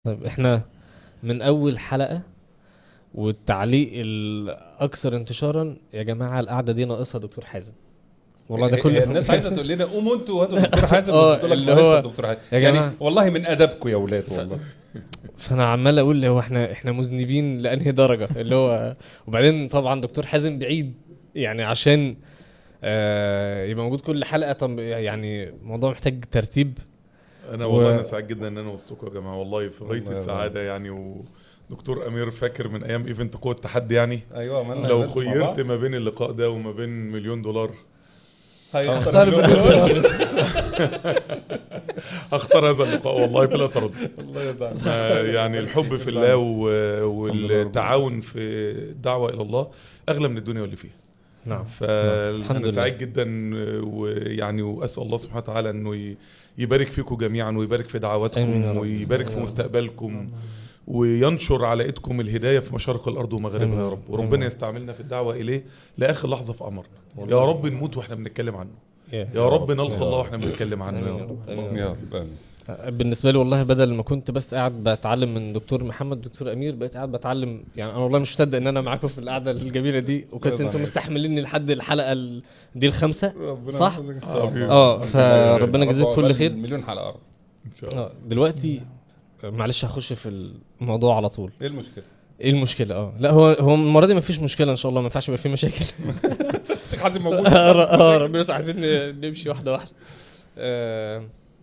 طيب احنا من اول حلقة والتعليق الاكثر انتشارا يا جماعة القعدة دي ناقصها دكتور حازم والله ده هي- كل هي الناس عايزه تقول لنا قوموا انتوا وهاتوا الدكتور حازم اه، بس تقول لك اللي معلش هو- يا دكتور حازم يا يعني جماعة. والله من ادبكم يا اولاد والله فانا عمال اقول هو احنا احنا مذنبين لانهي درجة اللي هو وبعدين طبعا دكتور حازم بعيد يعني عشان آه يبقى موجود كل حلقة طب يعني الموضوع محتاج ترتيب انا و- والله انا سعيد جدا ان انا وسطكم يا جماعه والله في غايه والله السعاده يعني ودكتور امير فاكر من ايام ايفنت قوه التحدي يعني ايوه عملنا لو event مع خيرت بعض. ما بين اللقاء ده وما بين مليون دولار هيختار اختار مليون دولار. هختار هذا اللقاء والله بلا تردد الله يزعل ما يعني الحب في الله و- والتعاون في الدعوه الى الله اغلى من الدنيا واللي فيها نعم الحمد فانا لله. سعيد جدا ويعني واسال الله سبحانه وتعالى انه ي- يبارك فيكم جميعا ويبارك في آمين يا دعواتكم رب. ويبارك في آمين. مستقبلكم وينشر على ايدكم الهدايه في مشارق الارض ومغاربها آمين. يا رب آمين. وربنا يستعملنا في الدعوه اليه لاخر لحظه في امرنا يا رب نموت واحنا بنتكلم عنه يا رب نلقى الله واحنا بنتكلم عنه يا آمين يا رب رب. آمين يا يا رب. رب آمين. بالنسبه لي والله بدل ما كنت بس قاعد بتعلم من دكتور محمد دكتور امير بقيت قاعد بتعلم يعني انا والله مش مصدق ان انا معاكم في القعده الجميله دي وكنت الله انتم يبارك. مستحمليني لحد الحلقه ال... دي الخامسه ربنا صح؟ يحفظك إن شاء الله. اه فربنا يجزيك ربنا كل عقبال خير مليون حلقه قرب. ان شاء الله اه دلوقتي معلش هخش في الموضوع على طول ايه المشكله؟ ايه المشكله اه لا هو هو المره دي مفيش مشكله ان شاء الله ما ينفعش يبقى في مشاكل الشيخ حازم موجود اه ر- اه ربنا يستر عايزين نمشي واحده واحده آه،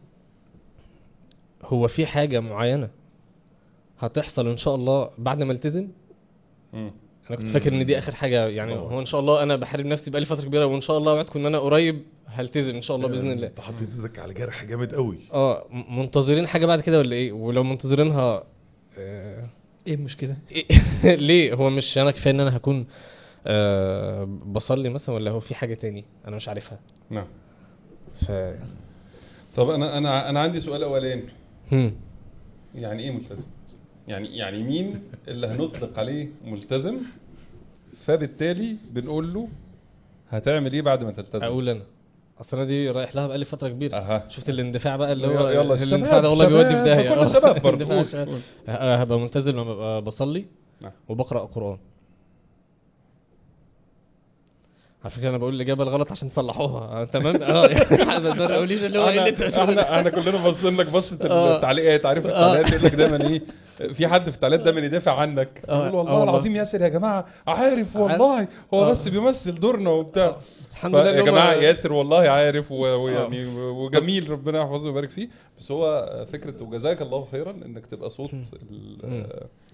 هو في حاجه معينه هتحصل ان شاء الله بعد ما التزم مم. انا كنت فاكر ان دي اخر حاجه يعني هو ان شاء الله انا بحارب نفسي بقالي فتره كبيره وان شاء الله وعدكم ان انا قريب هلتزم ان شاء الله باذن الله انت حاطط ايدك على جرح جامد قوي اه م- منتظرين حاجه بعد كده ولا ايه ولو منتظرينها آه، ايه المشكله إيه؟ ليه هو مش انا كفايه ان انا هكون آه بصلي مثلا ولا هو في حاجه تاني انا مش عارفها نعم ف طب انا انا انا عندي سؤال اولاني هم. يعني ايه ملتزم؟ يعني يعني مين اللي هنطلق عليه ملتزم فبالتالي بنقول له هتعمل ايه بعد ما تلتزم؟ اقول انا اصل انا دي رايح لها بقالي فتره كبيره اها شفت الاندفاع بقى اللي هو يلا الاندفاع ده والله بيودي في داهيه كل آه. شباب برضه الاندفاع قول، عشان- قول. آه، هبقى ملتزم لما ابقى بصلي نعم. وبقرا قران على فكره انا بقول الاجابه الغلط عشان تصلحوها آه، تمام اه يعني ما تقوليش اللي هو ايه اللي انت احنا بتقوله ده. احنا, احنا كلنا باصين لك بصه آه. التعليقات عارف التعليقات يقول لك دايما ايه في حد في التعليقات دايما يدافع عنك آه، يقول آه والله والله. العظيم ياسر يا جماعه عارف والله هو آه. بس بيمثل دورنا وبتاع الحمد لله يا إن هو- جماعه ياسر والله عارف و- ويعني و- وجميل ربنا يحفظه ويبارك فيه بس هو فكره وجزاك الله خيرا انك تبقى صوت ال- مم.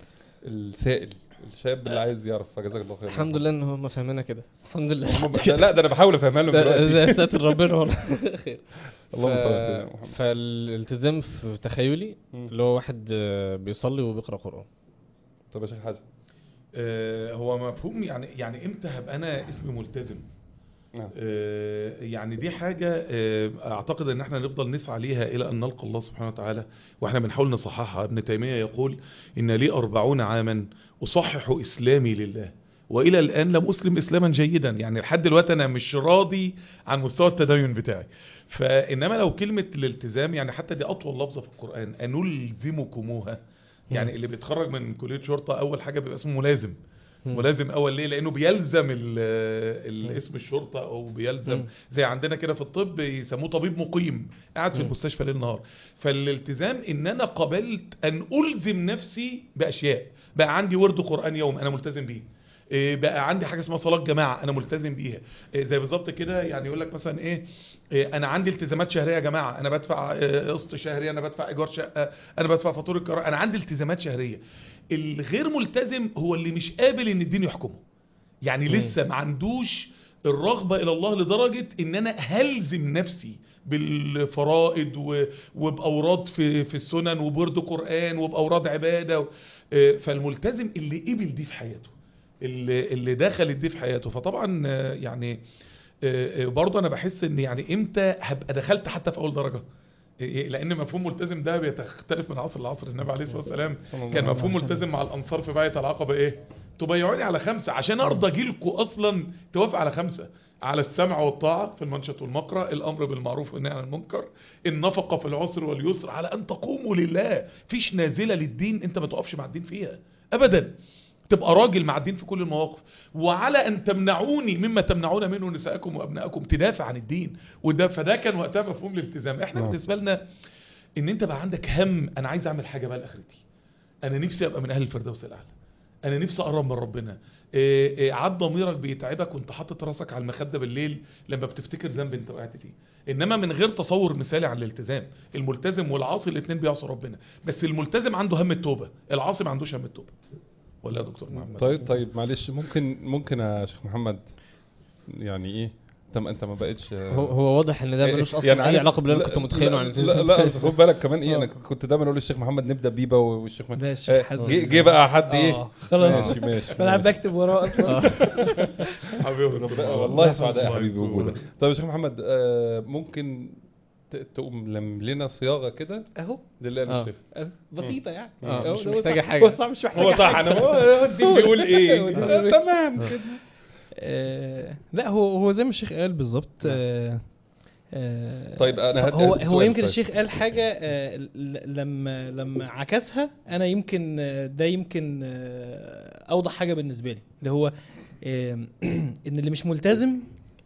السائل الشاب اللي عايز يعرف فجزاك الله خيرا الحمد لله ان هم فاهميننا كده الحمد لله هم- ده- لا ده انا بحاول افهمها لهم ده دلوقتي ده ساتر ربنا والله خير اللهم ف- صل على سيدنا محمد فالالتزام في تخيلي مم. اللي هو واحد آه، بيصلي وبيقرا قران طب يا شيخ حازم آه، هو مفهوم يعني يعني امتى هبقى انا اسمي ملتزم نعم آه، يعني دي حاجة آه، أعتقد أن احنا نفضل نسعى ليها إلى أن نلقى الله سبحانه وتعالى وإحنا بنحاول نصححها ابن تيمية يقول إن لي أربعون عاما أصحح إسلامي لله وإلى الآن لم أسلم إسلاما جيدا يعني لحد دلوقتي أنا مش راضي عن مستوى التدين بتاعي فإنما لو كلمة الالتزام يعني حتى دي أطول لفظة في القرآن أنلزمكموها يعني اللي بيتخرج من كلية شرطة أول حاجة بيبقى اسمه ملازم مم. ملازم اول ليه لانه بيلزم ال- ال- اسم الشرطه او بيلزم مم. زي عندنا كده في الطب يسموه طبيب مقيم قاعد في مم. المستشفى ليل نهار فالالتزام ان انا قبلت ان الزم نفسي باشياء بقى عندي ورد قران يوم انا ملتزم بيه إيه بقى عندي حاجه اسمها صلاه جماعه انا ملتزم بيها إيه زي بالظبط كده يعني يقول لك مثلا ايه, إيه انا عندي التزامات شهريه يا جماعه انا بدفع إيه، قسط شهري انا بدفع ايجار شقه انا بدفع فاتوره كهرباء انا عندي التزامات شهريه الغير ملتزم هو اللي مش قابل ان الدين يحكمه يعني مم. لسه ما عندوش الرغبة إلى الله لدرجة إن أنا هلزم نفسي بالفرائض و- وبأوراد في في السنن وبرد قرآن وبأوراد عبادة و- آه، فالملتزم اللي قبل دي في حياته اللي اللي دخلت دي في حياته فطبعا آه، يعني آه، آه، برضه أنا بحس إن يعني إمتى هبقى دخلت حتى في أول درجة إيه، لان مفهوم ملتزم ده بيختلف من عصر لعصر النبي عليه الصلاه والسلام صلى الله كان عليه مفهوم وسلم. ملتزم مع الانصار في بيعه العقبه ايه تبايعوني على خمسة عشان ارضى اجيلكوا اصلا توافق على خمسة على السمع والطاعة في المنشط والمقرأ الأمر بالمعروف والنهي عن المنكر النفقة في العسر واليسر على أن تقوموا لله فيش نازلة للدين أنت ما تقفش مع الدين فيها أبدا تبقى راجل مع الدين في كل المواقف وعلى أن تمنعوني مما تمنعون منه نساءكم وأبنائكم تدافع عن الدين وده فده كان وقتها مفهوم الالتزام احنا نعم. بالنسبة لنا ان انت بقى عندك هم انا عايز اعمل حاجة بقى لاخرتي انا نفسي ابقى من اهل الفردوس الاعلى انا نفسي اقرب من ربنا إيه إيه عاد ضميرك بيتعبك وانت حاطط راسك على المخده بالليل لما بتفتكر ذنب انت وقعت فيه انما من غير تصور مثالي عن الالتزام الملتزم والعاصي الاثنين بيعصوا ربنا بس الملتزم عنده هم التوبه العاصي ما عندوش هم التوبه ولا يا دكتور محمد طيب طيب معلش ممكن ممكن يا شيخ محمد يعني ايه انت ما انت ما بقتش هو هو واضح ان ده إيه، ملوش اصلا يعني اي عارف- علاقه باللي انا لا- كنت متخيله لا عن لا لا بس خد بالك كمان ايه آه. انا كنت دايما اقول للشيخ محمد نبدا بيبه والشيخ محمد ده الشيخ آه، حازم. جه جه بقى حد ايه آه. خلاص ماشي ماشي انا قاعد ماشي. بكتب وراه اصلا حبيبي ربنا- ربنا والله سعداء يا حبيبي بوجودك طيب يا شيخ محمد آه، ممكن ت- تقوم لم لنا صياغه كده اهو لله آه. نشوف بسيطه يعني آه، مش هو محتاجة صح- حاجة. هو صح مش محتاجه هو صح حاجة. انا هو الدين بيقول ايه آه، تمام كده آه، لا هو هو زي ما الشيخ قال بالظبط آه، آه، طيب انا هدي هو هدي هو سؤال يمكن طيب. الشيخ قال حاجه آه، ل- لما لما عكسها انا يمكن آه، ده يمكن آه، اوضح حاجه بالنسبه لي اللي هو آه، ان اللي مش ملتزم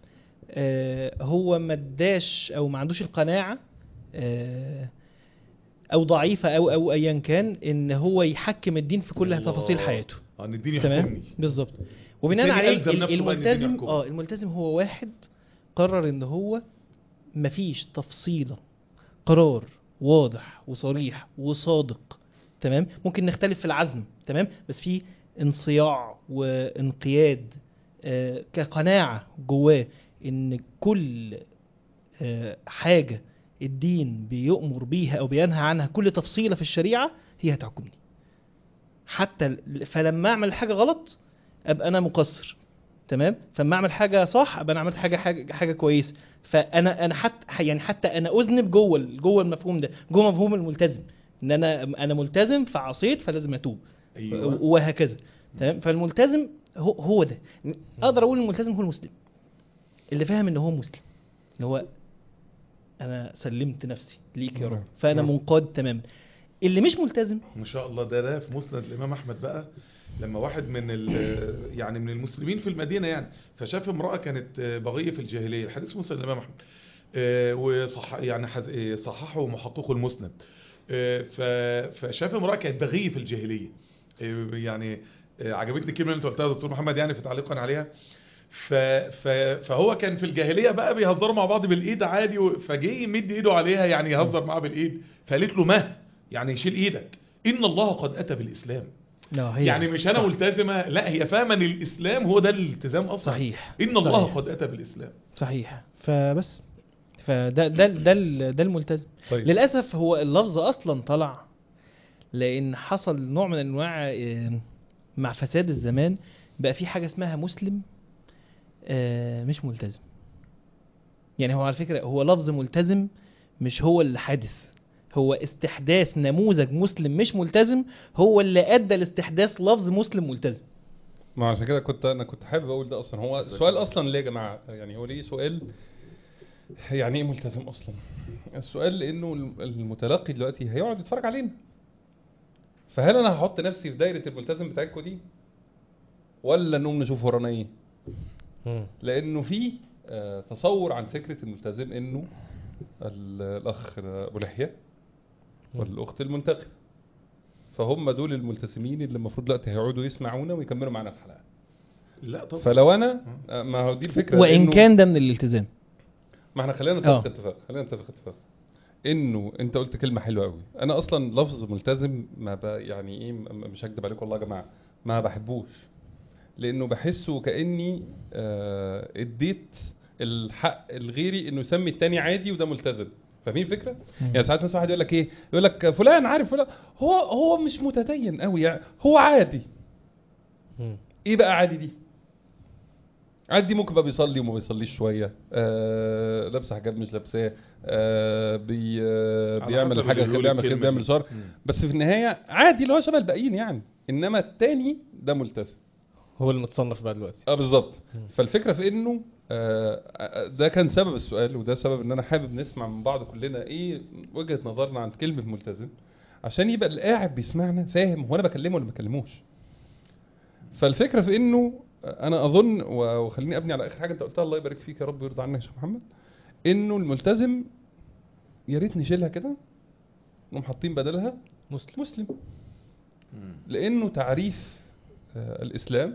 آه، هو ما اداش او ما عندوش القناعه آه، او ضعيفه او او ايا كان ان هو يحكم الدين في كل الله. تفاصيل حياته اه ان الدين تمام يحكمني بالظبط وبناء التاني عليه ألزم ال- نفسه بقى إن الدين الملتزم يحكمه. اه الملتزم هو واحد قرر ان هو مفيش تفصيله قرار واضح وصريح وصادق تمام ممكن نختلف في العزم تمام بس في انصياع وانقياد آه كقناعه جواه ان كل آه حاجه الدين بيؤمر بيها او بينهى عنها كل تفصيله في الشريعه هي هتحكمني حتى ال- فلما اعمل حاجه غلط ابقى انا مقصر تمام فلما اعمل حاجه صح ابقى انا عملت حاجه حاجه, حاجة كويسه فانا انا حتى يعني حتى انا اذنب جوه ال- جوه المفهوم ده جوه مفهوم الملتزم ان انا انا ملتزم فعصيت فلازم اتوب ايوه وهكذا تمام فالملتزم هو هو ده اقدر اقول الملتزم هو المسلم اللي فاهم ان هو مسلم اللي هو انا سلمت نفسي ليك يا رب فانا منقاد تماما اللي مش ملتزم ما شاء الله ده ده في مسند الامام احمد بقى لما واحد من ال- يعني من المسلمين في المدينه يعني فشاف امراه كانت بغيه في الجاهليه الحديث مسند الامام احمد آه، وصح يعني حز- آه، صححه محققه المسند آه، ف- فشاف امراه كانت بغيه في الجاهليه آه، يعني آه، عجبتني الكلمه اللي انت قلتها يا دكتور محمد يعني في تعليقا عليها ف... ف... فهو كان في الجاهليه بقى بيهزروا مع بعض بالايد عادي و... فجه يمد ايده عليها يعني يهزر معاها بالايد فقالت له ما يعني شيل ايدك ان الله قد اتى بالاسلام لا هي يعني مش انا صح. ملتزمه لا هي فاهمه ان الاسلام هو ده الالتزام اصلا صحيح ان الله صحيح. قد اتى بالاسلام صحيح فبس فده ده ده ال- ده الملتزم طيب للاسف هو اللفظ اصلا طلع لان حصل نوع من انواع آه، مع فساد الزمان بقى في حاجه اسمها مسلم آه، مش ملتزم يعني هو على فكره هو لفظ ملتزم مش هو اللي حادث هو استحداث نموذج مسلم مش ملتزم هو اللي ادى لاستحداث لفظ مسلم ملتزم ما عشان كده كنت انا كنت حابب اقول ده اصلا هو السؤال اصلا ليه يا جماعه يعني هو ليه سؤال يعني ايه ملتزم اصلا السؤال لانه المتلقي دلوقتي هيقعد يتفرج علينا فهل انا هحط نفسي في دايره الملتزم بتاعتكم دي ولا نقوم نشوف ورانا ايه مم. لانه في آه، تصور عن فكره الملتزم انه ال- الاخ ابو لحيه والاخت المنتقبه فهم دول الملتزمين اللي المفروض دلوقتي هيقعدوا يسمعونا ويكملوا معانا الحلقه لا طبعا فلو انا آه، ما هو دي الفكره وان لأنه- كان ده من الالتزام ما احنا خلينا آه. نتفق اتفاق خلينا نتفق اتفاق انه انت قلت كلمه حلوه قوي انا اصلا لفظ ملتزم ما ب... يعني ايه م- مش هكدب عليكم والله يا جماعه ما بحبوش لانه بحسه كاني آه اديت الحق الغيري انه يسمي التاني عادي وده ملتزم فاهمين الفكره يعني ساعات مثلا واحد يقول لك ايه يقول لك فلان عارف فلان هو هو مش متدين قوي يعني هو عادي مم. ايه بقى عادي دي عادي ممكن بقى بيصلي وما بيصليش شويه آه لابس حجاب مش لابساه آه بي آه على بيعمل حسب حاجه اللي خير بيقول بيعمل خير الكلمة بيعمل دي. شر مم. بس في النهايه عادي اللي هو شبه الباقيين يعني انما التاني ده ملتزم هو المتصنف بقى دلوقتي اه بالظبط مم. فالفكره في انه آه، آه، ده كان سبب السؤال وده سبب ان انا حابب نسمع من بعض كلنا ايه وجهه نظرنا عن كلمه ملتزم عشان يبقى اللي قاعد بيسمعنا فاهم هو انا بكلمه ولا ما بكلموش فالفكره في انه انا اظن و- وخليني ابني على اخر حاجه انت قلتها الله يبارك فيك يا رب ويرضى عنك يا شيخ محمد انه الملتزم يا ريت نشيلها كده نقوم حاطين بدلها مسلم مسلم لانه تعريف آه، الاسلام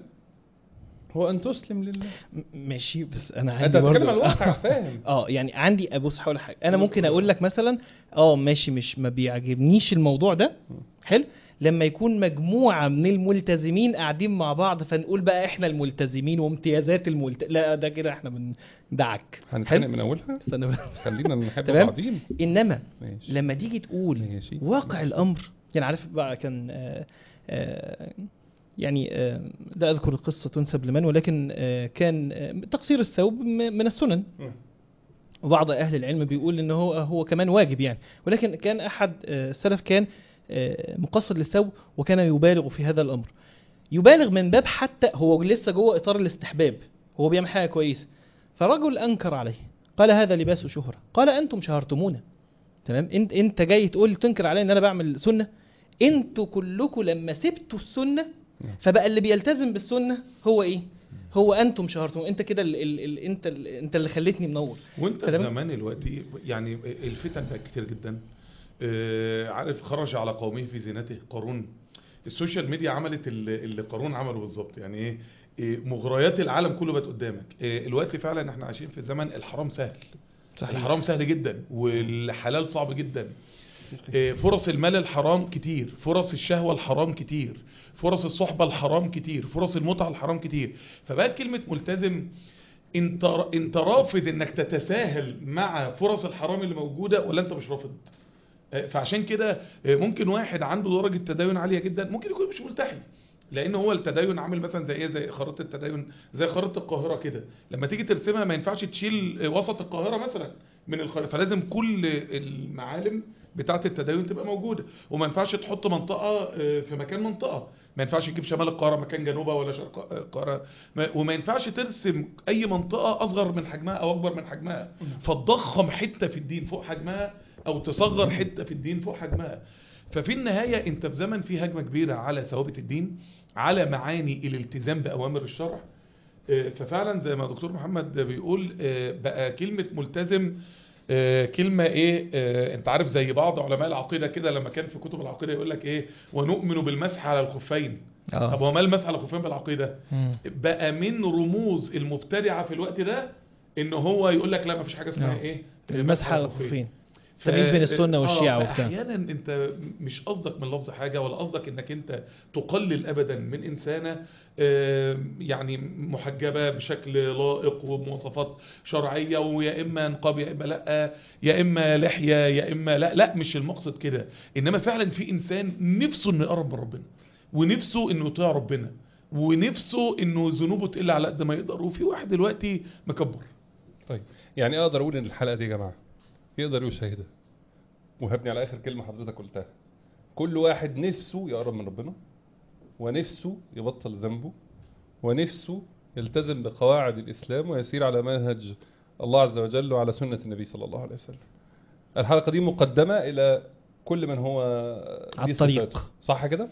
هو ان تسلم لله م- ماشي بس انا انت عندي بتتكلم برضه عن الواقع فاهم اه يعني عندي ابص حول حاجه انا ممكن اقول لك مثلا اه ماشي مش ما بيعجبنيش الموضوع ده حلو لما يكون مجموعه من الملتزمين قاعدين مع بعض فنقول بقى احنا الملتزمين وامتيازات الملت... لا ده كده احنا بندعك هنتخانق من اولها استنى بقى. خلينا نحب تمام. بعضين انما ماشي لما تيجي تقول ماشي واقع الامر يعني عارف بقى كان آه آه يعني آه لا اذكر القصه تنسب لمن ولكن آه كان آه تقصير الثوب م- من السنن مم. وبعض اهل العلم بيقول ان هو هو كمان واجب يعني ولكن كان احد آه، السلف كان آه، مقصر للثوب وكان يبالغ في هذا الامر يبالغ من باب حتى هو لسه جوه اطار الاستحباب هو بيعمل حاجه كويسه فرجل انكر عليه قال هذا لباس شهره قال انتم شهرتمونا تمام انت انت جاي تقول تنكر علي ان انا بعمل سنه انتوا كلكم لما سبتوا السنه فبقى اللي بيلتزم بالسنه هو ايه هو انتم شهرتم انت كده ال ال ال انت ال انت اللي خليتني منور وانت في فده- زمان دلوقتي يعني الفتن بقت كتير جدا آه، عارف خرج على قومه في زينته قارون السوشيال ميديا عملت اللي اللي قارون عمله بالظبط يعني ايه إيه، مغريات العالم كله بقت قدامك إيه، الوقت فعلا احنا عايشين في زمن الحرام سهل الحرام سهل جدا والحلال صعب جدا إيه، فرص المال الحرام كتير فرص الشهوة الحرام كتير فرص الصحبة الحرام كتير فرص المتعة الحرام كتير فبقى كلمة ملتزم انت انت رافض انك تتساهل مع فرص الحرام اللي موجودة ولا انت مش رافض آه، فعشان كده آه، ممكن واحد عنده درجة تدين عالية جدا ممكن يكون مش ملتحي لان هو التدين عامل مثلا زي ايه زي خريطه التدين زي خريطه القاهره كده لما تيجي ترسمها ما ينفعش تشيل آه، وسط القاهره مثلا من الخريطه فلازم كل المعالم بتاعه التدين تبقى موجوده وما ينفعش تحط منطقه آه، في مكان منطقه ما ينفعش تجيب شمال القاهره مكان جنوبها ولا شرق القاهره ما- وما ينفعش ترسم اي منطقه اصغر من حجمها او اكبر من حجمها فتضخم حته في الدين فوق حجمها او تصغر حته في الدين فوق حجمها ففي النهايه انت في زمن فيه هجمه كبيره على ثوابت الدين على معاني الالتزام باوامر الشرع آه، ففعلا زي ما دكتور محمد بيقول آه، بقى كلمه ملتزم آه، كلمة ايه آه، انت عارف زي بعض علماء العقيدة كده لما كان في كتب العقيدة يقول لك ايه ونؤمن بالمسح على الخفين طب اه هو ما المسح على الخفين بالعقيدة مم. بقى من رموز المبتدعة في الوقت ده ان هو يقول لك لا ما فيش حاجة اسمها آه. ايه المسح على الخفين تمييز بين السنة والشيعة وبتاع. احيانا انت مش قصدك من لفظ حاجة ولا قصدك انك انت تقلل ابدا من انسانة آه، يعني محجبة بشكل لائق وبمواصفات شرعية ويا اما نقاب يا اما لا يا اما لحية يا اما لا لا مش المقصد كده انما فعلا في انسان نفسه انه يقرب من ربنا ونفسه انه يطيع ربنا ونفسه انه ذنوبه تقل على قد ما يقدر وفي واحد دلوقتي مكبر طيب يعني اقدر اقول ان الحلقه دي يا جماعه يقدر يشاهدها وهبني على اخر كلمه حضرتك قلتها كل واحد نفسه يقرب من ربنا ونفسه يبطل ذنبه ونفسه يلتزم بقواعد الاسلام ويسير على منهج الله عز وجل وعلى سنه النبي صلى الله عليه وسلم الحلقه دي مقدمه الى كل من هو على دي الطريق. صفاته. صح كده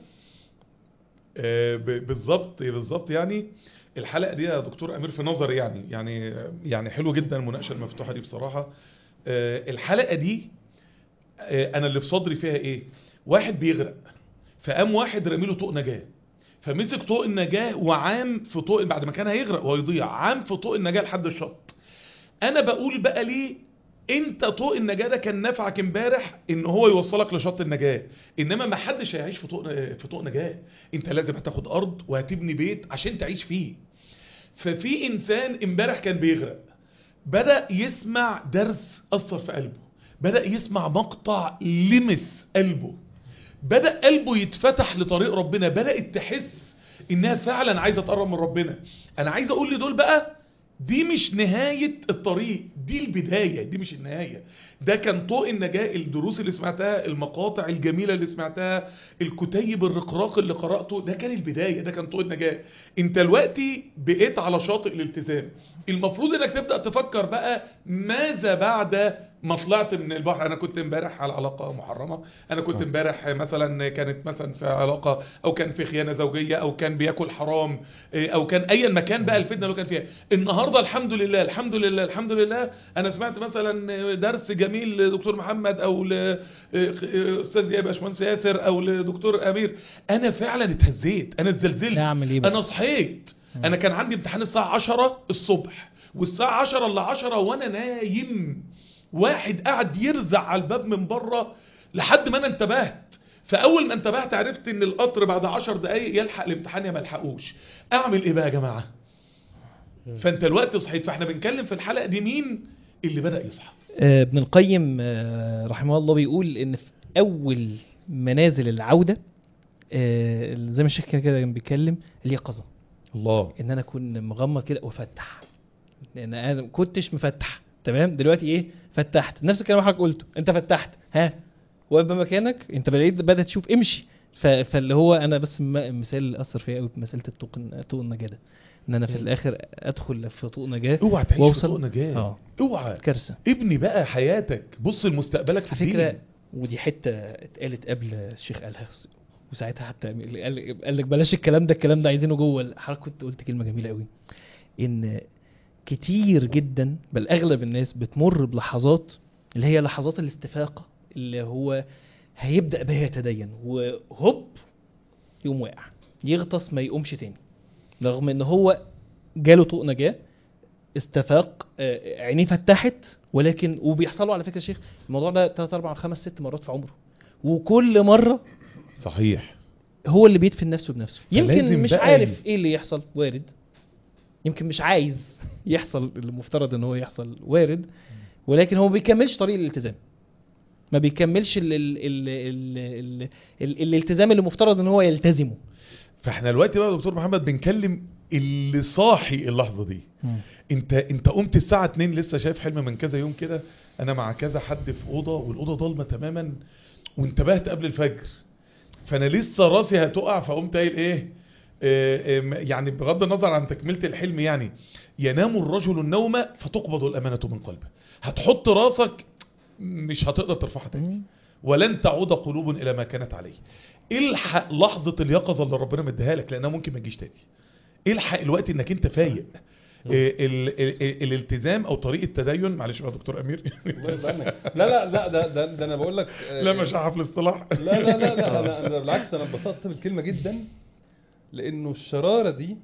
آه، ب- بالظبط بالظبط يعني الحلقه دي يا دكتور امير في نظري يعني يعني يعني حلو جدا المناقشه المفتوحه دي بصراحه آه، الحلقه دي آه، انا اللي في صدري فيها ايه واحد بيغرق فقام واحد رمي له طوق نجاه فمسك طوق النجاه وعام في طوق بعد ما كان هيغرق وهيضيع عام في طوق النجاه لحد الشط انا بقول بقى ليه انت طوق النجاه ده كان نافعك امبارح ان هو يوصلك لشط النجاه انما ما حدش هيعيش في طوق في طوق نجاه انت لازم هتاخد ارض وهتبني بيت عشان تعيش فيه ففي انسان امبارح كان بيغرق بدا يسمع درس اثر في قلبه بدا يسمع مقطع لمس قلبه بدا قلبه يتفتح لطريق ربنا بدات تحس انها فعلا عايزه تقرب من ربنا انا عايز اقول لدول بقى دي مش نهاية الطريق دي البداية دي مش النهاية ده كان طوق النجاة الدروس اللي سمعتها المقاطع الجميلة اللي سمعتها الكتيب الرقراق اللي قرأته ده كان البداية ده كان طوق النجاة انت دلوقتي بقيت على شاطئ الالتزام المفروض انك تبدأ تفكر بقى ماذا بعد ما طلعت من البحر انا كنت امبارح على علاقة محرمة انا كنت امبارح مثلا كانت مثلا في علاقة او كان في خيانة زوجية او كان بياكل حرام إيه، او كان ايا مكان بقى الفتنة اللي كان فيها النهاردة الحمد لله الحمد لله الحمد لله انا سمعت مثلا درس جميل لدكتور محمد او لاستاذ يا باشمهندس ياسر او لدكتور امير انا فعلا اتهزيت انا اتزلزلت نعمل ايه بقى؟ انا صحيت انا كان عندي امتحان الساعة 10 الصبح والساعة 10 الا 10 وانا نايم واحد قاعد يرزع على الباب من بره لحد ما انا انتبهت فاول ما انتبهت عرفت ان القطر بعد 10 دقايق يلحق الامتحان يا ما يلحقوش اعمل ايه بقى يا جماعه فانت الوقت صحيت فاحنا بنتكلم في الحلقه دي مين اللي بدا يصحى آه، ابن القيم آه، رحمه الله بيقول ان في اول منازل العوده آه، زي ما الشيخ كده كده كان بيتكلم اليقظه الله ان انا اكون مغمض كده وافتح لان انا ما كنتش مفتح تمام دلوقتي ايه فتحت نفس الكلام اللي حضرتك قلته انت فتحت ها واقف بمكانك انت بدات بدات تشوف امشي ف- فاللي هو انا بس م- مثال اللي اثر فيا قوي مساله الطوق طوق النجاه ده ان انا في الاخر ادخل في طوق نجاه اوعى تعيش في واوصل طوق نجاه اه اوعى كارثه ابني بقى حياتك بص لمستقبلك في على فكره الدين ودي حته اتقالت قبل الشيخ قالها وساعتها حتى قال لك- قال لك بلاش الكلام ده الكلام ده عايزينه جوه حضرتك كنت قلت كلمه جميله قوي ان كتير جدا بل اغلب الناس بتمر بلحظات اللي هي لحظات الاستفاقه اللي هو هيبدا بها يتدين وهوب يقوم واقع يغطس ما يقومش تاني رغم ان هو جاله طوق نجاه استفاق آه، عينيه فتحت ولكن وبيحصل له على فكره يا شيخ الموضوع ده 3 4 5 6 مرات في عمره وكل مره صحيح هو اللي بيدفن نفسه بنفسه يمكن فلازم مش بقى عارف ايه اللي يحصل وارد يمكن مش عايز يحصل المفترض ان هو يحصل وارد ولكن هو ما بيكملش طريق الالتزام ما بيكملش ال ال ال ال ال ال الالتزام اللي مفترض ان هو يلتزمه فاحنا دلوقتي بقى يا دكتور محمد بنكلم اللي صاحي اللحظه دي انت انت قمت الساعه 2 لسه شايف حلم من كذا يوم كده انا مع كذا حد في اوضه والاوضه ضلمه تماما وانتبهت قبل الفجر فانا لسه راسي هتقع فقمت قايل ايه آه، آه، يعني بغض النظر عن تكمله الحلم يعني ينام الرجل النوم فتقبض الامانه من قلبه هتحط راسك مش هتقدر ترفعها تاني ولن تعود قلوب الى ما كانت عليه الحق لحظه اليقظه اللي ربنا مديها لك لانها ممكن ما تجيش تاني الحق الوقت انك انت فايق إيه ال ال ال الالتزام او طريقه التدين معلش بقى يا دكتور امير الله يبارك لا لا لا ده ده, ده انا بقول لك آه، لا مش هعرف الاصطلاح لا لا لا لا انا انا بالعكس انا انبسطت بالكلمه جدا لانه الشراره دي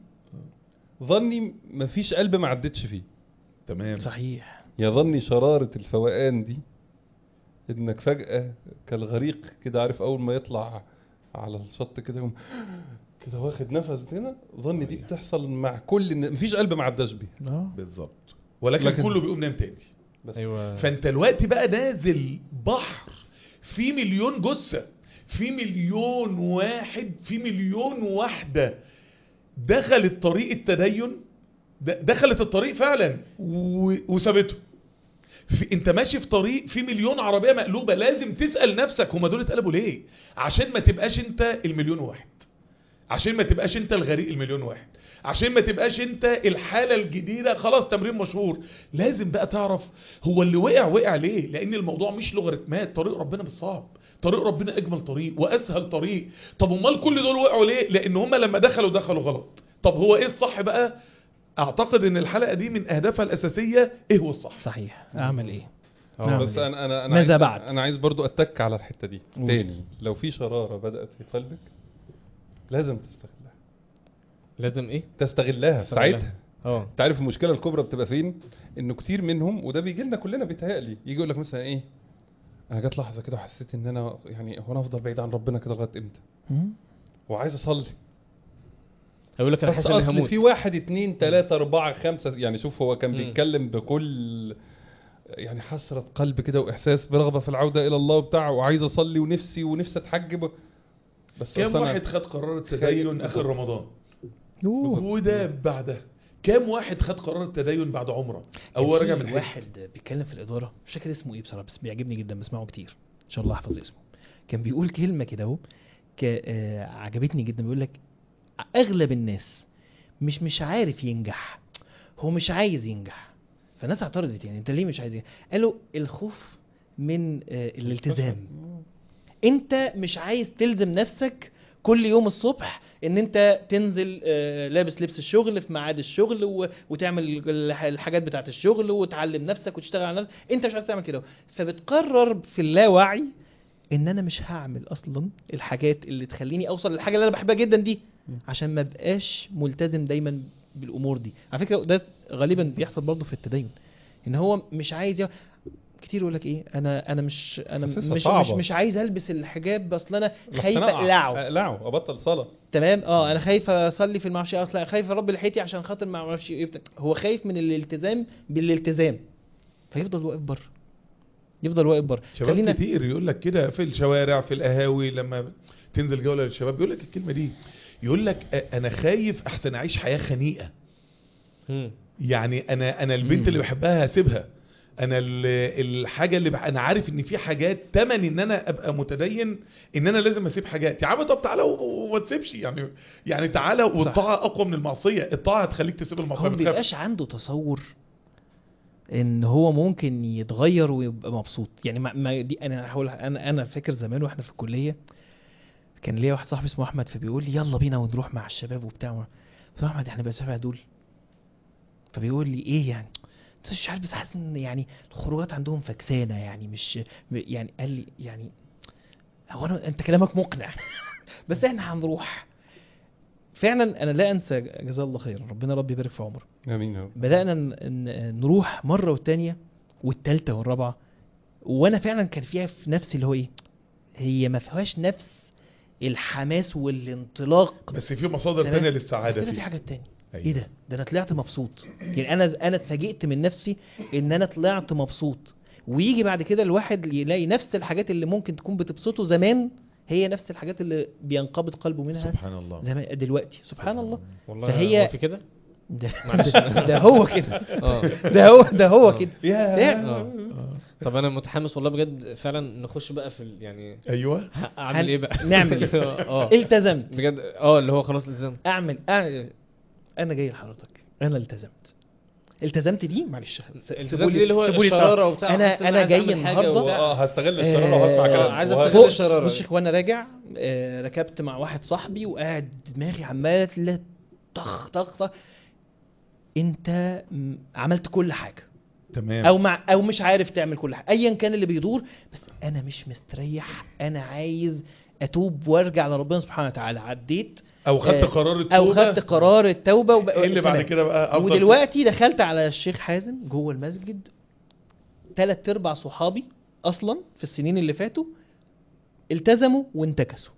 ظني مفيش قلب ما عدتش فيه تمام صحيح يظني شرارة الفوقان دي انك فجأة كالغريق كده عارف اول ما يطلع على الشط كده يقوم كده واخد نفس هنا ظني دي بتحصل مع كل الن- مفيش قلب ما عداش بيه اه بالظبط ولكن, لكن- كله بيقوم نام تاني بس ايوه فانت الوقت بقى نازل بحر في مليون جثة في مليون واحد في مليون واحدة دخلت طريق التدين د- دخلت الطريق فعلا و- وسابته في انت ماشي في طريق في مليون عربية مقلوبة لازم تسأل نفسك هما دول اتقلبوا ليه عشان ما تبقاش انت المليون واحد عشان ما تبقاش انت الغريق المليون واحد عشان ما تبقاش انت الحالة الجديدة خلاص تمرين مشهور لازم بقى تعرف هو اللي وقع وقع ليه لان الموضوع مش لوغاريتمات طريق ربنا مش صعب طريق ربنا اجمل طريق واسهل طريق طب امال كل دول وقعوا ليه لان هم لما دخلوا دخلوا غلط طب هو ايه الصح بقى اعتقد ان الحلقة دي من اهدافها الاساسية ايه هو الصح صحيح اعمل ايه آه، نعم. بس انا انا انا ماذا عايز بعد؟ انا عايز برضو اتك على الحتة دي قول. تاني لو في شرارة بدأت في قلبك لازم تستغلها لازم ايه تستغلها تستغلها. ساعتها اه انت عارف المشكله الكبرى بتبقى فين انه كتير منهم وده بيجي لنا كلنا بيتهيألي يجي يقول لك مثلا ايه انا جت لحظه كده وحسيت ان انا يعني هو انا افضل بعيد عن ربنا كده لغايه امتى مم. وعايز اصلي هقول لك انا بس حاسس اني اصل هموت في واحد اتنين تلاته اربعه خمسه يعني شوف هو كان مم. بيتكلم بكل يعني حسرة قلب كده واحساس برغبه في العوده الى الله وبتاع وعايز اصلي ونفسي ونفسي اتحجب بس كم أصل أنا- واحد خد قرار التدين خايف. اخر رمضان أوه. وده بعدها كام واحد خد قرار التدين بعد عمره او هو كان راجع في من حج واحد بيتكلم في الاداره مش فاكر اسمه ايه بصراحه بس بيعجبني جدا بسمعه كتير ان شاء الله احفظ اسمه كان بيقول كلمه كده اهو ك- آه، عجبتني جدا بيقول لك اغلب الناس مش مش عارف ينجح هو مش عايز ينجح فالناس اعترضت يعني انت ليه مش عايز ينجح قالوا الخوف من آه، الالتزام انت مش عايز تلزم نفسك كل يوم الصبح ان انت تنزل آه، لابس لبس الشغل في ميعاد الشغل و- وتعمل الح- الحاجات بتاعت الشغل وتعلم نفسك وتشتغل على نفسك انت مش عايز تعمل كده فبتقرر في اللاوعي ان انا مش هعمل اصلا الحاجات اللي تخليني اوصل للحاجه اللي انا بحبها جدا دي عشان ما بقاش ملتزم دايما بالامور دي على فكره ده غالبا بيحصل برضه في التدين ان هو مش عايز ي... كتير يقول لك ايه انا انا مش انا حاسسها مش مش, صعبة. مش عايز البس الحجاب بس انا رحت خايف أنا اقلعه اقلعه ابطل صلاه تمام اه انا خايف اصلي في المعرفش إيه، اصلا خايف اربي لحيتي عشان خاطر ما اعرفش ايه بتاع. هو خايف من الالتزام بالالتزام فيفضل واقف بره يفضل واقف بره شباب كتير يقول لك كده في الشوارع في القهاوي لما تنزل جوله للشباب بيقول لك الكلمه دي يقول لك أ- انا خايف احسن اعيش حياه خنيقه مم. يعني انا انا البنت مم. اللي بحبها هسيبها انا ال- الحاجه اللي بح... انا عارف ان في حاجات تمن ان انا ابقى متدين ان انا لازم اسيب حاجات يا عم طب تعالى و- وما تسيبش يعني يعني تعالى والطاعه اقوى من المعصيه الطاعه هتخليك تسيب المعصيه هو ما ما تخافش. بيبقاش عنده تصور ان هو ممكن يتغير ويبقى مبسوط يعني ما, ما دي انا هقول انا انا فاكر زمان واحنا في الكليه كان ليا واحد صاحبي اسمه احمد فبيقول لي يلا بينا ونروح مع الشباب وبتاع قلت له احمد احنا بقى شباب دول فبيقول لي ايه يعني قلت له مش عارف بس حاسس ان يعني الخروجات عندهم فكسانه يعني مش يعني قال لي يعني هو انا انت كلامك مقنع بس احنا هنروح فعلا انا لا انسى جزاه الله خيرا ربنا ربي يبارك في عمره امين يا رب بدأنا ن- ن- نروح مرة والتانية والتالتة والرابعة وانا فعلا كان فيها في نفسي اللي هو ايه هي ما فيهاش نفس الحماس والانطلاق بس في مصادر تمام. تانية بس للسعاده طلع في فيه حاجات تانية أيوة. ايه ده ده انا طلعت مبسوط يعني انا انا اتفاجئت من نفسي ان انا طلعت مبسوط ويجي بعد كده الواحد يلاقي نفس الحاجات اللي ممكن تكون بتبسطه زمان هي نفس الحاجات اللي بينقبض قلبه منها سبحان الله زمان دلوقتي سبحان الله والله فهي- هو في كده ده, معلش. ده هو كده اه ده هو ده هو آه. كده يا اه طب انا متحمس والله بجد فعلا نخش بقى في ال- يعني ايوه اعمل هن- ايه بقى نعمل إيه؟ اه التزمت بجد اه اللي هو خلاص الالتزام اعمل أعمل- انا جاي لحضرتك انا التزمت التزمت دي معلش الالتزام دي اللي هو الشراره وبتاع أنا- حاسس إن أنا عايز جاي أعمل حاجة النهاردة. وبتاع. اه هستغل الشراره وهسمع آه، كلام عايز وه- أستغل بص الشرارة بص دي. يا إخوان، وانا راجع آه، ركبت مع واحد صاحبي وقاعد دماغي عماله طخ طخ طخ انت م- عملت كل حاجه تمام او مع او مش عارف تعمل كل حاجه ايا كان اللي بيدور بس انا مش مستريح انا عايز اتوب وارجع لربنا سبحانه وتعالى عديت او خدت آه، قرار التوبه او خدت قرار التوبه وب... ايه اللي بعد تمام. كده بقى أفضل ودلوقتي دخلت على الشيخ حازم جوه المسجد ثلاث ارباع صحابي اصلا في السنين اللي فاتوا التزموا وانتكسوا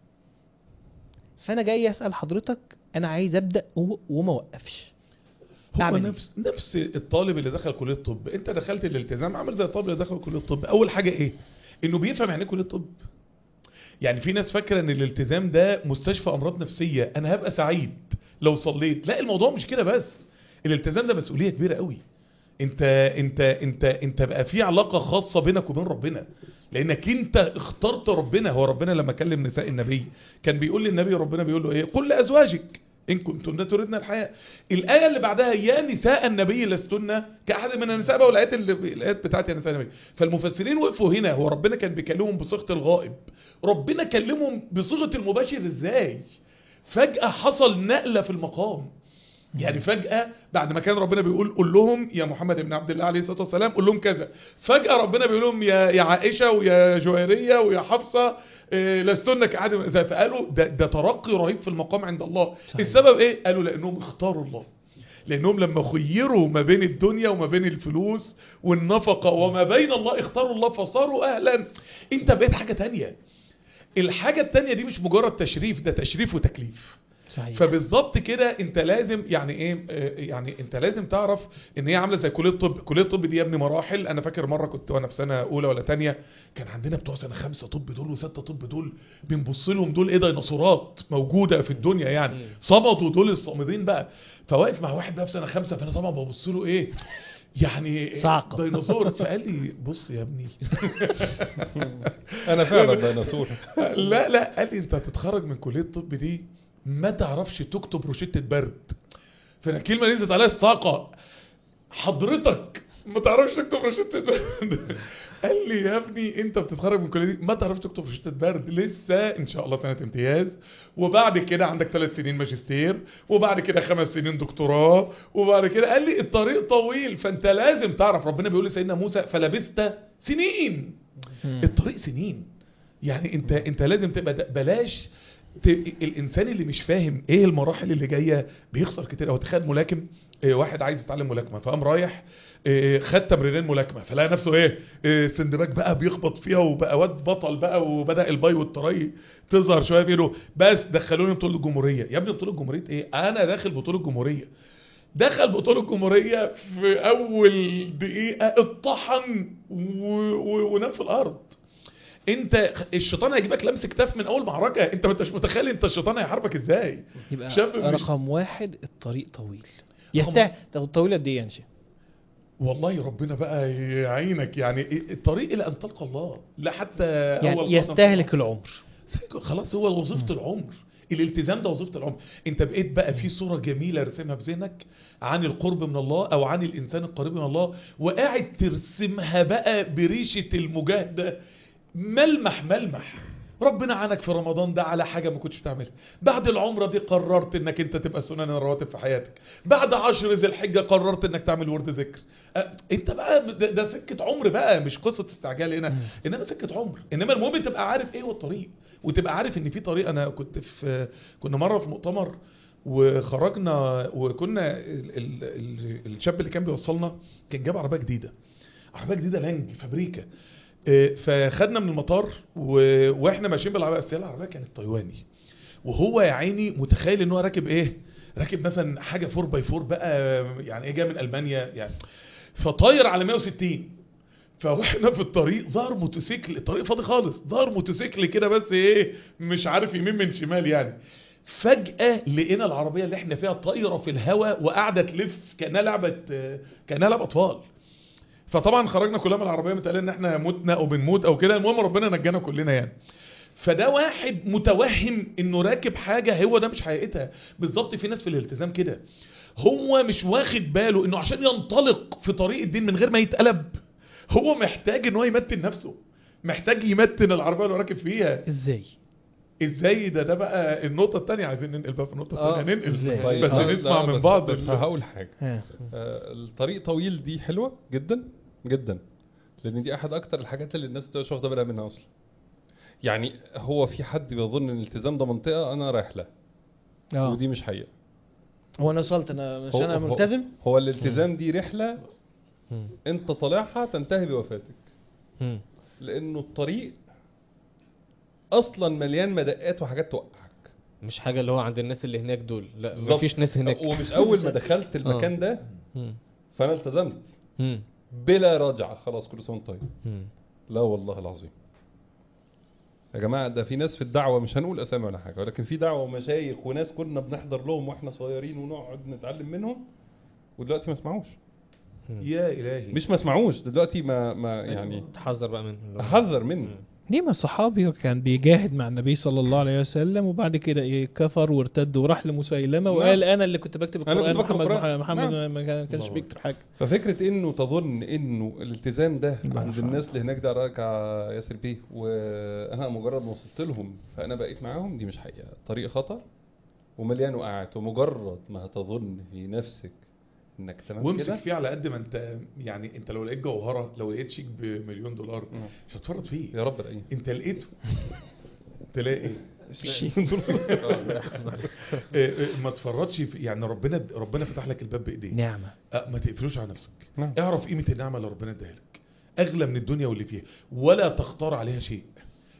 فانا جاي اسال حضرتك انا عايز ابدا و- وما اوقفش هو أعمل إيه؟ نفس نفس الطالب اللي دخل كليه الطب انت دخلت الالتزام عامل زي الطالب اللي دخل كليه الطب اول حاجه ايه انه بيفهم يعني ايه كليه الطب يعني في ناس فاكره ان الالتزام ده مستشفى امراض نفسيه انا هبقى سعيد لو صليت لا الموضوع مش كده بس الالتزام ده مسؤوليه كبيره قوي انت انت انت انت بقى في علاقه خاصه بينك وبين ربنا لانك انت اخترت ربنا هو ربنا لما كلم نساء النبي كان بيقول للنبي ربنا بيقول له ايه قل لازواجك ان كنتن تردن الحياه الايه اللي بعدها يا نساء النبي لستن كاحد من النساء بقى والايات اللي الايات بتاعت يا نساء النبي فالمفسرين وقفوا هنا هو ربنا كان بيكلمهم بصيغه الغائب ربنا كلمهم بصيغه المباشر ازاي فجاه حصل نقله في المقام يعني فجأة بعد ما كان ربنا بيقول قول لهم يا محمد بن عبد الله عليه الصلاة والسلام قول لهم كذا فجأة ربنا بيقول لهم يا يا عائشة ويا جويرية ويا حفصة إيه، لستن كأحد من- زي فقالوا ده, ده ترقي رهيب في المقام عند الله صحيح. السبب ايه قالوا لأنهم اختاروا الله لأنهم لما خيروا ما بين الدنيا وما بين الفلوس والنفقة وما بين الله اختاروا الله فصاروا أهلا انت بقيت حاجة تانية الحاجة التانية دي مش مجرد تشريف ده تشريف وتكليف صحيح فبالظبط كده انت لازم يعني ايه آه، يعني انت لازم تعرف ان هي عامله زي كليه الطب كليه الطب دي يا ابني مراحل انا فاكر مره كنت وانا في سنه اولى ولا تانية كان عندنا بتوع سنه خمسه طب دول وسته طب دول بنبص لهم دول ايه ديناصورات موجوده في الدنيا يعني مم. صمدوا دول الصامدين بقى فواقف مع واحد بقى في سنه خمسه فانا طبعا ببص له ايه يعني صعقة. ديناصور فقال لي بص يا ابني انا فعلا ديناصور لا لا قال لي انت هتتخرج من كليه الطب دي ما تعرفش تكتب روشته برد فانا الكلمه نزلت عليها الصاقه حضرتك ما تعرفش تكتب روشته برد قال لي يا ابني انت بتتخرج من الكليه دي ما تعرفش تكتب روشته برد لسه ان شاء الله سنه امتياز وبعد كده عندك ثلاث سنين ماجستير وبعد كده خمس سنين دكتوراه وبعد كده قال لي الطريق طويل فانت لازم تعرف ربنا بيقول لسيدنا موسى فلبثت سنين الطريق سنين يعني انت انت لازم تبقى ده- بلاش ت... الانسان اللي مش فاهم ايه المراحل اللي جايه بيخسر كتير قوي تخيل ملاكم اه، واحد عايز يتعلم ملاكمه فقام رايح اه، خد تمرينين ملاكمه فلقى نفسه ايه اه، سندباك بقى بيخبط فيها وبقى واد بطل بقى وبدا الباي والتراي تظهر شويه في ايده بس دخلوني بطوله الجمهوريه يا ابني بطوله الجمهوريه ايه انا داخل بطوله الجمهوريه دخل بطولة الجمهورية في أول دقيقة اتطحن و... و... ونام في الأرض انت الشيطان هيجيبك لمس كتاف من اول معركه انت ما انتش متخيل انت الشيطان هيحاربك ازاي يبقى شاب مش- رقم واحد الطريق طويل يستاهل طب طويل قد ايه يا انشا؟ والله ربنا بقى يعينك يعني الطريق الى ان تلقى الله لا حتى يعني أول يستهلك العمر خلاص هو وظيفه العمر الالتزام ده وظيفه العمر انت بقيت بقى في صوره جميله رسمها في ذهنك عن القرب من الله او عن الانسان القريب من الله وقاعد ترسمها بقى بريشه المجاهده ملمح ملمح ربنا عانك في رمضان ده على حاجة ما كنتش بتعملها بعد العمرة دي قررت انك انت تبقى سنن الرواتب في حياتك بعد عشر ذي الحجة قررت انك تعمل ورد ذكر أه، انت بقى ده, ده سكة عمر بقى مش قصة استعجال هنا انما سكة عمر انما المهم تبقى عارف ايه هو الطريق وتبقى عارف ان في طريق انا كنت في كنا مرة في مؤتمر وخرجنا وكنا ال ال ال الشاب اللي كان بيوصلنا كان جاب عربية جديدة عربية جديدة لانج فابريكا آه، فخدنا من المطار و... واحنا ماشيين بالعربيه بس هي العربيه كانت تايواني وهو يا عيني متخيل ان هو راكب ايه راكب مثلا حاجه 4 باي 4 بقى يعني ايه جاي من المانيا يعني فطاير على 160 فاحنا في الطريق ظهر موتوسيكل الطريق فاضي خالص ظهر موتوسيكل كده بس ايه مش عارف يمين من شمال يعني فجأة لقينا العربية اللي احنا فيها طايرة في الهواء وقاعدة تلف كأنها لعبة آه، كأنها لعبة أطفال فطبعا خرجنا كلنا من العربيه متقال ان احنا متنا او بنموت او كده المهم ربنا نجانا كلنا يعني فده واحد متوهم انه راكب حاجه هو ده مش حقيقتها بالظبط في ناس في الالتزام كده هو مش واخد باله انه عشان ينطلق في طريق الدين من غير ما يتقلب هو محتاج ان هو يمتن نفسه محتاج يمتن العربيه اللي هو راكب فيها ازاي؟ ازاي ده ده بقى النقطه الثانيه عايزين ننقل بقى في النقطه آه، الثانيه ننقل إزاي؟ طيب، بس آه، نسمع لا، من بس- بعض بس ال- هقول حاجه ها. آه، الطريق طويل دي حلوه جدا جدا لان دي احد اكتر الحاجات اللي الناس مش واخده بالها منها اصلا يعني هو في حد بيظن ان الالتزام ده منطقه انا رايح لها اه ودي مش حقيقه هو انا وصلت انا مش هو- انا هو- ملتزم هو الالتزام دي رحله مم. انت طالعها تنتهي بوفاتك مم. لانه الطريق اصلا مليان مدقات وحاجات توقعك مش حاجه اللي هو عند الناس اللي هناك دول لا بالظبط. مفيش ناس هناك ومش اول ما دخلت المكان ده مم. فانا التزمت مم. بلا رجعه خلاص كل سنه وانت طيب مم. لا والله العظيم يا جماعة ده في ناس في الدعوة مش هنقول أسامي ولا حاجة ولكن في دعوة ومشايخ وناس كنا بنحضر لهم واحنا صغيرين ونقعد نتعلم منهم ودلوقتي ما اسمعوش يا الهي مش ما اسمعوش دلوقتي ما ما يعني تحذر بقى منه اللي هو- احذر منه ليه ما الصحابي كان بيجاهد مع النبي صلى الله عليه وسلم وبعد كده ايه كفر وارتد وراح لمسيلمه نعم. وقال انا اللي كنت بكتب أنا القران كنت بكتب محمد القرآن. محمد نعم. ما كان- كانش الله بيكتب حاجه ففكرة انه تظن انه الالتزام ده الله عند يرحمه. الناس اللي هناك ده راجع ياسر بيه وانا مجرد ما وصلت لهم فانا بقيت معاهم دي مش حقيقة طريق خطر ومليان وقعات ومجرد ما هتظن في نفسك انك تمام وامسك كده فيه على قد ما انت يعني انت لو لقيت جوهره لو لقيت شيك بمليون دولار مم. مش هتفرط فيه يا رب الاقيه انت لقيته تلاقي ايه الشيك. إيه، إيه، ما تفرطش في يعني ربنا ربنا فتح لك الباب بايديه نعمه أه، ما تقفلوش على نفسك نعم. اعرف قيمه النعمه اللي ربنا اداها لك اغلى من الدنيا واللي فيها ولا تختار عليها شيء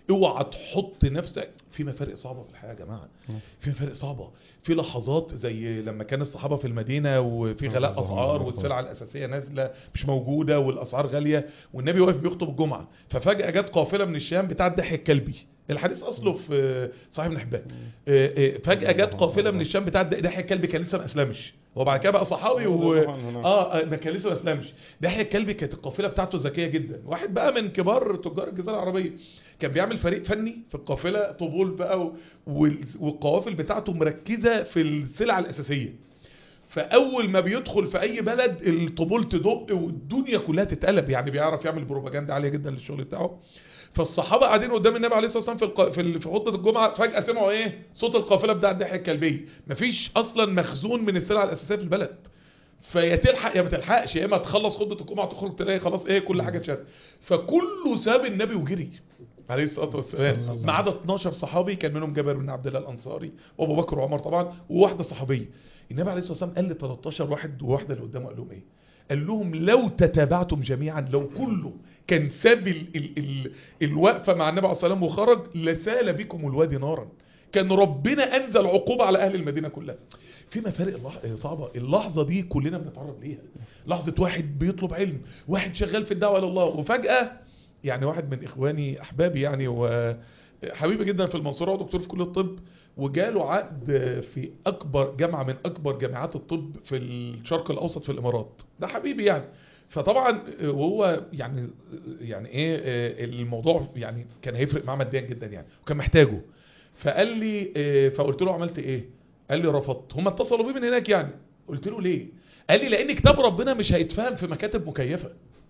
اوعى تحط نفسك في مفارق صعبه في الحياه يا جماعه في مفارق صعبه في لحظات زي لما كان الصحابه في المدينه وفي غلاء اسعار والسلع الاساسيه نازله مش موجوده والاسعار غاليه والنبي واقف بيخطب الجمعه ففجاه جت قافله من الشام بتاعه دحية الكلبي الحديث اصله في صحيح ابن حبان آه، آه، فجاه جت قافله من الشام بتاعه دحية الكلبي كان لسه ما اسلمش هو بعد كده بقى صحابي و... اه آه، ما كان لسه ما اسلمش دحية الكلبي كانت القافله بتاعته ذكيه جدا واحد بقى من كبار تجار الجزيره العربيه كان بيعمل فريق فني في القافله طبول بقى و... وال- والقوافل بتاعته مركزه في السلع الاساسيه فاول ما بيدخل في اي بلد الطبول تدق والدنيا كلها تتقلب يعني بيعرف يعمل بروباجندا عاليه جدا للشغل بتاعه فالصحابه قاعدين قدام النبي عليه الصلاه والسلام في الق... في, ال... في خطبه الجمعه فجاه سمعوا ايه صوت القافله بتاع الدحية الكلبيه مفيش اصلا مخزون من السلع الاساسيه في البلد فيا تلحق يا ما تلحقش يا اما تخلص خطبه الجمعه تخرج تلاقي خلاص ايه كل حاجه اتشالت فكله ساب النبي وجري عليه الصلاه صلى والسلام الله ما عليه عدا 12 صحابي كان منهم جابر بن عبد الله الانصاري وابو بكر وعمر طبعا وواحده صحابيه النبي عليه الصلاه والسلام قال ل 13 واحد وواحده اللي قدامه قال لهم ايه قال لهم لو تتابعتم جميعا لو كله كان ساب ال ال ال الوقفه مع النبي عليه الصلاه والسلام وخرج لسال بكم الوادي نارا كان ربنا انزل عقوبه على اهل المدينه كلها في مفارق اللح- صعبه اللحظه دي كلنا بنتعرض ليها لحظه واحد بيطلب علم واحد شغال في الدعوه الى الله وفجاه يعني واحد من اخواني احبابي يعني وحبيبي جدا في المنصوره ودكتور في كليه الطب وجاله عقد في اكبر جامعه من اكبر جامعات الطب في الشرق الاوسط في الامارات ده حبيبي يعني فطبعا وهو يعني يعني ايه الموضوع يعني كان هيفرق معاه ماديا جدا يعني وكان محتاجه فقال لي إيه، فقلت له عملت ايه قال لي رفضت هم اتصلوا بيه من هناك يعني قلت له ليه قال لي لان كتاب ربنا مش هيتفهم في مكاتب مكيفه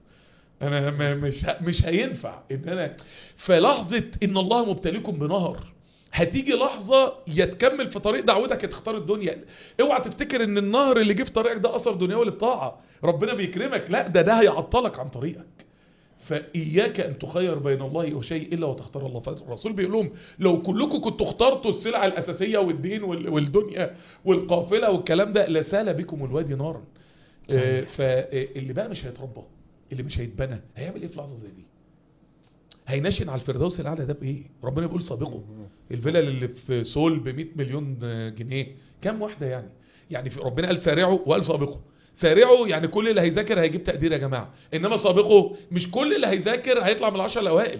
انا ما- مش ه- مش هينفع ان انا فلحظه ان الله مبتليكم بنهر هتيجي لحظه يا تكمل في طريق دعوتك يا تختار الدنيا اوعى تفتكر ان النهر اللي جه في طريقك ده اثر دنيوي للطاعه ربنا بيكرمك لا ده ده هيعطلك عن طريقك فإياك أن تخير بين الله وشيء إلا وتختار الله فالرسول بيقول لهم لو كلكم كنتوا اخترتوا السلع الأساسية والدين وال- والدنيا والقافلة والكلام ده لسال بكم الوادي نارا آه، فاللي بقى مش هيتربى اللي مش هيتبنى هيعمل ايه في لحظه زي دي هينشن على الفردوس الاعلى ده بايه ربنا بيقول سابقوا الفيلا اللي في سول ب 100 مليون جنيه كام واحده يعني يعني في ربنا قال سارعوا وقال سابقوا سارعوا يعني كل اللي هيذاكر هيجيب تقدير يا جماعه انما سابقوا مش كل اللي هيذاكر هيطلع من العشر الاوائل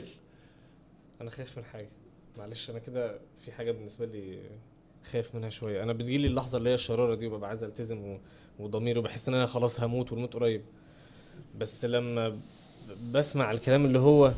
انا خايف من حاجه معلش انا كده في حاجه بالنسبه لي خايف منها شويه انا بتجيلي اللحظه اللي هي الشراره دي وببقى عايز التزم و- وضميري وبحس ان انا خلاص هموت والموت قريب بس لما ب- بسمع الكلام اللي هو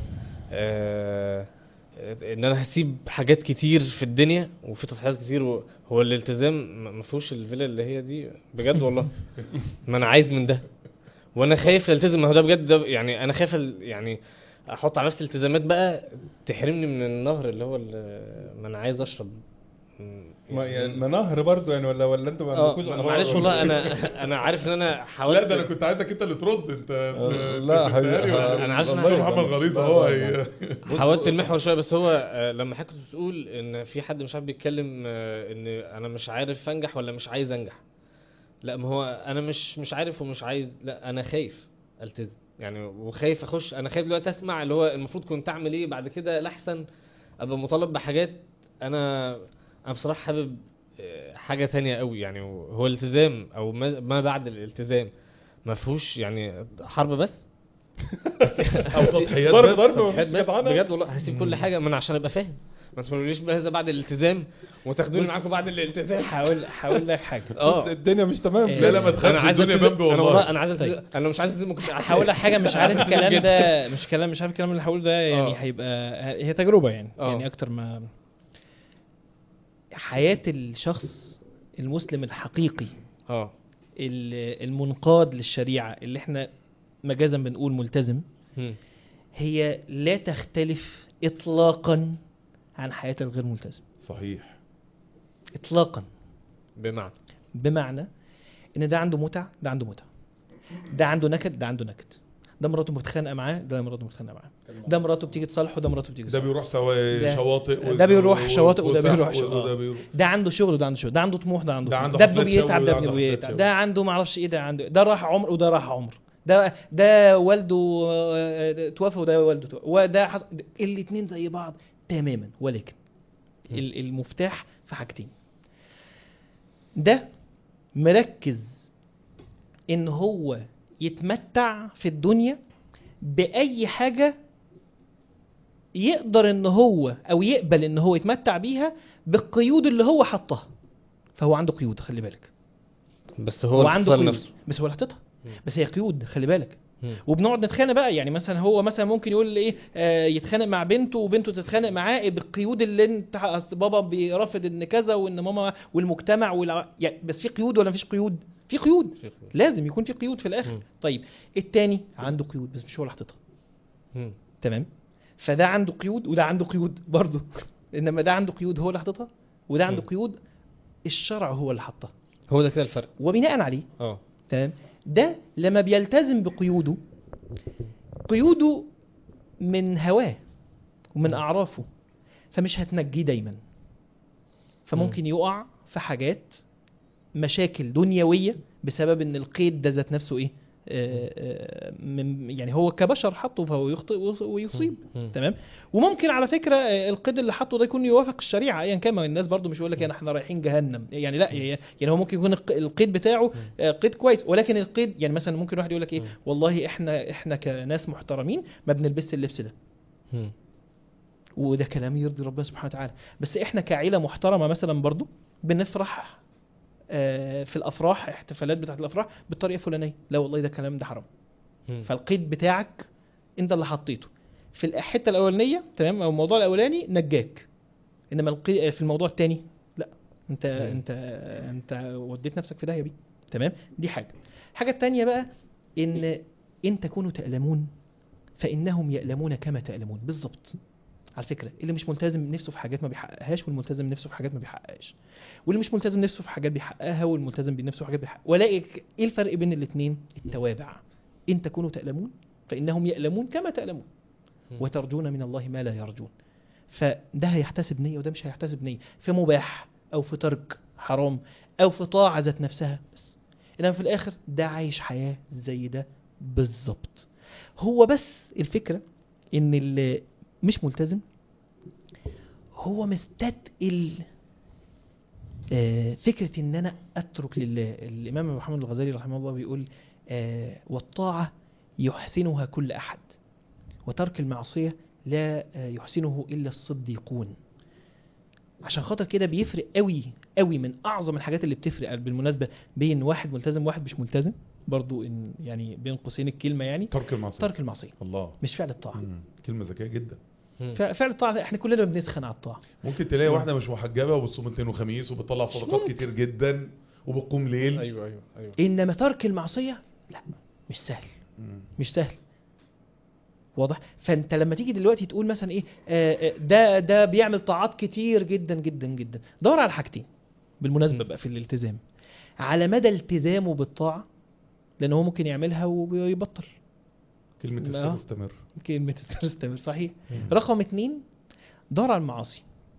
آه ان انا هسيب حاجات كتير في الدنيا وفي تضحيات كتير و- هو الالتزام ما ما فيهوش الفيلا اللي هي دي بجد والله ما انا عايز من ده وانا خايف التزم ما هو ده بجد ده يعني انا خايف ال- يعني احط على نفسي التزامات بقى تحرمني من النهر اللي هو ال- ما انا عايز اشرب ما يعني ما نهر برضه يعني ولا ولا انتوا ما اه عندكوش أنهار معلش ولا والله إيه؟ انا انا عارف ان انا حاولت لا ده انا كنت عايزك انت اللي ترد انت آه، أنت لا فهمتها لي حبيبي ولا- أنا عارف إن والله أنا- محمد غليظ لا، اهو لا، هي- حاولت المحور شويه بس هو آه، لما حضرتك كنت بتقول ان في حد مش عارف بيتكلم آه، ان انا مش عارف انجح ولا مش عايز انجح لا ما هو انا مش مش عارف ومش عايز لا انا خايف التزم يعني وخايف اخش انا خايف دلوقتي اسمع اللي هو المفروض كنت اعمل ايه بعد كده الاحسن ابقى مطالب بحاجات انا انا بصراحه حابب آه، حاجه تانية قوي يعني هو الالتزام او ما ما بعد الالتزام ما فيهوش يعني حرب بس او تضحيات ضرب بس ضرب صفحات مفيش بس جدعنة. بجد والله هسيب كل حاجه ما انا عشان ابقى فاهم ما تقوليش بهذا بعد الالتزام وتاخدوني معاكم بعد الالتزام حاول حاول لك حاجه اه الدنيا مش تمام إيه. لا لا ما انا تخافش عايز الدنيا التزام بامبي انا والله والله انا عايز التزام انا لو مش عايز التزام كنت هقول لك حاجه مش عارف الكلام ده مش كلام مش عارف الكلام اللي هقوله ده يعني آه. هيبقى هي تجربه يعني آه. يعني اكتر ما حياه الشخص المسلم الحقيقي اه ال- المنقاد للشريعه اللي احنا مجازا بنقول ملتزم هم. هي لا تختلف اطلاقا عن حياه الغير ملتزم صحيح اطلاقا بمعنى بمعنى ان ده عنده متع ده عنده متع ده عنده نكد ده عنده نكد ده مراته متخانقه معاه ده مراته متخانقه معاه ده مراته بتيجي تصالحه ده مراته بتيجي ده تصالحه بيروح سوا ده- شواطئ ده بيروح شواطئ وده وسح بيروح شو- وده آه. بيروح ده عنده شغل وده عنده شغل ده عنده طموح ده عنده ده طموح. عنده ده ابنه حفلات شوي بيتعب وده ده عنده ابنه حفلات بيتعب شوي. ده عنده ما اعرفش ايه ده عنده ده راح عمر وده راح عمر ده ده والده آه، توفى وده والده توفى وده حص... الاثنين زي بعض تماما ولكن ال- المفتاح في حاجتين ده مركز ان هو يتمتع في الدنيا باي حاجه يقدر ان هو او يقبل ان هو يتمتع بيها بالقيود اللي هو حطها فهو عنده قيود خلي بالك بس هو هو اللي عنده اختار قيود نفسه بس هو اللي حاططها مم. بس هي قيود خلي بالك مم. وبنقعد نتخانق بقى يعني مثلا هو مثلا ممكن يقول ايه آه يتخانق مع بنته وبنته تتخانق معاه بالقيود اللي انت أصل بابا بيرفض ان كذا وان ماما والمجتمع والع... يعني بس في قيود ولا مفيش قيود في قيود في قيود. لازم يكون في قيود في الاخر مم. طيب التاني عنده قيود بس مش هو اللي حاططها مم. تمام فده عنده قيود وده عنده قيود برضه انما ده عنده قيود هو اللي حاططها وده عنده مم. قيود الشرع هو اللي حطها هو ده كده الفرق وبناء عليه اه تمام ده لما بيلتزم بقيوده قيوده من هواه ومن اعرافه فمش هتنجيه دايما فممكن يقع في حاجات مشاكل دنيويه بسبب ان القيد ده ذات نفسه ايه آه، آه، من يعني هو كبشر حطه فهو يخطئ ويص- ويصيب مم. تمام وممكن على فكره آه، القيد اللي حطه ده يكون يوافق الشريعه ايا كان ما الناس برضو مش يقول لك يعني احنا رايحين جهنم يعني لا هي- يعني هو ممكن يكون الق- القيد بتاعه آه، قيد كويس ولكن القيد يعني مثلا ممكن واحد يقول لك ايه مم. والله احنا احنا كناس محترمين ما بنلبسش اللبس ده مم. وده كلام يرضي ربنا سبحانه وتعالى بس احنا كعيله محترمه مثلا برضو بنفرح آه، في الافراح احتفالات بتاعت الافراح بالطريقه الفلانيه لا والله ده كلام ده حرام مم. فالقيد بتاعك انت اللي حطيته في الحته الاولانيه تمام او الموضوع الاولاني نجاك انما القي... في الموضوع الثاني لا انت مم. انت انت وديت نفسك في داهيه بيه تمام دي حاجه الحاجه الثانيه بقى ان ان تكونوا تألمون فانهم يألمون كما تألمون بالظبط على فكره اللي مش ملتزم نفسه في حاجات ما بيحققهاش والملتزم نفسه في حاجات ما بيحققهاش واللي مش ملتزم نفسه في حاجات بيحققها والملتزم بنفسه في حاجات بيحققها ولاقي ايه الفرق بين الاثنين التوابع ان تكونوا تألمون فانهم يألمون كما تألمون مم. وترجون من الله ما لا يرجون فده هيحتسب نية وده مش هيحتسب نية في مباح او في ترك حرام او في طاعة ذات نفسها بس انما في الاخر ده عايش حياة زي ده بالظبط هو بس الفكرة ان اللي مش ملتزم هو مستثقل آه، فكرة ان انا اترك لله الامام محمد الغزالي رحمه الله بيقول آه، والطاعة يحسنها كل احد وترك المعصية لا آه، يحسنه الا الصديقون عشان خاطر كده بيفرق قوي قوي من اعظم الحاجات اللي بتفرق بالمناسبة بين واحد ملتزم وواحد مش ملتزم برضو ان يعني بين قوسين الكلمة يعني ترك المعصيه ترك المعصية الله مش فعل الطاعة مم. كلمه ذكيه جدا مم. فع- فعل الطاعة احنا كلنا بنسخن على الطاعة ممكن تلاقي واحده مش محجبه وبتصوم اثنين وخميس وبتطلع صدقات ممكن. كتير جدا وبتقوم ليل ايوه ايوه ايوه انما ترك المعصية لا مش سهل مم. مش سهل واضح فانت لما تيجي دلوقتي تقول مثلا ايه آه، آه، ده ده بيعمل طاعات كتير جدا جدا جدا دور على حاجتين بالمناسبه م. بقى في الالتزام على مدى التزامه بالطاعه لان هو ممكن يعملها ويبطل كلمه لا. السر استمر كلمه تستمر صحيح مم. رقم اتنين دور على المعاصي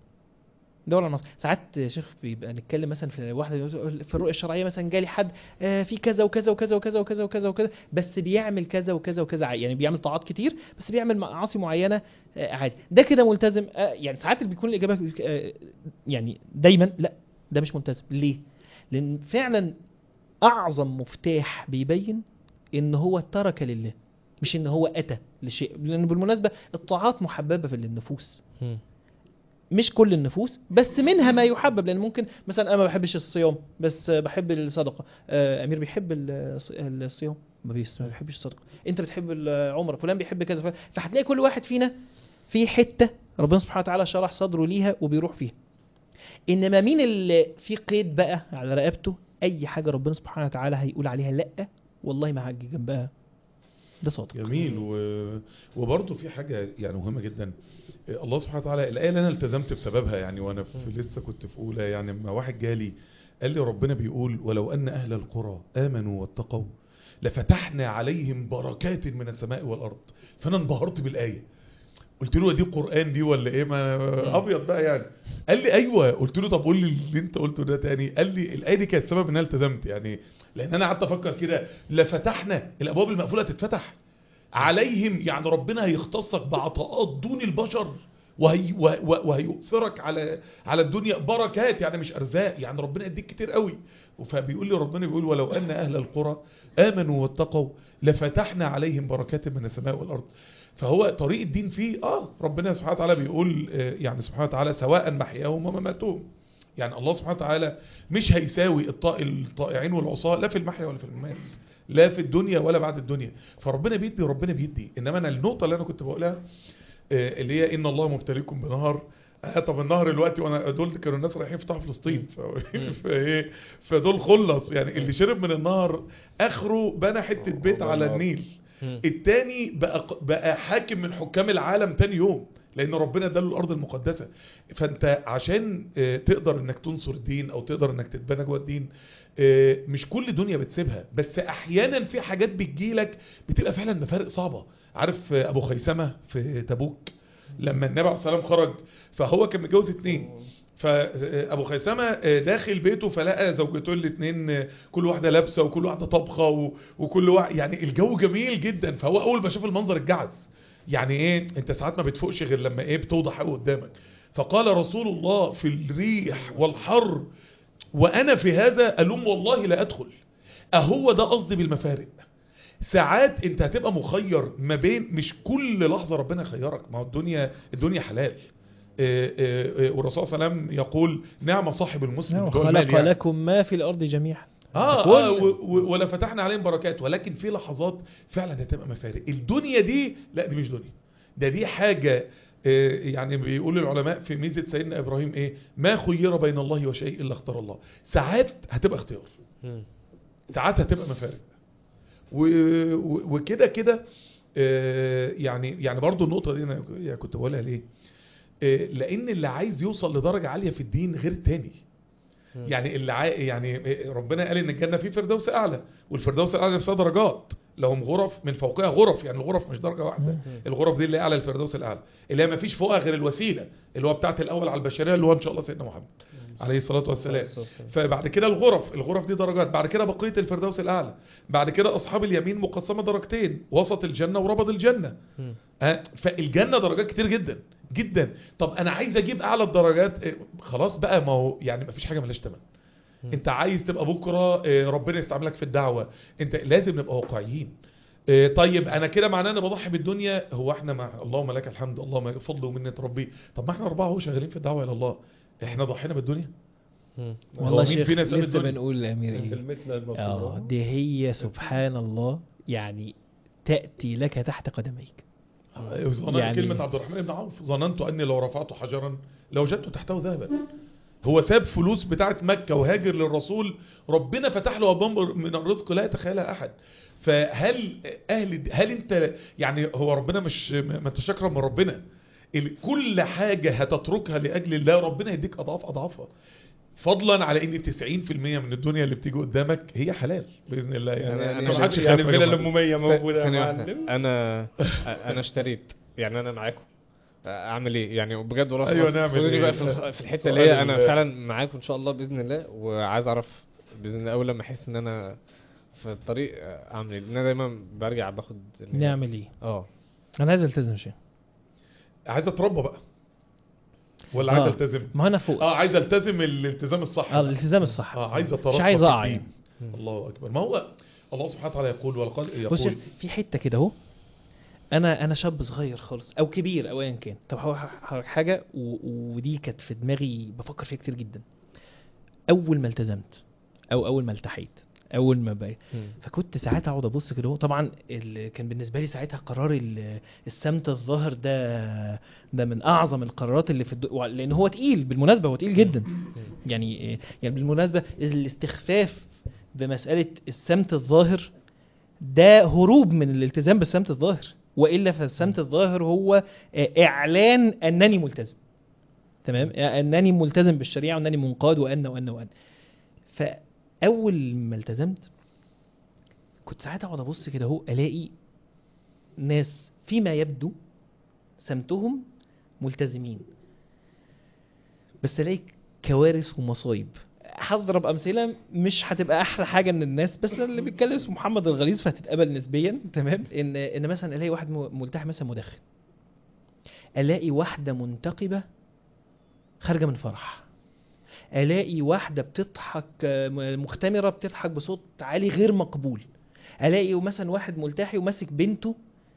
دور على المعاصي ساعات يا شيخ بيبقى نتكلم مثلا في واحده يقول في الرؤيه الشرعيه مثلا جالي حد آه، في كذا وكذا وكذا وكذا وكذا وكذا وكذا بس بيعمل كذا وكذا وكذا يعني بيعمل طاعات كتير بس بيعمل معاصي معينه آه، عادي ده كده ملتزم آه، يعني ساعات اللي بيكون الاجابه آه، يعني دايما لا ده مش ملتزم ليه لان فعلا اعظم مفتاح بيبين ان هو ترك لله مش ان هو اتى لشيء لان بالمناسبه الطاعات محببه في النفوس مم. مش كل النفوس بس منها ما يحبب لان ممكن مثلا انا ما بحبش الصيام بس بحب الصدقه آه، امير بيحب الص- الصيام ما بيس- ما بيحبش الصدقه انت بتحب العمره فلان بيحب كذا فلان- فهتلاقي كل واحد فينا في حته ربنا سبحانه وتعالى شرح صدره ليها وبيروح فيها انما مين اللي في قيد بقى على رقبته اي حاجه ربنا سبحانه وتعالى هيقول عليها لا والله ما هاجي جنبها ده صادق جميل و... وبرضه في حاجه يعني مهمه جدا الله سبحانه وتعالى الايه اللي انا التزمت بسببها يعني وانا في لسه كنت في اولى يعني لما واحد جالي قال لي ربنا بيقول ولو ان اهل القرى امنوا واتقوا لفتحنا عليهم بركات من السماء والارض فانا انبهرت بالايه قلت له دي قران دي ولا ايه ما ابيض بقى يعني قال لي ايوه قلت له طب قول لي اللي انت قلته ده تاني قال لي الايه دي كانت سبب ان انا التزمت يعني لان انا قعدت افكر كده لفتحنا الابواب المقفوله تتفتح عليهم يعني ربنا هيختصك بعطاءات دون البشر وهي وه- وه- وهيؤثرك على على الدنيا بركات يعني مش ارزاق يعني ربنا يديك كتير قوي فبيقول لي ربنا بيقول ولو ان اهل القرى امنوا واتقوا لفتحنا عليهم بركات من السماء والارض فهو طريق الدين فيه اه ربنا سبحانه وتعالى بيقول آه، يعني سبحانه وتعالى سواء محياهم ومماتهم يعني الله سبحانه وتعالى مش هيساوي الطا- الطائعين والعصاة لا في المحيا ولا في الممات لا في الدنيا ولا بعد الدنيا فربنا بيدي وربنا بيدي انما انا النقطه اللي انا كنت بقولها آه، اللي هي ان الله مبتليكم بنهر آه طب النهر دلوقتي وانا دول كانوا الناس رايحين يفتحوا فلسطين ف- فايه فدول خلص يعني اللي شرب من النهر اخره بنى حته بيت على النيل التاني بقى بقى حاكم من حكام العالم تاني يوم لان ربنا اداله الارض المقدسه فانت عشان آه، تقدر انك تنصر الدين او تقدر انك تتبنى جوه الدين آه، مش كل دنيا بتسيبها بس احيانا في حاجات بتجيلك بتبقى فعلا مفارق صعبه عارف آه، ابو خيثمه في تبوك لما النبي عليه الصلاه والسلام خرج فهو كان متجوز اتنين فابو خيثمه آه، داخل بيته فلقى زوجته الاثنين كل واحده لابسه وكل واحده طبخه و- وكل واحد يعني الجو جميل جدا فهو اول ما شاف المنظر اتجعز يعني ايه انت ساعات ما بتفوقش غير لما ايه بتوضح قوي قدامك فقال رسول الله في الريح والحر وانا في هذا الوم والله لا ادخل اهو ده قصدي بالمفارق ساعات انت هتبقى مخير ما بين مش كل لحظه ربنا يخيرك ما هو الدنيا الدنيا حلال آه، آه، آه، والرسول صلى الله عليه وسلم يقول نعم صاحب المسلم اللي هو المال خلق يعني. لكم ما في الارض جميعا اه, كل- آه و- و- ولا فتحنا عليهم بركات ولكن في لحظات فعلا هتبقى مفارق الدنيا دي لا دي مش دنيا ده دي حاجة آه، يعني بيقول العلماء في ميزة سيدنا إبراهيم إيه ما خير بين الله وشيء إلا اختار الله ساعات هتبقى اختيار ساعات هتبقى مفارق و- و- وكده كده آه، يعني يعني برضو النقطة دي أنا يعني كنت بقولها ليه آه، لأن اللي عايز يوصل لدرجة عالية في الدين غير التاني يعني اللي عاي... يعني ربنا قال ان الجنه في فردوس اعلى والفردوس الاعلى نفسها درجات لهم غرف من فوقها غرف يعني الغرف مش درجه واحده الغرف دي اللي اعلى الفردوس الاعلى اللي هي ما فيش فوقها غير الوسيله اللي هو بتاعت الاول على البشريه اللي هو ان شاء الله سيدنا محمد عليه الصلاه والسلام فبعد كده الغرف الغرف دي درجات بعد كده بقيه الفردوس الاعلى بعد كده اصحاب اليمين مقسمه درجتين وسط الجنه وربض الجنه أه فالجنه درجات كتير جدا جدا طب انا عايز اجيب اعلى الدرجات إيه، خلاص بقى ما هو يعني ما فيش حاجه ملهاش ثمن انت عايز تبقى بكره آه، ربنا يستعملك في الدعوه انت لازم نبقى واقعيين آه، طيب انا كده معناه انا بضحي بالدنيا هو احنا مع اللهم لك الحمد اللهم فضل ومنه ربي طب ما احنا اربعه اهو شغالين في الدعوه الى الله احنا ضحينا بالدنيا والله هو مين شيخ فينا ساب لسه الدنيا؟ بنقول لامير ايه كلمتنا اه المفروض دي هي سبحان الله يعني تاتي لك تحت قدميك ظننت يعني- كلمة عبد الرحمن بن عوف ظننت أني لو رفعت حجرا لوجدت تحته ذهبا هو ساب فلوس بتاعت مكة وهاجر للرسول ربنا فتح له أبواب من الرزق لا يتخيلها أحد فهل أهل هل أنت يعني هو ربنا مش ما انت شاكر من ربنا ال- كل حاجة هتتركها لأجل الله ربنا يديك أضعاف أضعافها فضلا على ان 90% من الدنيا اللي بتيجي قدامك هي حلال باذن الله يعني, أنا- أنا ما شايف حدش يعني يخاف يا الفيلا جماعة. الأمومية موجودة يا ثانية واحدة. معلم انا انا اشتريت يعني انا معاكم اعمل ايه يعني بجد والله أيوة، خلاص نعمل خدوني إيه؟ بقى في الخ- في الحته سؤال اللي هي انا ال- فعلا معاكم ان شاء الله باذن الله وعايز اعرف باذن الله اول لما احس ان انا في الطريق اعمل ايه لان انا دايما برجع باخد اللي هي- نعمل ايه اه انا عايز التزم شيء عايز اتربى بقى ولا عايز آه. التزم ما انا فوق اه عايز التزم الالتزام الصح اه الالتزام الصح اه عايز اتربى مش عايز في اقع الدين. يعني الله اكبر ما هو الله سبحانه وتعالى يقول ولقد بص يقول في حته كده اهو انا انا شاب صغير خالص او كبير او ايا كان طب هقول ح- حاجه و... ودي كانت في دماغي بفكر فيها كتير جدا اول ما التزمت او اول ما التحيت اول ما بقى فكنت ساعات اقعد ابص كده هو طبعا ال... كان بالنسبه لي ساعتها قرار ال... السمت الظاهر ده ده من اعظم القرارات اللي في الد... وع- لان هو تقيل بالمناسبه هو تقيل جدا يعني يعني بالمناسبه الاستخفاف بمساله السمت الظاهر ده هروب من الالتزام بالسمت الظاهر والا فالسمت الظاهر هو آه، اعلان انني ملتزم تمام آه، انني ملتزم بالشريعه وانني منقاد وان وان وان فاول ما التزمت كنت ساعات اقعد ابص كده اهو الاقي ناس فيما يبدو سمتهم ملتزمين بس الاقي كوارث ومصايب هضرب امثله مش هتبقى احلى حاجه ان الناس بس اللي بيتكلم اسمه محمد الغليظ فهتتقبل نسبيا تمام ان ان مثلا الاقي واحد م- ملتحي مثلا مدخن الاقي واحده منتقبه خارجه من فرح الاقي واحده بتضحك آه، م- مختمره بتضحك بصوت عالي غير مقبول الاقي مثلا واحد ملتحي وماسك بنته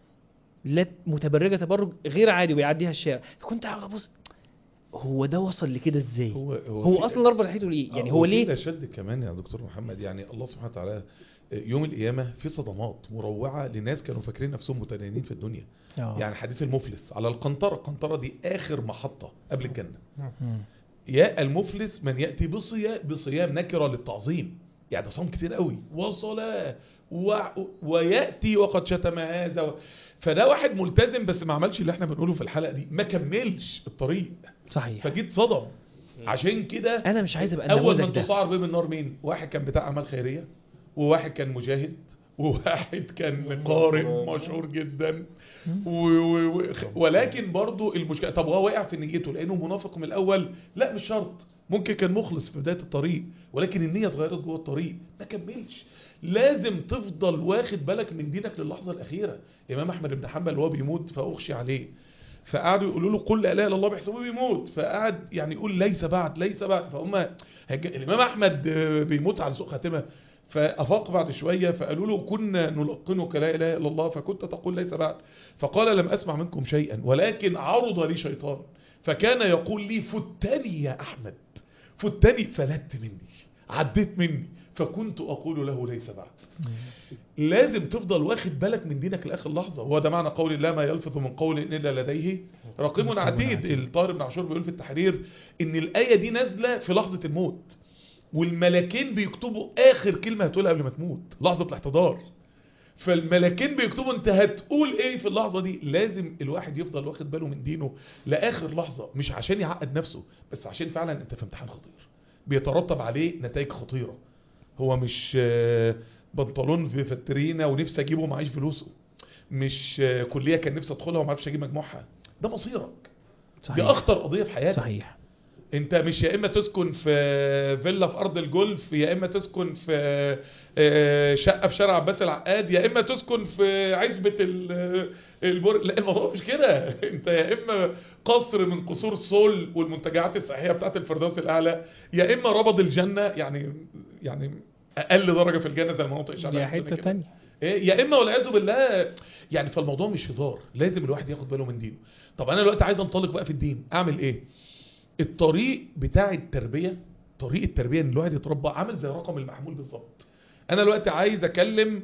لا متبرجه تبرج غير عادي وبيعديها الشارع فكنت قاعد ابص هو ده وصل لكده ازاي هو, هو في- اصلا ضرب لحيته ليه يعني هو في ليه ده شد كمان يا دكتور محمد يعني الله سبحانه وتعالى يوم القيامة في صدمات مروعة لناس كانوا فاكرين نفسهم متدينين في الدنيا آه. يعني حديث المفلس على القنطرة القنطرة دي آخر محطة قبل الجنة مم. يا المفلس من يأتي بصيام, بصيام نكرة للتعظيم يعني ده صوم كتير قوي وصلاة و... ويأتي وقد شتم هذا و... فده واحد ملتزم بس ما عملش اللي احنا بنقوله في الحلقة دي ما كملش الطريق صحيح فجيت صدم عشان كده انا مش عايز ابقى اول النموذج من ده تصعر بيه من النار مين واحد كان بتاع اعمال خيريه وواحد كان مجاهد وواحد كان قارئ مشهور جدا و... و... و... ولكن برضو المشكله طب هو وقع في نيته لانه منافق من الاول لا مش شرط ممكن كان مخلص في بدايه الطريق ولكن النيه اتغيرت جوه الطريق ما كملش لازم تفضل واخد بالك من دينك للحظه الاخيره امام احمد بن حنبل وهو بيموت فاغشي عليه فقعدوا يقولوا له قل لا اله الا الله بيحسبوه بيموت فقعد يعني يقول ليس بعد ليس بعد فهم هج... الامام احمد آه، بيموت على سوء خاتمه فافاق بعد شويه فقالوا له كنا نلقنك لا اله الا الله فكنت تقول ليس بعد فقال لم اسمع منكم شيئا ولكن عرض لي شيطان فكان يقول لي فتني يا احمد فتني فلت مني عديت مني فكنت اقول له ليس بعد لازم تفضل واخد بالك من دينك لاخر لحظه هو ده معنى قول الله ما يلفظ من قول الا لديه رقيب عتيد الطاهر بن عاشور بيقول في التحرير ان الايه دي نازله في لحظه الموت والملكين بيكتبوا اخر كلمه هتقولها قبل ما تموت لحظه الاحتضار فالملكين بيكتبوا انت هتقول ايه في اللحظه دي لازم الواحد يفضل واخد باله من دينه لاخر لحظه مش عشان يعقد نفسه بس عشان فعلا انت في امتحان خطير بيترتب عليه نتائج خطيره هو مش آه، بنطلون في فترينا ونفسي اجيبه معيش فلوسه مش آه، كليه كان نفسي ادخلها وما عرفش اجيب مجموعها ده مصيرك دي صحيح اخطر قضيه في حياتك صحيح انت مش يا اما تسكن في فيلا في ارض الجولف يا اما تسكن في آه، شقه في شارع عباس العقاد يا اما تسكن في عزبه ال- البر لا الموضوع مش كده انت يا اما قصر من قصور سول والمنتجعات السياحيه بتاعت الفردوس الاعلى يا اما ربض الجنه يعني يعني اقل درجه في الجنه زي المناطق الشعبيه دي عندنا حته كده. تانية إيه، يا اما والعياذ بالله يعني فالموضوع مش هزار لازم الواحد ياخد باله من دينه طب انا دلوقتي عايز انطلق بقى في الدين اعمل ايه الطريق بتاع التربيه طريق التربيه ان الواحد يتربى عامل زي رقم المحمول بالظبط انا دلوقتي عايز اكلم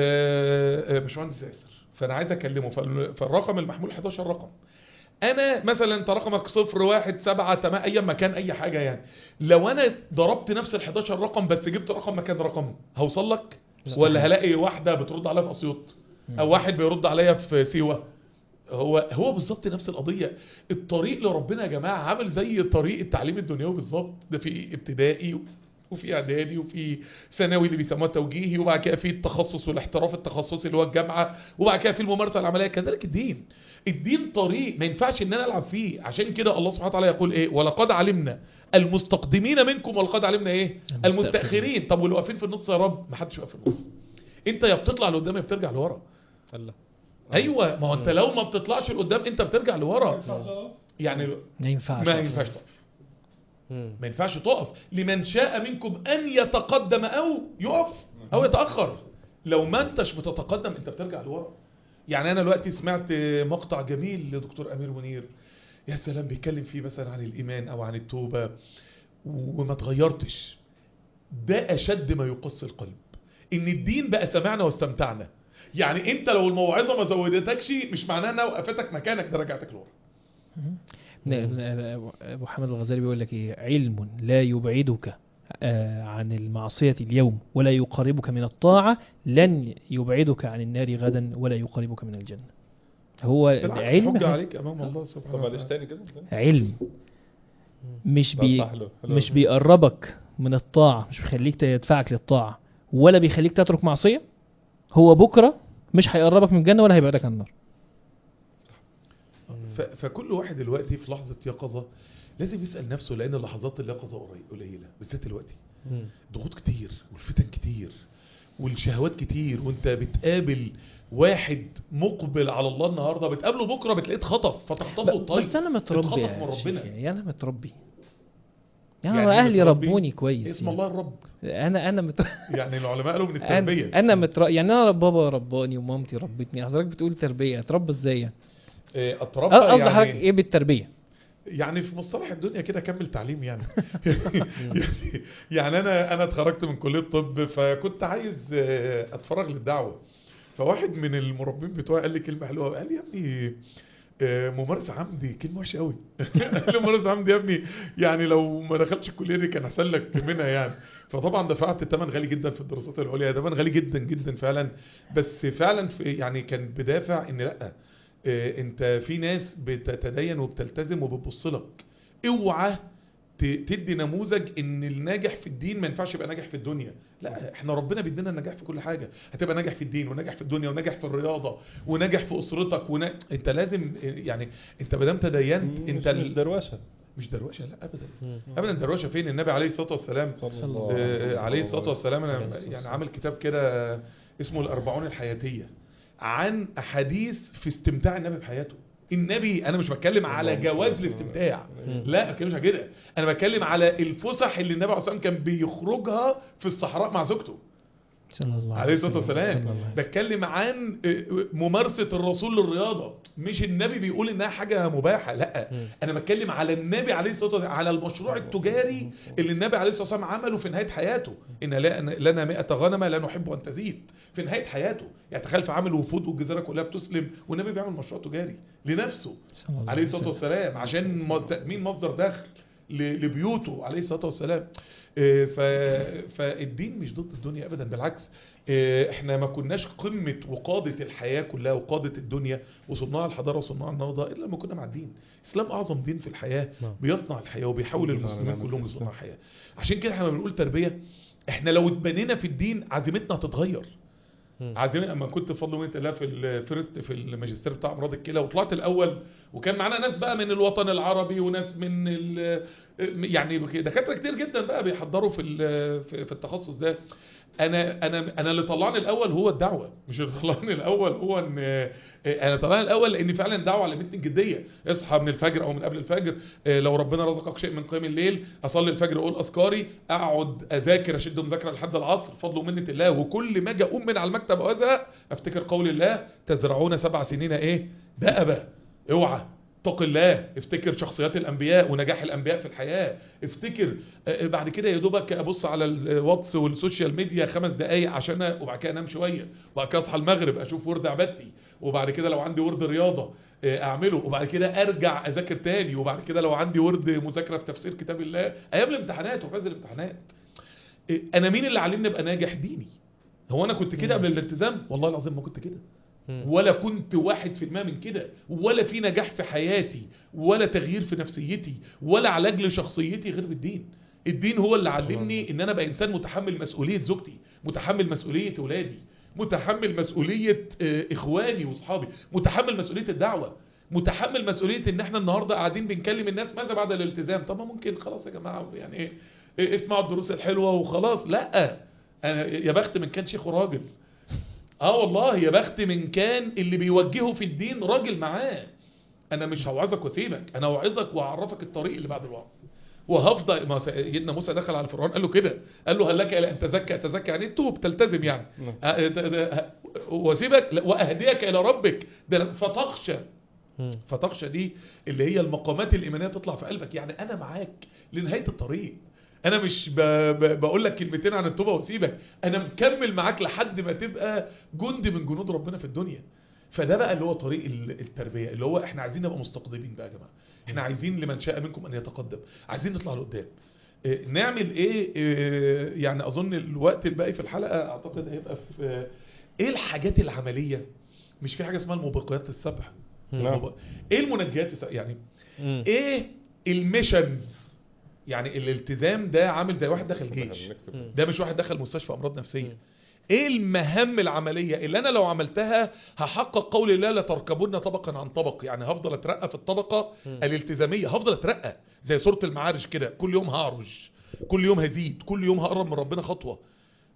آه، آه، باشمهندس ياسر فانا عايز اكلمه فال- فالرقم المحمول 11 رقم انا مثلا انت رقمك صفر واحد سبعة تمام اي مكان اي حاجه يعني لو انا ضربت نفس ال 11 رقم بس جبت رقم مكان رقم هوصل لك ولا هلاقي واحده بترد عليا في اسيوط او واحد بيرد عليا في سيوه هو هو بالظبط نفس القضيه الطريق لربنا يا جماعه عامل زي طريق التعليم الدنيوي بالظبط ده في ابتدائي وفي اعدادي وفي ثانوي اللي بيسموها توجيهي وبعد كده في التخصص والاحتراف التخصصي اللي هو الجامعه وبعد كده في الممارسه العمليه كذلك الدين الدين طريق ما ينفعش ان انا العب فيه عشان كده الله سبحانه وتعالى يقول ايه ولقد علمنا المستقدمين منكم ولقد علمنا ايه المستاخرين طب واللي واقفين في النص يا رب ما حدش واقف في النص انت يا بتطلع لقدام يا بترجع لورا الله ايوه ما هو انت لو ما بتطلعش لقدام انت بترجع لورا يعني ما ينفعش ما ينفعش تقف مم. ما ينفعش تقف لمن شاء منكم ان يتقدم او يقف او يتاخر لو ما انتش بتتقدم انت بترجع لورا يعني انا دلوقتي سمعت مقطع جميل لدكتور امير منير يا سلام بيتكلم فيه مثلا عن الايمان او عن التوبه وما تغيرتش ده اشد ما يقص القلب ان الدين بقى سمعنا واستمتعنا يعني انت لو الموعظه ما زودتكش مش معناها انها وقفتك مكانك ده رجعتك لورا ابو حامد الغزالي بيقول لك ايه علم لا يبعدك آه، عن المعصية اليوم ولا يقربك من الطاعة لن يبعدك عن النار غدا ولا يقربك من الجنة هو بالعكس العلم حجه عليك امام الله سبحانه طب معلش وتعالى تاني كده علم مش بي صح له حلو. مش بيقربك من الطاعة مش بيخليك يدفعك للطاعة ولا بيخليك تترك معصية هو بكرة مش هيقربك من الجنة ولا هيبعدك عن النار ف- فكل واحد دلوقتي في لحظه يقظه لازم يسال نفسه لان لحظات اليقظه قري- قليله بالذات دلوقتي مم. ضغوط كتير والفتن كتير والشهوات كتير وانت بتقابل واحد مقبل على الله النهارده بتقابله بكره بتلاقيه اتخطف فتخطفه الطيب بس انا متربي اتخطف يا من شيخ ربنا يعني انا متربي يعني, يعني يعني اهلي متربي ربوني كويس اسم يعني. الله الرب انا انا مت... يعني العلماء قالوا من التربيه انا انا متر... يعني انا بابا رباني ومامتي ربتني حضرتك بتقول تربيه اتربى ازاي يعني آه، اتربى قصدي حضرتك يعني ايه بالتربيه يعني في مصطلح الدنيا كده كمل تعليم يعني يعني, يعني انا انا اتخرجت من كليه طب فكنت عايز آه، اتفرغ للدعوه فواحد من المربين بتوعي قال لي كلمه حلوه قال لي يا ابني آه، ممارسه عمدي كلمه وحشه قوي قال لي ممارسه عمدي يا ابني يعني لو ما دخلتش الكليه دي كان احسن لك منها يعني فطبعا دفعت ثمن غالي جدا في الدراسات العليا ثمن غالي جدا جدا فعلا بس فعلا في يعني كان بدافع ان لا آه، انت في ناس بتتدين وبتلتزم وبتبص لك اوعى ت- تدي نموذج ان الناجح في الدين ما ينفعش يبقى ناجح في الدنيا لا احنا ربنا بيدينا النجاح في كل حاجه هتبقى ناجح في الدين وناجح في الدنيا وناجح في الرياضه وناجح في اسرتك ونا... انت لازم يعني انت ما دام تدينت انت مش, ال- مش دروشه مش دروشه لا ابدا ابدا دروشه فين النبي عليه الصلاه والسلام صلى الله آه، عليه الصلاه والسلام عليه انا الصلاة يعني عامل كتاب كده اسمه الاربعون الحياتيه عن احاديث في استمتاع النبي بحياته النبي انا مش بتكلم على اللهم صل جواز وسلم. الاستمتاع مم. لا ما بتكلمش على كده انا بتكلم على الفسح اللي النبي عليه الصلاه والسلام كان بيخرجها في الصحراء مع زوجته صلى الله عليه الصلاه وسلم. والسلام صلى الله عليه وسلم. بتكلم عن ممارسه الرسول للرياضه مش النبي بيقول انها حاجه مباحه لا انا بتكلم على النبي عليه الصلاه والسلام على المشروع التجاري اللي النبي عليه الصلاه والسلام عمله في نهايه حياته ان لا- لنا 100 غنمه لا نحب ان تزيد في نهايه حياته يعني تخيل في عامل وفود والجزيره كلها بتسلم والنبي بيعمل مشروع تجاري لنفسه صلى الله عليه الصلاه وسلم. والسلام عشان م- تامين مصدر دخل ل- لبيوته عليه الصلاه والسلام آه، ف... فالدين مش ضد الدنيا ابدا بالعكس آه، احنا ما كناش قمه وقاده الحياه كلها وقاده الدنيا وصناع الحضاره وصناع النهضه الا لما كنا مع الدين الاسلام اعظم دين في الحياه نعم. بيصنع الحياه وبيحول نعم، المسلمين نعم، كلهم الإسلام. لصناع حياه عشان كده احنا لما بنقول تربيه احنا لو اتبنينا في الدين عزيمتنا هتتغير عايزين اما كنت بفضل وانت الله في الفيرست في الماجستير بتاع امراض الكلى وطلعت الاول وكان معانا ناس بقى من الوطن العربي وناس من ال- يعني دكاتره كتير جدا بقى بيحضروا في ال- في في التخصص ده انا انا انا اللي طلعني الاول هو الدعوه مش اللي طلعني الاول هو ان انا طلعني الاول لان فعلا الدعوه علمتني الجديه اصحى من الفجر او من قبل الفجر آه، لو ربنا رزقك شيء من قيام الليل اصلي الفجر اقول اذكاري اقعد اذاكر اشد مذاكره لحد العصر فضل ومنه الله وكل ما اجي اقوم من على المكتب وازهق افتكر قول الله تزرعون سبع سنين ايه دأبة اوعى اتق الله افتكر شخصيات الانبياء ونجاح الانبياء في الحياه افتكر آه، بعد كده يا دوبك ابص على الواتس والسوشيال ميديا خمس دقايق عشان أ- وبعد كده انام شويه وبعد كده اصحى المغرب اشوف ورد عبادتي وبعد كده لو عندي ورد رياضه آه، اعمله وبعد كده ارجع اذاكر تاني وبعد كده لو عندي ورد مذاكره في تفسير كتاب الله ايام الامتحانات وفي عز الامتحانات آه، انا مين اللي علمني ابقى ناجح ديني هو انا كنت كده قبل الالتزام والله العظيم ما كنت كده ولا كنت واحد في المية من كده ولا في نجاح في حياتي ولا تغيير في نفسيتي ولا علاج لشخصيتي غير بالدين الدين هو اللي علمني ان انا ابقى انسان متحمل مسؤولية زوجتي متحمل مسؤولية اولادي متحمل مسؤولية آه، اخواني واصحابي متحمل مسؤولية الدعوة متحمل مسؤولية ان احنا النهاردة قاعدين بنكلم الناس ماذا بعد الالتزام طب ما ممكن خلاص يا جماعة يعني ايه إيه، اسمعوا الدروس الحلوة وخلاص لا أنا يا بخت من كان شيخ وراجل اه والله يا بخت من كان اللي بيوجهه في الدين راجل معاه انا مش هوعظك واسيبك انا هوعظك واعرفك الطريق اللي بعد الوعظ وهفضل ما سيدنا موسى دخل على فرعون قال له كده قال له هل لك الى ان تزكى تزكى يعني توب تلتزم يعني نعم. آه، ده- ده- واسيبك لا، واهديك الى ربك ده فتخشى فتخشى دي اللي هي المقامات الايمانيه تطلع في قلبك يعني انا معاك لنهايه الطريق انا مش ب... ب... بقول لك كلمتين عن التوبه واسيبك انا مكمل معاك لحد ما تبقى جندي من جنود ربنا في الدنيا فده بقى اللي هو طريق ال- التربيه اللي هو احنا عايزين نبقى مستقدمين بقى يا جماعه احنا عايزين لمن شاء منكم ان يتقدم عايزين نطلع لقدام إيه، نعمل ايه إيه، يعني اظن الوقت الباقي في الحلقه اعتقد هيبقى في ايه الحاجات العمليه مش في حاجه اسمها الموبقيات السبع نعم. الموب- ايه المنجيات السبع؟ يعني مم. ايه الميشنز يعني الالتزام ده عامل زي واحد دخل جيش نكتب. ده مش واحد دخل مستشفى امراض نفسيه ايه المهام العمليه اللي انا لو عملتها هحقق قول الله لتركبن طبقا عن طبق يعني هفضل اترقى في الطبقه الالتزاميه هفضل اترقى زي سوره المعارج كده كل يوم هعرج كل يوم هزيد كل يوم هقرب من ربنا خطوه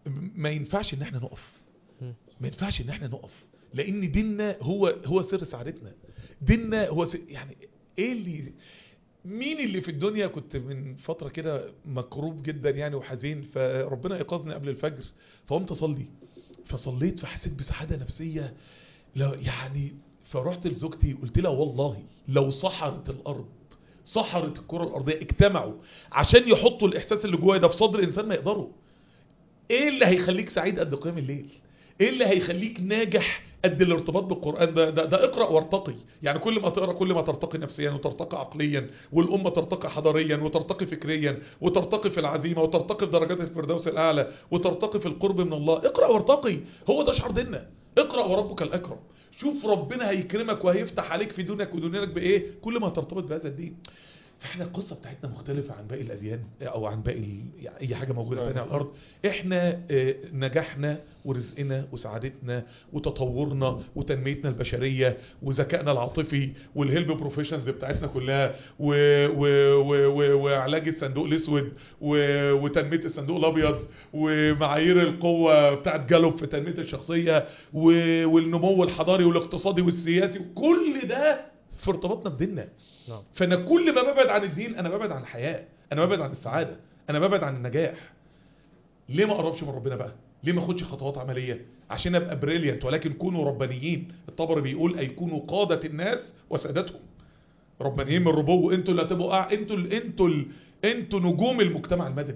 ما ينفعش ان احنا نقف مم. ما ينفعش ان احنا نقف لان ديننا هو هو سر سعادتنا ديننا هو سر يعني ايه اللي مين اللي في الدنيا كنت من فترة كده مكروب جدا يعني وحزين فربنا ايقظني قبل الفجر فقمت اصلي فصليت فحسيت بسعادة نفسية لو يعني فرحت لزوجتي قلت لها والله لو سحرت الارض سحرت الكرة الارضية اجتمعوا عشان يحطوا الاحساس اللي جوايا ده في صدر انسان ما يقدروا ايه اللي هيخليك سعيد قد قيام الليل ايه اللي هيخليك ناجح قد الارتباط بالقرآن ده, ده, ده اقرأ وارتقي يعني كل ما تقرأ كل ما ترتقي نفسيا وترتقي عقليا والأمة ترتقي حضاريا وترتقي فكريا وترتقي في العزيمة وترتقي في درجات الفردوس الأعلى وترتقي في القرب من الله اقرأ وارتقي هو ده شعار ديننا اقرأ وربك الأكرم شوف ربنا هيكرمك وهيفتح عليك في دنياك ودنياك بإيه كل ما ترتبط بهذا الدين فاحنا القصة بتاعتنا مختلفة عن باقي الأديان أو عن باقي ال- يعني أي حاجة موجودة تانية على الأرض احنا آه، نجاحنا ورزقنا وسعادتنا وتطورنا وتنميتنا البشرية وذكائنا العاطفي والهيلب بروفيشنز بتاعتنا كلها و و و و وعلاج الصندوق الاسود و وتنمية الصندوق الابيض ومعايير القوة بتاعت جالوب في تنمية الشخصية و والنمو الحضاري والاقتصادي والسياسي وكل ده في ارتباطنا بديننا نعم. فانا كل ما ببعد عن الدين انا ببعد عن الحياة انا ببعد عن السعادة انا ببعد عن النجاح ليه ما اقربش من ربنا بقى ليه ما اخدش خطوات عمليه عشان ابقى بريليانت ولكن كونوا ربانيين الطبري بيقول اي كونوا قاده الناس وسادتهم ربانيين من الربو انتوا اللي هتبقوا قاع انتوا ال... انتوا ال... انتوا نجوم المجتمع المدني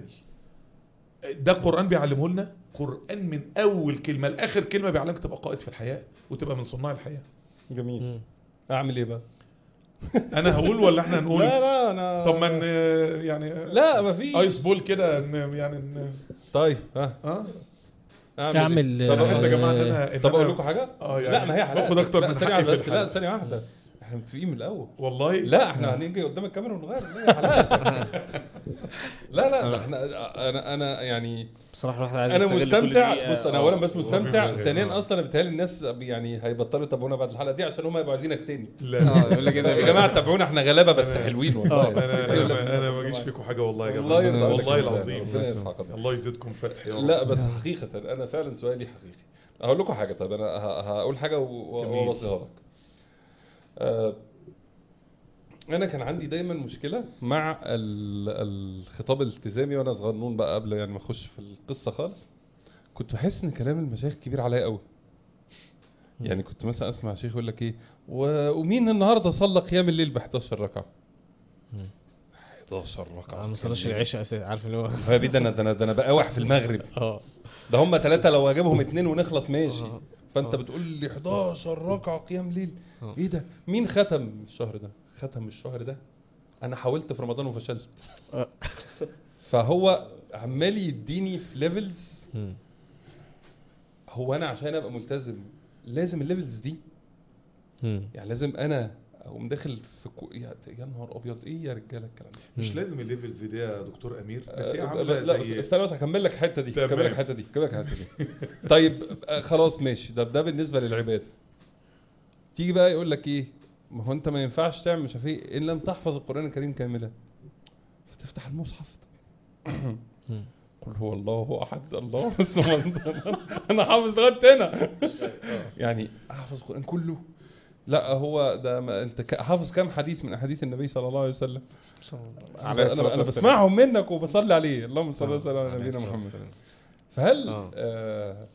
ده القران بيعلمه لنا قران من اول كلمه لاخر كلمه بيعلمك تبقى قائد في الحياه وتبقى من صناع الحياه جميل مم. اعمل ايه بقى انا هقول ولا احنا هنقول لا لا انا طب ما ن- يعني لا ما في ايس بول كده ن- يعني ن- طيب ها اه اعمل اعمل إيه؟ طب احس يا آه، جماعه ان انا إن طب أنا- اقول لكم حاجه اه يعني لا ما هي حلقه باخد اكتر لا، من ثانيه حقي واحده في بس لا الحلقة. ثانيه واحده احنا متفقين من الاول والله لا احنا هنيجي قدام الكاميرا ونغير لا حلقات لا لا ده احنا انا انا يعني بصراحه الواحد عايز انا يستغل كل مستمتع دقيقة. بص انا آه. اولا بس مستمتع بيبقى- ثانيا آه. اصلا بيتهيألي الناس يعني هيبطلوا يتابعونا بعد الحلقه دي عشان هم يبقوا عايزينك تاني لا اه يقول لك يا ايه جماعه تابعونا احنا غلابه بس أنا- حلوين والله انا انا انا ما بجيش فيكم حاجه والله يا جماعه والله يرضى عليك والله بالله. العظيم ربنا يرفع قدرك. الله يزيدكم فتح يا رب لا بس حقيقة أنا فعلا سؤالي حقيقي هقول لكم حاجة طيب أنا ه- هقول حاجة و- جميل. وأوصيها لك آه، أنا كان عندي دايما مشكلة مع ال- الخطاب الالتزامي وأنا صغنون بقى قبل يعني ما أخش في القصة خالص كنت بحس إن كلام المشايخ كبير عليا قوي يعني كنت مثلا أسمع شيخ يقول لك إيه و- ومين النهاردة صلى قيام الليل ب 11 ركعة 11 ركعة انا ما صلاش العشاء اساسا عارف اللي هو يا بيه ده انا ده انا ده انا بقاوح في المغرب اه ده هم ثلاثة لو اجيبهم اتنين ونخلص ماشي آه. فانت آه. بتقول لي 11 ركعة قيام ليل آه. ايه ده مين ختم الشهر ده ختم الشهر ده انا حاولت في رمضان وفشلت آه. فهو عمال يديني في ليفلز مم. هو انا عشان ابقى ملتزم لازم الليفلز دي مم. يعني لازم انا اقوم داخل في كو... يا, يا نهار ابيض ايه يا رجاله الكلام ده مش مم. لازم الليفلز دي يا دكتور امير بس هي آه، عامله لا بس زي استنى بس هكمل لك الحته دي تمام. هكمل لك الحته دي هكمل لك الحته دي طيب آه، خلاص ماشي ده ده بالنسبه للعباده تيجي بقى يقول لك ايه ما هو انت ما ينفعش تعمل مش عارف ايه ان لم تحفظ القران الكريم كاملا فتفتح المصحف مم. قل هو الله احد الله الصمد انا حافظ لغايه هنا يعني احفظ القران كله لا هو ده ما انت ك- حافظ كام حديث من احاديث النبي صلى الله عليه وسلم عليه انا الصلاة انا والسلام. بسمعهم منك وبصلي عليه اللهم صل آه. وسلم على عليه نبينا الصلاة محمد والسلام. فهل آه. آه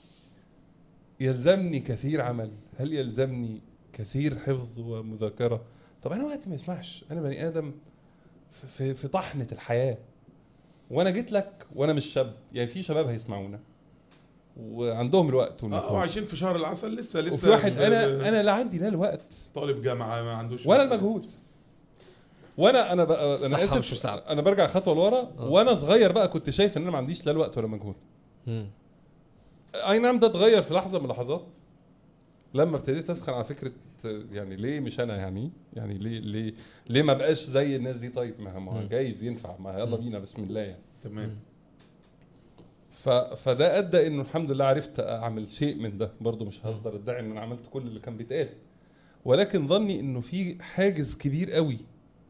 يلزمني كثير عمل هل يلزمني كثير حفظ ومذاكرة طب انا وقت ما يسمعش انا بني ادم في- في, في طحنة الحياة وانا جيت لك وانا مش شاب يعني في شباب هيسمعونا وعندهم الوقت اه والمجهود وعايشين في شهر العسل لسه لسه وفي واحد ب- انا ب- انا لا عندي لا الوقت طالب جامعه ما عندوش ولا المجهود وانا انا بقى انا صحة مش اسف مساعدة. انا برجع خطوه لورا آه. وانا صغير بقى كنت شايف ان انا ما عنديش لا الوقت ولا مجهود مم. اي نعم ده اتغير في لحظه من اللحظات لما ابتديت اسخن على فكره يعني ليه مش انا يعني يعني ليه ليه ليه ما بقاش زي الناس دي طيب ما ما هو مم. جايز ينفع ما يلا مم. بينا بسم الله يعني تمام ف فده ادى انه الحمد لله عرفت اعمل شيء من ده برضو مش هقدر ادعي ان انا عملت كل اللي كان بيتقال ولكن ظني انه في حاجز كبير قوي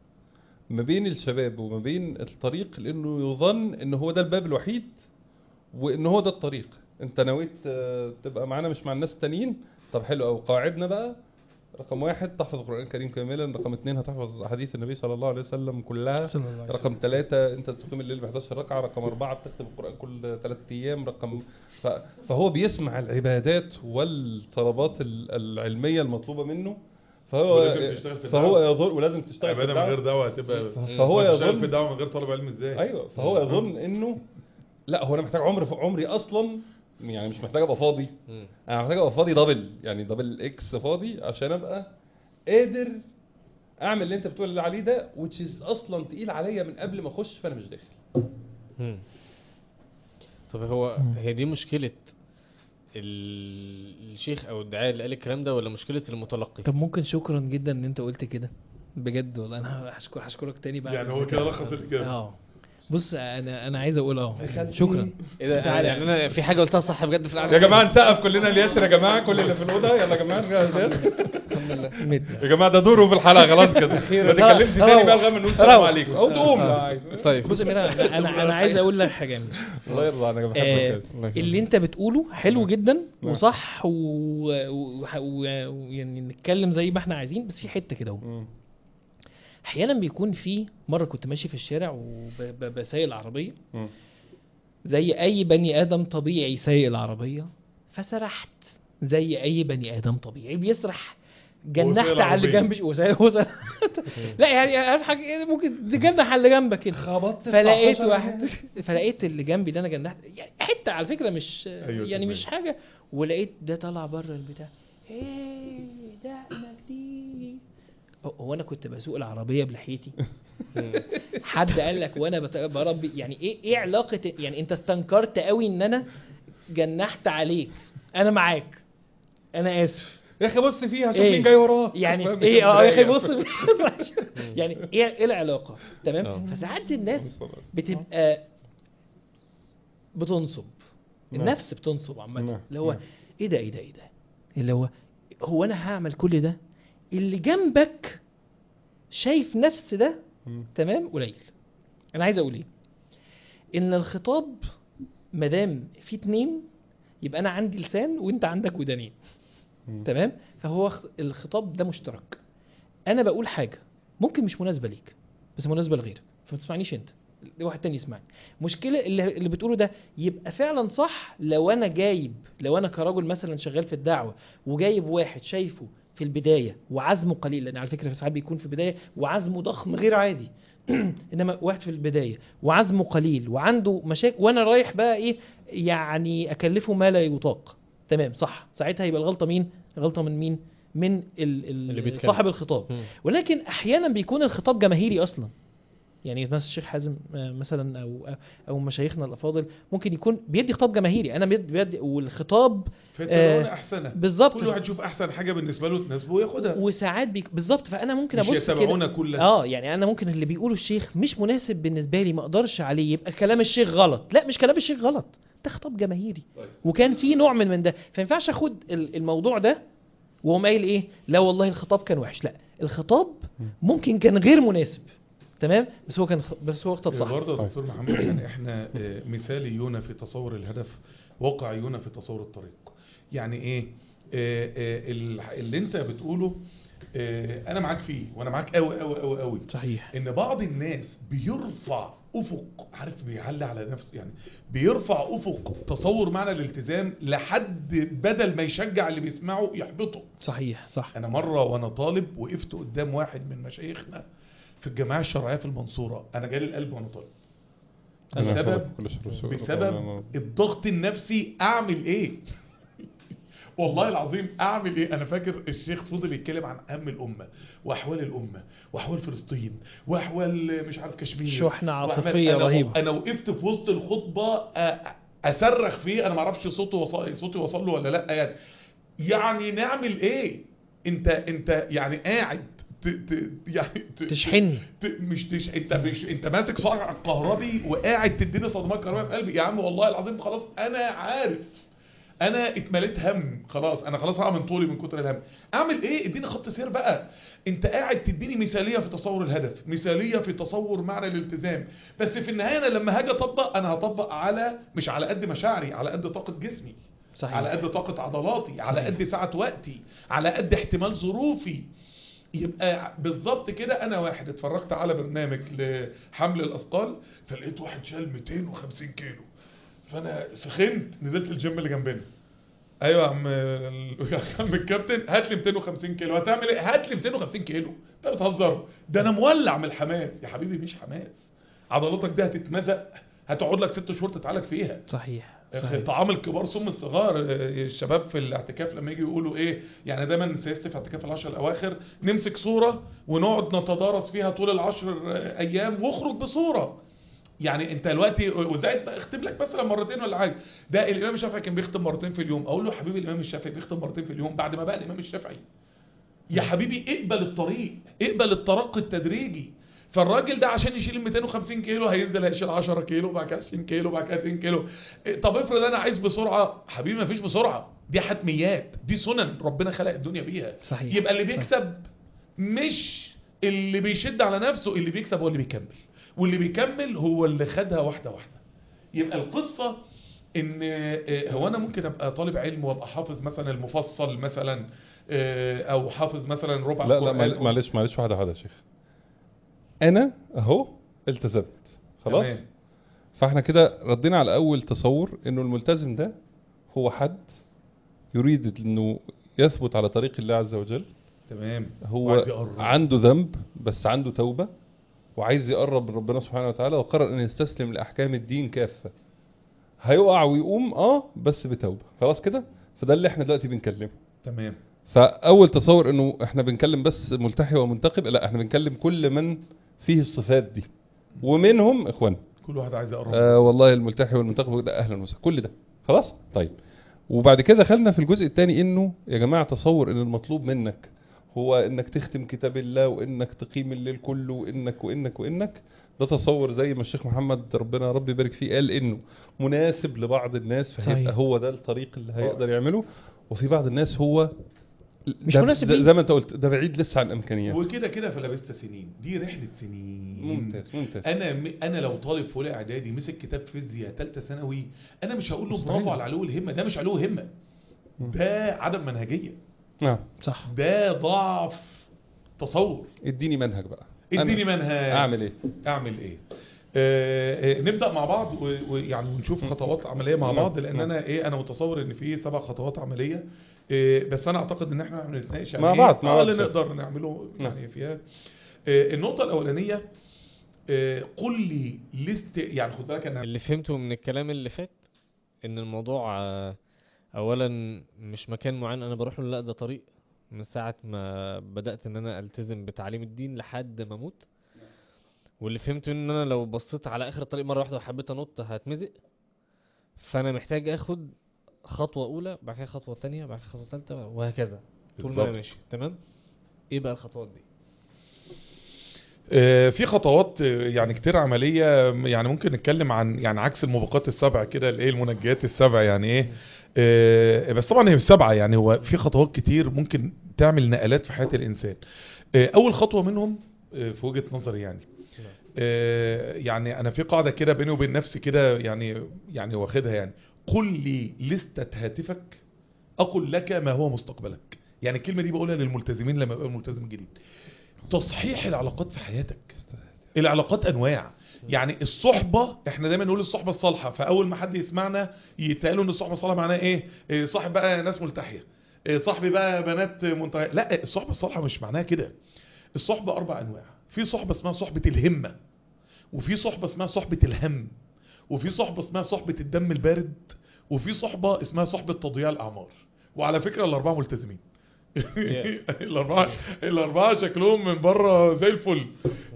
ما بين الشباب وما بين الطريق لانه يظن ان هو ده الباب الوحيد وان هو ده الطريق انت نويت آه، تبقى معانا مش مع الناس التانيين طب حلو قوي قواعدنا بقى رقم واحد تحفظ القران الكريم كاملا رقم اثنين هتحفظ احاديث النبي صلى الله عليه وسلم كلها صلى الله عليه وسلم. رقم ثلاثة انت بتقيم الليل ب 11 ركعة رقم أربعة بتختم القرآن كل ثلاث أيام رقم ف... فهو بيسمع العبادات والطلبات ال- العلمية المطلوبة منه فهو ولازم تشتغل في فهو الدعوة. يظن ولازم تشتغل في عباده من غير الدعوة. دعوه هتبقى فهو تشتغل في يظن الدعوه من غير طلب علم ازاي ايوه فهو يظن انه لا هو انا محتاج عمر في عمري اصلا يعني مش محتاج ابقى فاضي مم. انا محتاج ابقى فاضي دبل يعني دبل اكس فاضي عشان ابقى قادر اعمل اللي انت بتقول عليه ده which is اصلا تقيل عليا من قبل ما اخش فانا مش داخل مم. طب هو هي دي مشكلة ال- الشيخ او الداعية اللي قال الكلام ده ولا مشكلة المتلقي؟ طب ممكن شكرا جدا ان انت قلت كده بجد والله انا هشكر هشكرك تاني بقى يعني هو كده لخص الاجابه اه بص انا انا عايز اقول اه شكرا ايه ده تعالى. يعني انا في حاجة قلتها صح بجد في القعدة يا جماعه نسقف كلنا لياسر يا جماعه كل اللي في الاوضه يلا يا جماعه الحمد لله مد يا جماعه ده دوره في الحلقه خلاص كده ما تتكلمش تاني بقى لغايه ما نقول السلام عليكم او تقوم لو عايز طيب بص يا ميرا انا انا, أنا عايز اقول لك حاجه الله يرضى عنك بحبك آه، يا ياسر. اللي انت بتقوله حلو جدا نعم. وصح ويعني و... و... يعني نتكلم زي ما احنا عايزين بس في حته كده اهو مم. احيانا بيكون في مره كنت ماشي في الشارع وبسايق العربيه مم. زي اي بني ادم طبيعي سايق العربيه فسرحت زي اي بني ادم طبيعي بيسرح جنحت وسايق على اللي العربية. جنبي وسايق وسايق لا يعني اهم حاجه إيه ممكن تجنح على اللي جنبك كده خبطت فلقيت 19 واحد فلقيت اللي جنبي اللي انا جنحت يعني حته على فكره مش أيوة يعني تمام. مش حاجه ولقيت ده طلع بره البتاع ايه دقنك دي هو- هو انا كنت بسوق العربيه بلحيتي حد قال لك وانا بت- بربي يعني ايه ايه علاقه يعني انت استنكرت قوي ان انا جنحت عليك انا معاك انا اسف يا اخي بص فيها شوف إيه؟ مين جاي وراك يعني فاهم؟ ايه اه يا اخي مراية. بص يعني ايه ايه العلاقه تمام آه. فساعات الناس بتبقى بتنصب نعم. النفس بتنصب عامه نعم. اللي هو نعم. ايه ده ايه ده ايه ده اللي هو هو انا هعمل كل ده اللي جنبك شايف نفس ده مم. تمام قليل انا عايز اقول ايه ان الخطاب مادام في اتنين يبقى انا عندي لسان وانت عندك ودانين مم. تمام فهو خ- الخطاب ده مشترك انا بقول حاجه ممكن مش مناسبه ليك بس مناسبه لغيرك فما تسمعنيش انت واحد تاني يسمعني مشكله اللي, اللي بتقوله ده يبقى فعلا صح لو انا جايب لو انا كرجل مثلا شغال في الدعوه وجايب واحد شايفه في البدايه وعزمه قليل لان على فكره ساعات بيكون في البدايه وعزمه ضخم غير عادي انما واحد في البدايه وعزمه قليل وعنده مشاكل وانا رايح بقى ايه يعني اكلفه ما لا يطاق تمام صح ساعتها يبقى الغلطه مين الغلطه من مين من ال اللي ال بيتكلم. صاحب الخطاب مم. ولكن احيانا بيكون الخطاب جماهيري اصلا يعني مثلا الشيخ حازم آه، مثلا او او مشايخنا الافاضل ممكن يكون بيدي خطاب جماهيري انا بيدي, بيدي والخطاب فاتبعون آه، احسنه بالظبط كل واحد يشوف احسن حاجه بالنسبه له تناسبه وياخدها وساعات بيك بالظبط فانا ممكن مش ابص يتبعون كده كلها اه يعني انا ممكن اللي بيقوله الشيخ مش مناسب بالنسبه لي ما اقدرش عليه يبقى كلام الشيخ غلط لا مش كلام الشيخ غلط ده خطاب جماهيري طيب. وكان في نوع من من ده فما ينفعش اخد ال- الموضوع ده وهو قايل ايه لا والله الخطاب كان وحش لا الخطاب ممكن كان غير مناسب تمام بس هو كان خ... بس هو خطاب صح برضه يا طيب. دكتور محمد يعني احنا آه، مثاليون في تصور الهدف واقعيون في تصور الطريق يعني ايه آه، آه، ال- اللي انت بتقوله آه، انا معاك فيه وانا معاك قوي قوي قوي قوي صحيح ان بعض الناس بيرفع افق عارف بيعلي على نفسه يعني بيرفع افق تصور معنى الالتزام لحد بدل ما يشجع اللي بيسمعه يحبطه صحيح صح انا مره وانا طالب وقفت قدام واحد من مشايخنا في الجماعه الشرعيه في المنصوره انا جالي القلب وانا طالب بسبب بسبب الضغط النفسي اعمل ايه والله العظيم اعمل ايه انا فاكر الشيخ فضل يتكلم عن هم الامه واحوال الامه واحوال فلسطين واحوال مش عارف كشمير شحنة وأحوال- عاطفية أنا- رهيبة. انا وقفت في وسط الخطبه أ- اصرخ فيه انا ما اعرفش صوته وصل صوتي وصل له ولا لا يعني يعني نعمل ايه انت انت يعني قاعد ت ت يعني ت تشحني ت- مش تش... انت مش انت ماسك صاع كهربي وقاعد تديني صدمات كهربائيه في قلبي يا عم والله العظيم خلاص انا عارف انا اتمليت هم خلاص انا خلاص هقع من طولي من كتر الهم اعمل ايه اديني خط سير بقى انت قاعد تديني مثاليه في تصور الهدف مثاليه في تصور معنى الالتزام بس في النهايه انا لما هاجي اطبق انا هطبق على مش على قد مشاعري على قد طاقه جسمي صحيح على قد طاقه عضلاتي على صحيح. قد سعه وقتي على قد احتمال ظروفي يبقى بالظبط كده انا واحد اتفرجت على برنامج لحمل الاثقال فلقيت واحد شال 250 كيلو فانا سخنت نزلت الجيم اللي جنبنا ايوه يا عم ال- يا عم الكابتن هات لي 250 كيلو هتعمل ايه هات لي 250 كيلو انت بتهزر ده انا مولع من الحماس يا حبيبي مش حماس عضلاتك دي هتتمزق هتقعد لك ست شهور تتعالج فيها صحيح صحيح. صحيح طعام الكبار سم الصغار آه، الشباب في الاعتكاف لما يجي يقولوا ايه يعني دايما سياستي في اعتكاف العشر الاواخر نمسك صوره ونقعد نتدارس فيها طول العشر آه، ايام واخرج بصوره يعني انت دلوقتي وزائد بقى اختم لك مثلا مرتين ولا حاجه ده الامام الشافعي كان بيختم مرتين في اليوم اقول له حبيبي الامام الشافعي بيختم مرتين في اليوم بعد ما بقى الامام الشافعي يا حبيبي اقبل الطريق اقبل الترقي التدريجي فالراجل ده عشان يشيل ال 250 كيلو هينزل هيشيل 10 كيلو بعد كده 20 كيلو بعد كده 2 كيلو إيه، طب افرض انا عايز بسرعه حبيبي ما فيش بسرعه دي حتميات دي سنن ربنا خلق الدنيا بيها صحيح يبقى اللي بيكسب مش اللي بيشد على نفسه اللي بيكسب هو اللي بيكمل واللي بيكمل هو اللي خدها واحده واحده يبقى القصه ان آه، هو انا ممكن ابقى طالب علم وابقى حافظ مثلا المفصل مثلا آه، او حافظ مثلا ربع لا لا القرآن معل- أو- معلش معلش واحده واحده يا شيخ انا اهو التزمت خلاص تمام. فاحنا كده ردينا على اول تصور انه الملتزم ده هو حد يريد انه يثبت على طريق الله عز وجل تمام هو وعايز يقرب. عنده ذنب بس عنده توبة وعايز يقرب من ربنا سبحانه وتعالى وقرر ان يستسلم لاحكام الدين كافة هيقع ويقوم اه بس بتوبة خلاص كده فده اللي احنا دلوقتي بنكلمه تمام فاول تصور انه احنا بنكلم بس ملتحي ومنتقب لا احنا بنكلم كل من فيه الصفات دي ومنهم اخوان كل واحد عايز يقرب آه والله الملتحي والمنتقب ده اهلا وسهلا كل ده خلاص طيب وبعد كده دخلنا في الجزء الثاني انه يا جماعه تصور ان المطلوب منك هو انك تختم كتاب الله وانك تقيم الليل كله وانك وانك وانك ده تصور زي ما الشيخ محمد ربنا ربي يبارك فيه قال انه مناسب لبعض الناس فهيبقى صحيح. هو ده الطريق اللي هيقدر يعمله وفي بعض الناس هو مش ده- مناسب ده ليه. زي ما انت قلت ده بعيد لسه عن امكانيات وكده كده فلبست سنين دي رحله سنين ممتاز ممتاز انا م... انا لو طالب في اولى اعدادي مسك كتاب فيزياء ثالثه ثانوي انا مش هقول له مستحيل. برافو على علو الهمه ده مش علو همه ده عدم منهجيه نعم صح ده ضعف تصور اديني منهج بقى اديني أنا منهج اعمل ايه اعمل ايه آه آه، نبدا مع بعض و- ويعني ونشوف خطوات عمليه مع نعم، بعض لان نعم. انا ايه انا متصور ان في سبع خطوات عمليه آه بس انا اعتقد ان احنا هنتناقش مع إيه؟ بعض، مع آه، بعض اللي شوية. نقدر نعمله نعم. يعني فيها آه النقطه الاولانيه آه قل لي ليست يعني خد بالك انا اللي فهمته من الكلام اللي فات ان الموضوع آه، اولا مش مكان معين انا بروح له لا ده طريق من ساعة ما بدأت ان انا التزم بتعليم الدين لحد ما اموت واللي فهمته ان انا لو بصيت على اخر الطريق مرة واحدة وحبيت انط هتمزق فانا محتاج اخد خطوة اولى بعد كده خطوة تانية بعد كده خطوة تالتة وهكذا طول ما انا بالظبط. ماشي تمام ايه بقى الخطوات دي آه، في خطوات آه، يعني كتير عملية يعني ممكن نتكلم عن يعني عكس الموبقات السبع كده الايه المنجيات السبع يعني ايه آه، بس طبعا هي مش سبعة يعني هو في خطوات كتير ممكن تعمل نقلات في حياة الانسان آه، اول خطوة منهم آه، في وجهة نظري يعني آه، يعني انا في قاعدة كده بيني وبين نفسي كده يعني يعني واخدها يعني قل لي لستة هاتفك اقول لك ما هو مستقبلك يعني الكلمة دي بقولها للملتزمين لما يبقى ملتزم جديد تصحيح العلاقات في حياتك العلاقات انواع يعني الصحبه احنا دايما نقول الصحبه الصالحه فاول ما حد يسمعنا يتقالوا ان الصحبه الصالحه معناها ايه, إيه صاحب بقى ناس ملتحيه إيه صاحبي بقى بنات منتهيه لا الصحبه الصالحه مش معناها كده الصحبه اربع انواع في صحبه اسمها صحبه الهمه وفي صحبه اسمها صحبه الهم وفي صحبه اسمها صحبه الدم البارد وفي صحبه اسمها صحبه تضييع الاعمار وعلى فكره الاربعه ملتزمين الاربعه الاربعه شكلهم من بره زي الفل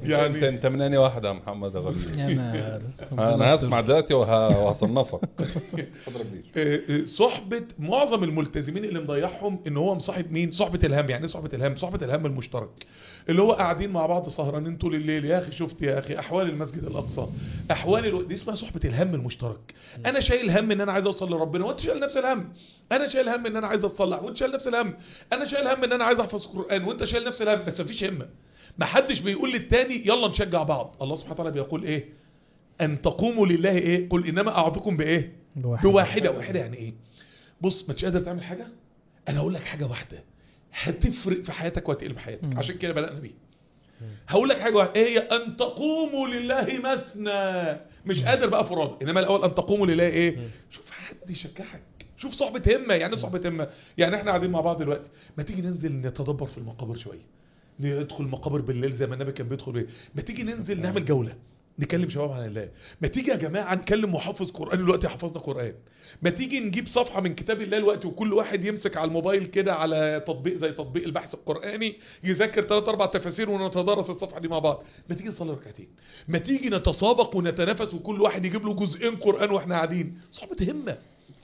انت يعني انت من انهي واحده يا محمد يا غريب يا مال انا هسمع دلوقتي وه- وهصنفك اتفضل يا كبير آه، آه، صحبة معظم الملتزمين اللي مضيعهم ان هو مصاحب مين صحبة الهم يعني ايه صحبة الهم صحبة الهم المشترك اللي هو قاعدين مع بعض سهرانين طول الليل يا اخي شفت يا اخي احوال المسجد الاقصى احوال الو... دي اسمها صحبة الهم المشترك انا شايل هم ان انا عايز اوصل لربنا وانت شايل نفس الهم انا شايل هم ان انا عايز اتصلح وانت شايل نفس الهم انا شايل هم ان انا عايز احفظ القران وانت شايل نفس الهم بس مفيش همه ما حدش بيقول للتاني يلا نشجع بعض الله سبحانه وتعالى بيقول ايه ان تقوموا لله ايه قل انما اعظكم بايه بواحدة. بواحده واحده يعني ايه بص ما تش قادر تعمل حاجه انا اقول لك حاجه واحده هتفرق في حياتك وهتقلب حياتك مم. عشان كده بدانا بيها هقول لك حاجه واحده ايه هي ان تقوموا لله مثنى مش قادر بقى فرادى انما الاول ان تقوموا لله ايه شوف حد يشجعك شوف صحبه همه يعني ايه صحبه همه يعني احنا قاعدين مع بعض دلوقتي ما تيجي ننزل نتدبر في المقابر شويه ندخل المقابر بالليل زي ما النبي كان بيدخل بيه ما تيجي ننزل نعمل جوله نكلم شباب عن الله ما تيجي يا جماعه نكلم محافظ قران دلوقتي حفظنا قران ما تيجي نجيب صفحه من كتاب الله دلوقتي وكل واحد يمسك على الموبايل كده على تطبيق زي تطبيق البحث القراني يذاكر ثلاث اربع تفاسير ونتدارس الصفحه دي مع بعض ما تيجي نصلي ركعتين ما تيجي نتسابق ونتنافس وكل واحد يجيب له جزئين قران واحنا قاعدين صحبه همه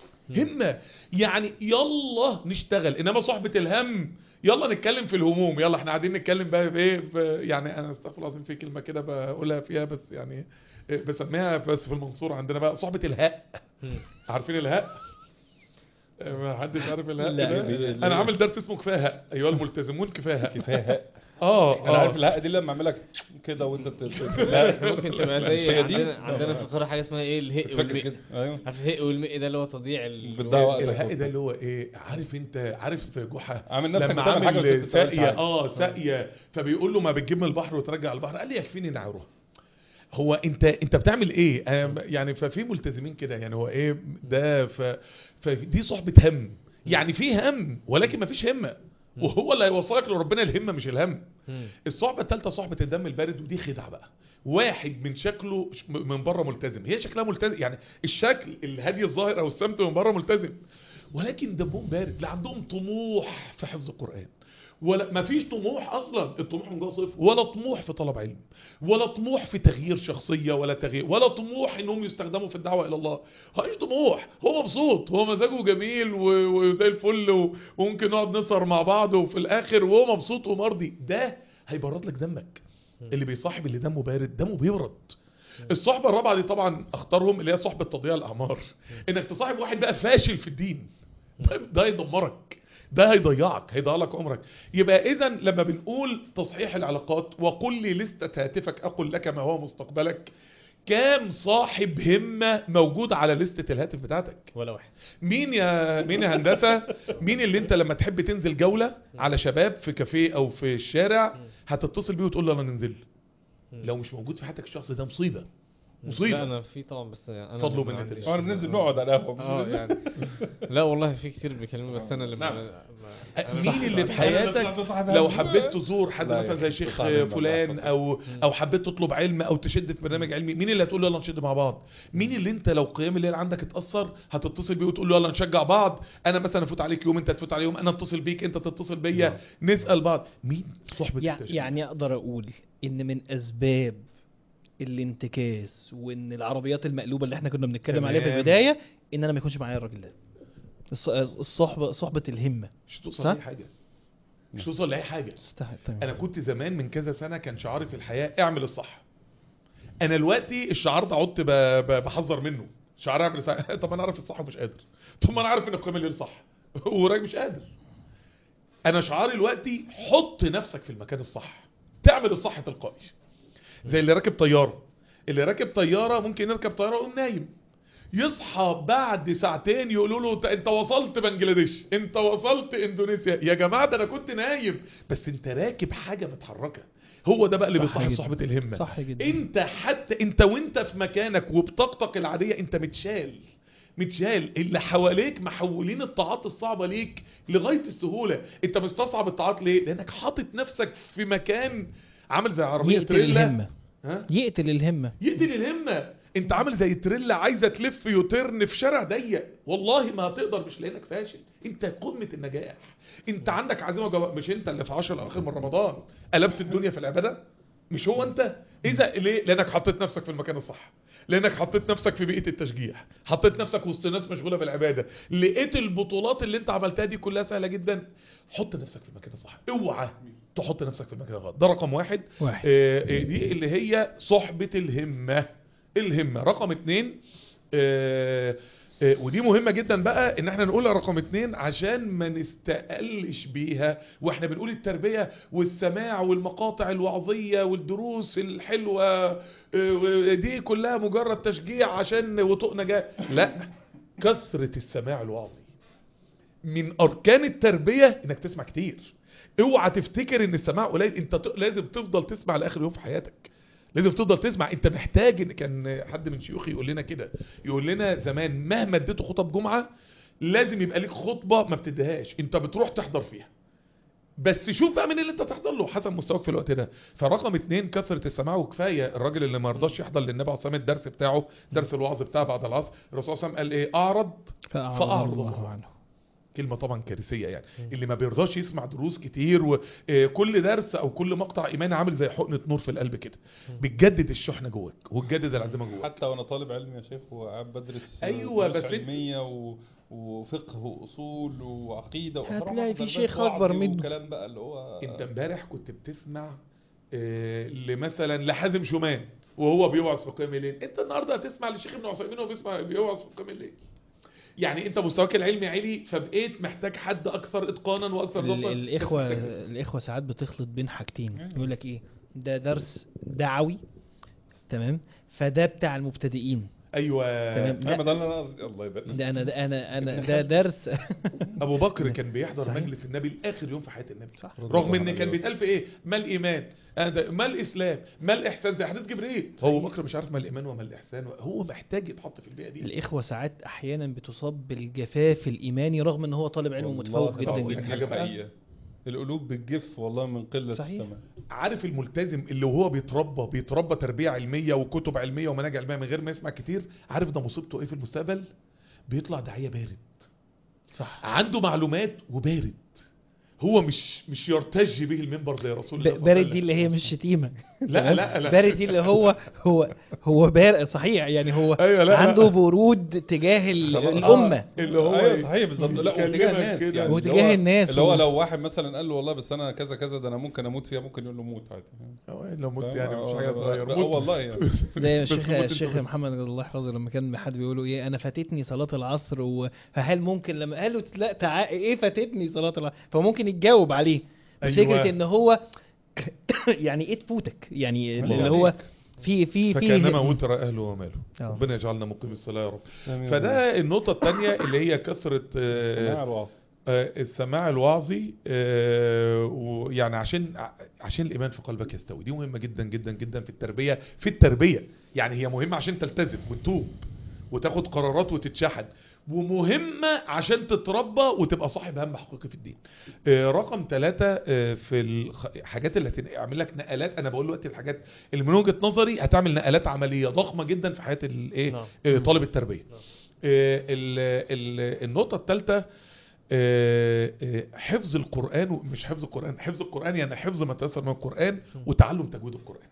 همه يعني يلا نشتغل انما صحبه الهم يلا نتكلم في الهموم يلا احنا قاعدين نتكلم بقى في ايه في يعني انا استغفر الله العظيم في كلمه كده بقولها فيها بس يعني إيه، بسميها بس في المنصوره عندنا بقى صحبه الهاء عارفين الهاء إيه، ما حدش عارف الهاء لا. ده؟ انا عامل درس اسمه كفايه هاء ايها الملتزمون كفايه هاء كفايه هاء اه انا عارف اه الهاء دي لما اعملها كده وانت بت- بت- لا احنا ممكن تبقى زي هي دي؟ عندنا عندنا في القاهره حاجه اسمها ايه الهق فاكر والمئ كده ايوه عارف الهق والمئ ده اللي هو تضييع ال- بتضيع وقتك. الهاء ده اللي هو ايه عارف انت عارف جحا عامل نفسك لما بتعمل حاجه بس عامل انت بتعملش ساقيه حاجة. اه ساقيه فبيقول له ما بتجيب من البحر وترجع البحر قال لي يكفيني نعوره هو انت انت بتعمل ايه آه، يعني ففي ملتزمين كده يعني هو ايه ده ف فدي صحبه هم يعني في هم ولكن ما فيش همه وهو اللي هيوصلك لربنا الهمه مش الهم مم. الصحبه الثالثه صحبه الدم البارد ودي خدعه بقى واحد من شكله ش- من بره ملتزم هي شكلها ملتزم يعني الشكل الهادي الظاهر او السمت من بره ملتزم ولكن دمهم بارد لا عندهم طموح في حفظ القران ولا ما فيش طموح اصلا الطموح من جوه صفر ولا طموح في طلب علم ولا طموح في تغيير شخصيه ولا تغيير ولا طموح انهم يستخدموا في الدعوه الى الله مفيش طموح هو مبسوط هو مزاجه جميل و- وزي الفل و- وممكن نقعد نسهر مع بعض وفي الاخر وهو مبسوط ومرضي ده هيبرد لك دمك اللي بيصاحب اللي دمه بارد دمه بيبرد الصحبه الرابعه دي طبعا اختارهم اللي هي صحبه تضييع الاعمار انك تصاحب واحد بقى فاشل في الدين ده- ده يدمرك ده هيضيعك هيضيع لك عمرك يبقى اذا لما بنقول تصحيح العلاقات وقل لي لستة هاتفك اقول لك ما هو مستقبلك كام صاحب همة موجود على لستة الهاتف بتاعتك ولا واحد مين يا مين يا هندسه مين اللي انت لما تحب تنزل جوله على شباب في كافيه او في الشارع هتتصل بيه وتقول له انا ننزل لو مش موجود في حياتك الشخص ده مصيبه لا مصيبه انا في طبعا بس انا فضلوا ما منة عنديش- الله. احنا بننزل نقعد على القهوه اه يعني لا والله في كتير بيكلموني بس انا اللي نعم. ما- ما- مين اللي في حياتك لو حبيت تزور حد لا يا مثلا زي أخي، شيخ تصاحب مع فلان بعض. او او حبيت تطلب علم او تشد في برنامج علمي مين اللي هتقول له يلا نشد مع بعض مين اللي انت لو قيام الليل عندك اتاثر هتتصل بيه وتقول له يلا نشجع بعض انا مثلا افوت عليك يوم انت تفوت على يوم انا اتصل بيك انت تتصل بيا نسال بعض مين صحبه يع- التشجيع؟ يعني اقدر اقول ان من اسباب الانتكاس وان العربيات المقلوبه اللي احنا كنا بنتكلم عليها في تمام. البدايه ان انا ما يكونش معايا الراجل ده الص- الصحبه صحبه الهمه مش توصل صح؟ لاي حاجه مش توصل لاي حاجه استحق تمام انا كنت زمان من كذا سنه كان شعاري في الحياه اعمل الصح انا دلوقتي الشعار ده عدت ب- ب- بحذر منه شعار اعمل الصح طب انا عارف الصح ومش قادر طب ما انا عارف ان قيام الليل صح وراجل مش قادر انا شعاري دلوقتي حط نفسك في المكان الصح تعمل الصح تلقائي زي اللي راكب طياره اللي راكب طياره ممكن يركب طياره ويقوم نايم يصحى بعد ساعتين يقولوا له "أنت- انت وصلت بنجلاديش انت وصلت اندونيسيا يا جماعه ده انا كنت نايم بس انت راكب حاجه متحركه هو ده بقى اللي صح بيصاحب جدا. صحبه الهمه صح جدا انت حتى انت وانت في مكانك وبطاقتك العاديه انت متشال متشال اللي حواليك محولين الطاعات الصعبه ليك لغايه السهوله انت مستصعب الطاعات ليه لانك حاطط نفسك في مكان عامل زي عربيه يقتل تريلا الهمه ها يقتل الهمه يقتل الهمه انت عامل زي تريلا عايزه تلف يوترن في شارع ضيق والله ما هتقدر مش لانك فاشل انت قمه النجاح انت عندك عزيمه جوا... مش انت اللي في 10 الاواخر من رمضان قلبت الدنيا في العباده مش هو انت اذا ليه لانك حطيت نفسك في المكان الصح لانك حطيت نفسك في بيئه التشجيع حطيت نفسك وسط ناس مشغوله بالعباده لقيت البطولات اللي انت عملتها دي كلها سهله جدا حط نفسك في المكان الصح اوعى تحط نفسك في المكان الغلط ده رقم واحد واحد آه، آه، دي اللي هي صحبة الهمة الهمة رقم اتنين آه، آه، ودي مهمة جدا بقى ان احنا نقولها رقم اتنين عشان ما نستقلش بيها واحنا بنقول التربية والسماع والمقاطع الوعظية والدروس الحلوة آه، دي كلها مجرد تشجيع عشان وطوق نجاة لا كثرة السماع الوعظي من اركان التربية انك تسمع كتير اوعى تفتكر ان السماع قليل انت ت- لازم تفضل تسمع لاخر يوم في حياتك لازم تفضل تسمع انت محتاج ان كان حد من شيوخي يقول لنا كده يقول لنا زمان مهما اديته خطب جمعة لازم يبقى ليك خطبة ما بتديهاش انت بتروح تحضر فيها بس شوف بقى مين اللي انت تحضر له حسب مستواك في الوقت ده فرقم اتنين كثرة السماع وكفاية الراجل اللي ما رضاش يحضر للنبي عليه الصلاة والسلام الدرس بتاعه درس الوعظ بتاعه بعد العصر الرسول صلى الله عليه وسلم قال ايه اعرض فأعرض فأعرض الله الله عنه كلمة طبعا كارثية يعني اللي ما بيرضاش يسمع دروس كتير وكل درس او كل مقطع ايماني عامل زي حقنة نور في القلب كده بتجدد الشحنة جواك وتجدد العزيمة جواك حتى وانا طالب علم يا شيخ وقاعد بدرس أيوة، دروس بس إنت- علميه و... وفقه واصول وعقيده وأروح هتلاقي أحضر في بس شيخ وعظي أكبر منه. والكلام بقى اللي هو انت امبارح كنت بتسمع آه، لمثلا لحازم شومان وهو بيوعظ في قيام الليل انت النهارده هتسمع للشيخ ابن عثيمين وهو بيسمع بيوعظ في قيام الليل يعني انت مستواك العلمي عالي فبقيت محتاج حد اكثر اتقانا واكثر ال- ضبطا الاخوه بس محتاج- الاخوه ساعات بتخلط بين حاجتين يقول لك ايه ده درس دعوي تمام فده بتاع المبتدئين ايوه تمام انا لا ده اللي انا قصدي الله يبارك ده انا ده انا انا ده درس ابو بكر كان بيحضر صحيح. مجلس النبي لاخر يوم في حياه النبي صح رغم ان كان بيتقال في ايه ما الايمان آه ده- ما الاسلام ما الاحسان زي حديث جبريل هو بكر مش عارف ما الايمان وما الاحسان هو محتاج يتحط في البيئه دي الاخوه ساعات احيانا بتصاب بالجفاف الايماني رغم ان هو طالب علم ومتفوق جدا العظيم. جدا حاجة حاجه بقى. حقيقيه القلوب بتجف والله من قله صحيح. السماع عارف الملتزم اللي وهو بيتربى بيتربى تربيه علميه وكتب علميه ومناهج علميه من غير ما يسمع كتير عارف ده مصيبته ايه في المستقبل بيطلع داعيه بارد صح عنده معلومات وبارد هو مش مش يرتج به المنبر زي رسول الله ب- صلى الله عليه بارد دي اللي وسلم. هي مش شتيمه لا لا لا بارد دي اللي هو هو هو بارد صحيح يعني هو ايوه لا عنده لا. برود تجاه ال- خلاص. الامه اللي هو ايوه إيه؟ صحيح بالظبط لا يكلمك وتجاه الناس كده. يعني اللي وتجاه هو- الناس اللي هو و- لو واحد مثلا قال له والله بس انا كذا كذا ده انا ممكن اموت فيها ممكن يقول له موت عادي أه، لو مت فاهم؟ يعني مش حاجه آه، صغيره آه، موت. والله يعني زي بس الشيخ موت انت الشيخ بس. محمد الله يحفظه لما كان حد بيقول له ايه انا فاتتني صلاه العصر و... فهل ممكن لما قال له لا تعال ايه فاتتني صلاه العصر فممكن يتجاوب عليه بس أيوة. فكره ان هو يعني ايه تفوتك يعني الله اللي هو عليك. في في فكانما في وتر اهله وماله آه. ربنا يجعلنا مقيم الصلاه يا رب آمين. فده النقطه الثانيه اللي هي كثره سماع آه، الوعظ. آه، السماع الوعظي آه، ويعني عشان عشان الايمان في قلبك يستوي دي مهمه جدا جدا جدا في التربيه في التربيه يعني هي مهمه عشان تلتزم وتتوب وتاخد قرارات وتتشحن ومهمة عشان تتربى وتبقى صاحب هم حقيقي في الدين آه، رقم ثلاثة في الحاجات اللي هتعمل لك نقلات انا بقول دلوقتي الحاجات اللي من وجهة نظري هتعمل نقلات عملية ضخمة جدا في حياة الايه نعم. آه، طالب التربية آه، ال- ال- النقطة الثالثة آه، آه، حفظ القرآن و- مش حفظ القرآن حفظ القرآن يعني حفظ ما تيسر من القرآن وتعلم تجويد القرآن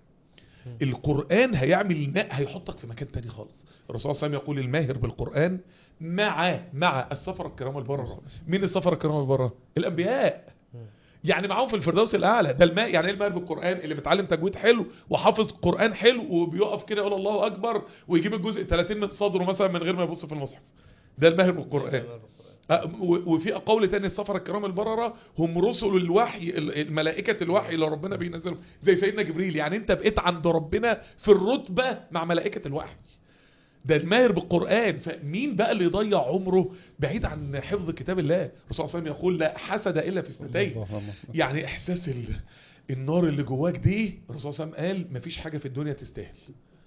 القرآن هيعمل نق هيحطك في مكان تاني خالص الرسول صلى الله عليه وسلم يقول الماهر بالقرآن مع مع السفر الكرام البررة مين السفر الكرام البررة الأنبياء يعني معاهم في الفردوس الأعلى ده الماء يعني ايه الماهر بالقرآن اللي متعلم تجويد حلو وحافظ قرآن حلو وبيقف كده يقول الله أكبر ويجيب الجزء 30 من صدره مثلا من غير ما يبص في المصحف ده الماهر بالقرآن أه، و- وفي قول تاني السفر الكرام البررة هم رسل الوحي ال- الملائكة الوحي اللي ربنا بينزلهم زي سيدنا جبريل يعني انت بقيت عند ربنا في الرتبة مع ملائكة الوحي ده الماهر بالقرآن فمين بقى اللي يضيع عمره بعيد عن حفظ كتاب الله الرسول صلى الله عليه وسلم يقول لا حسد إلا في اثنتين اللهم يعني احساس ال... النار اللي جواك دي الرسول صلى الله عليه وسلم قال مفيش حاجه في الدنيا تستاهل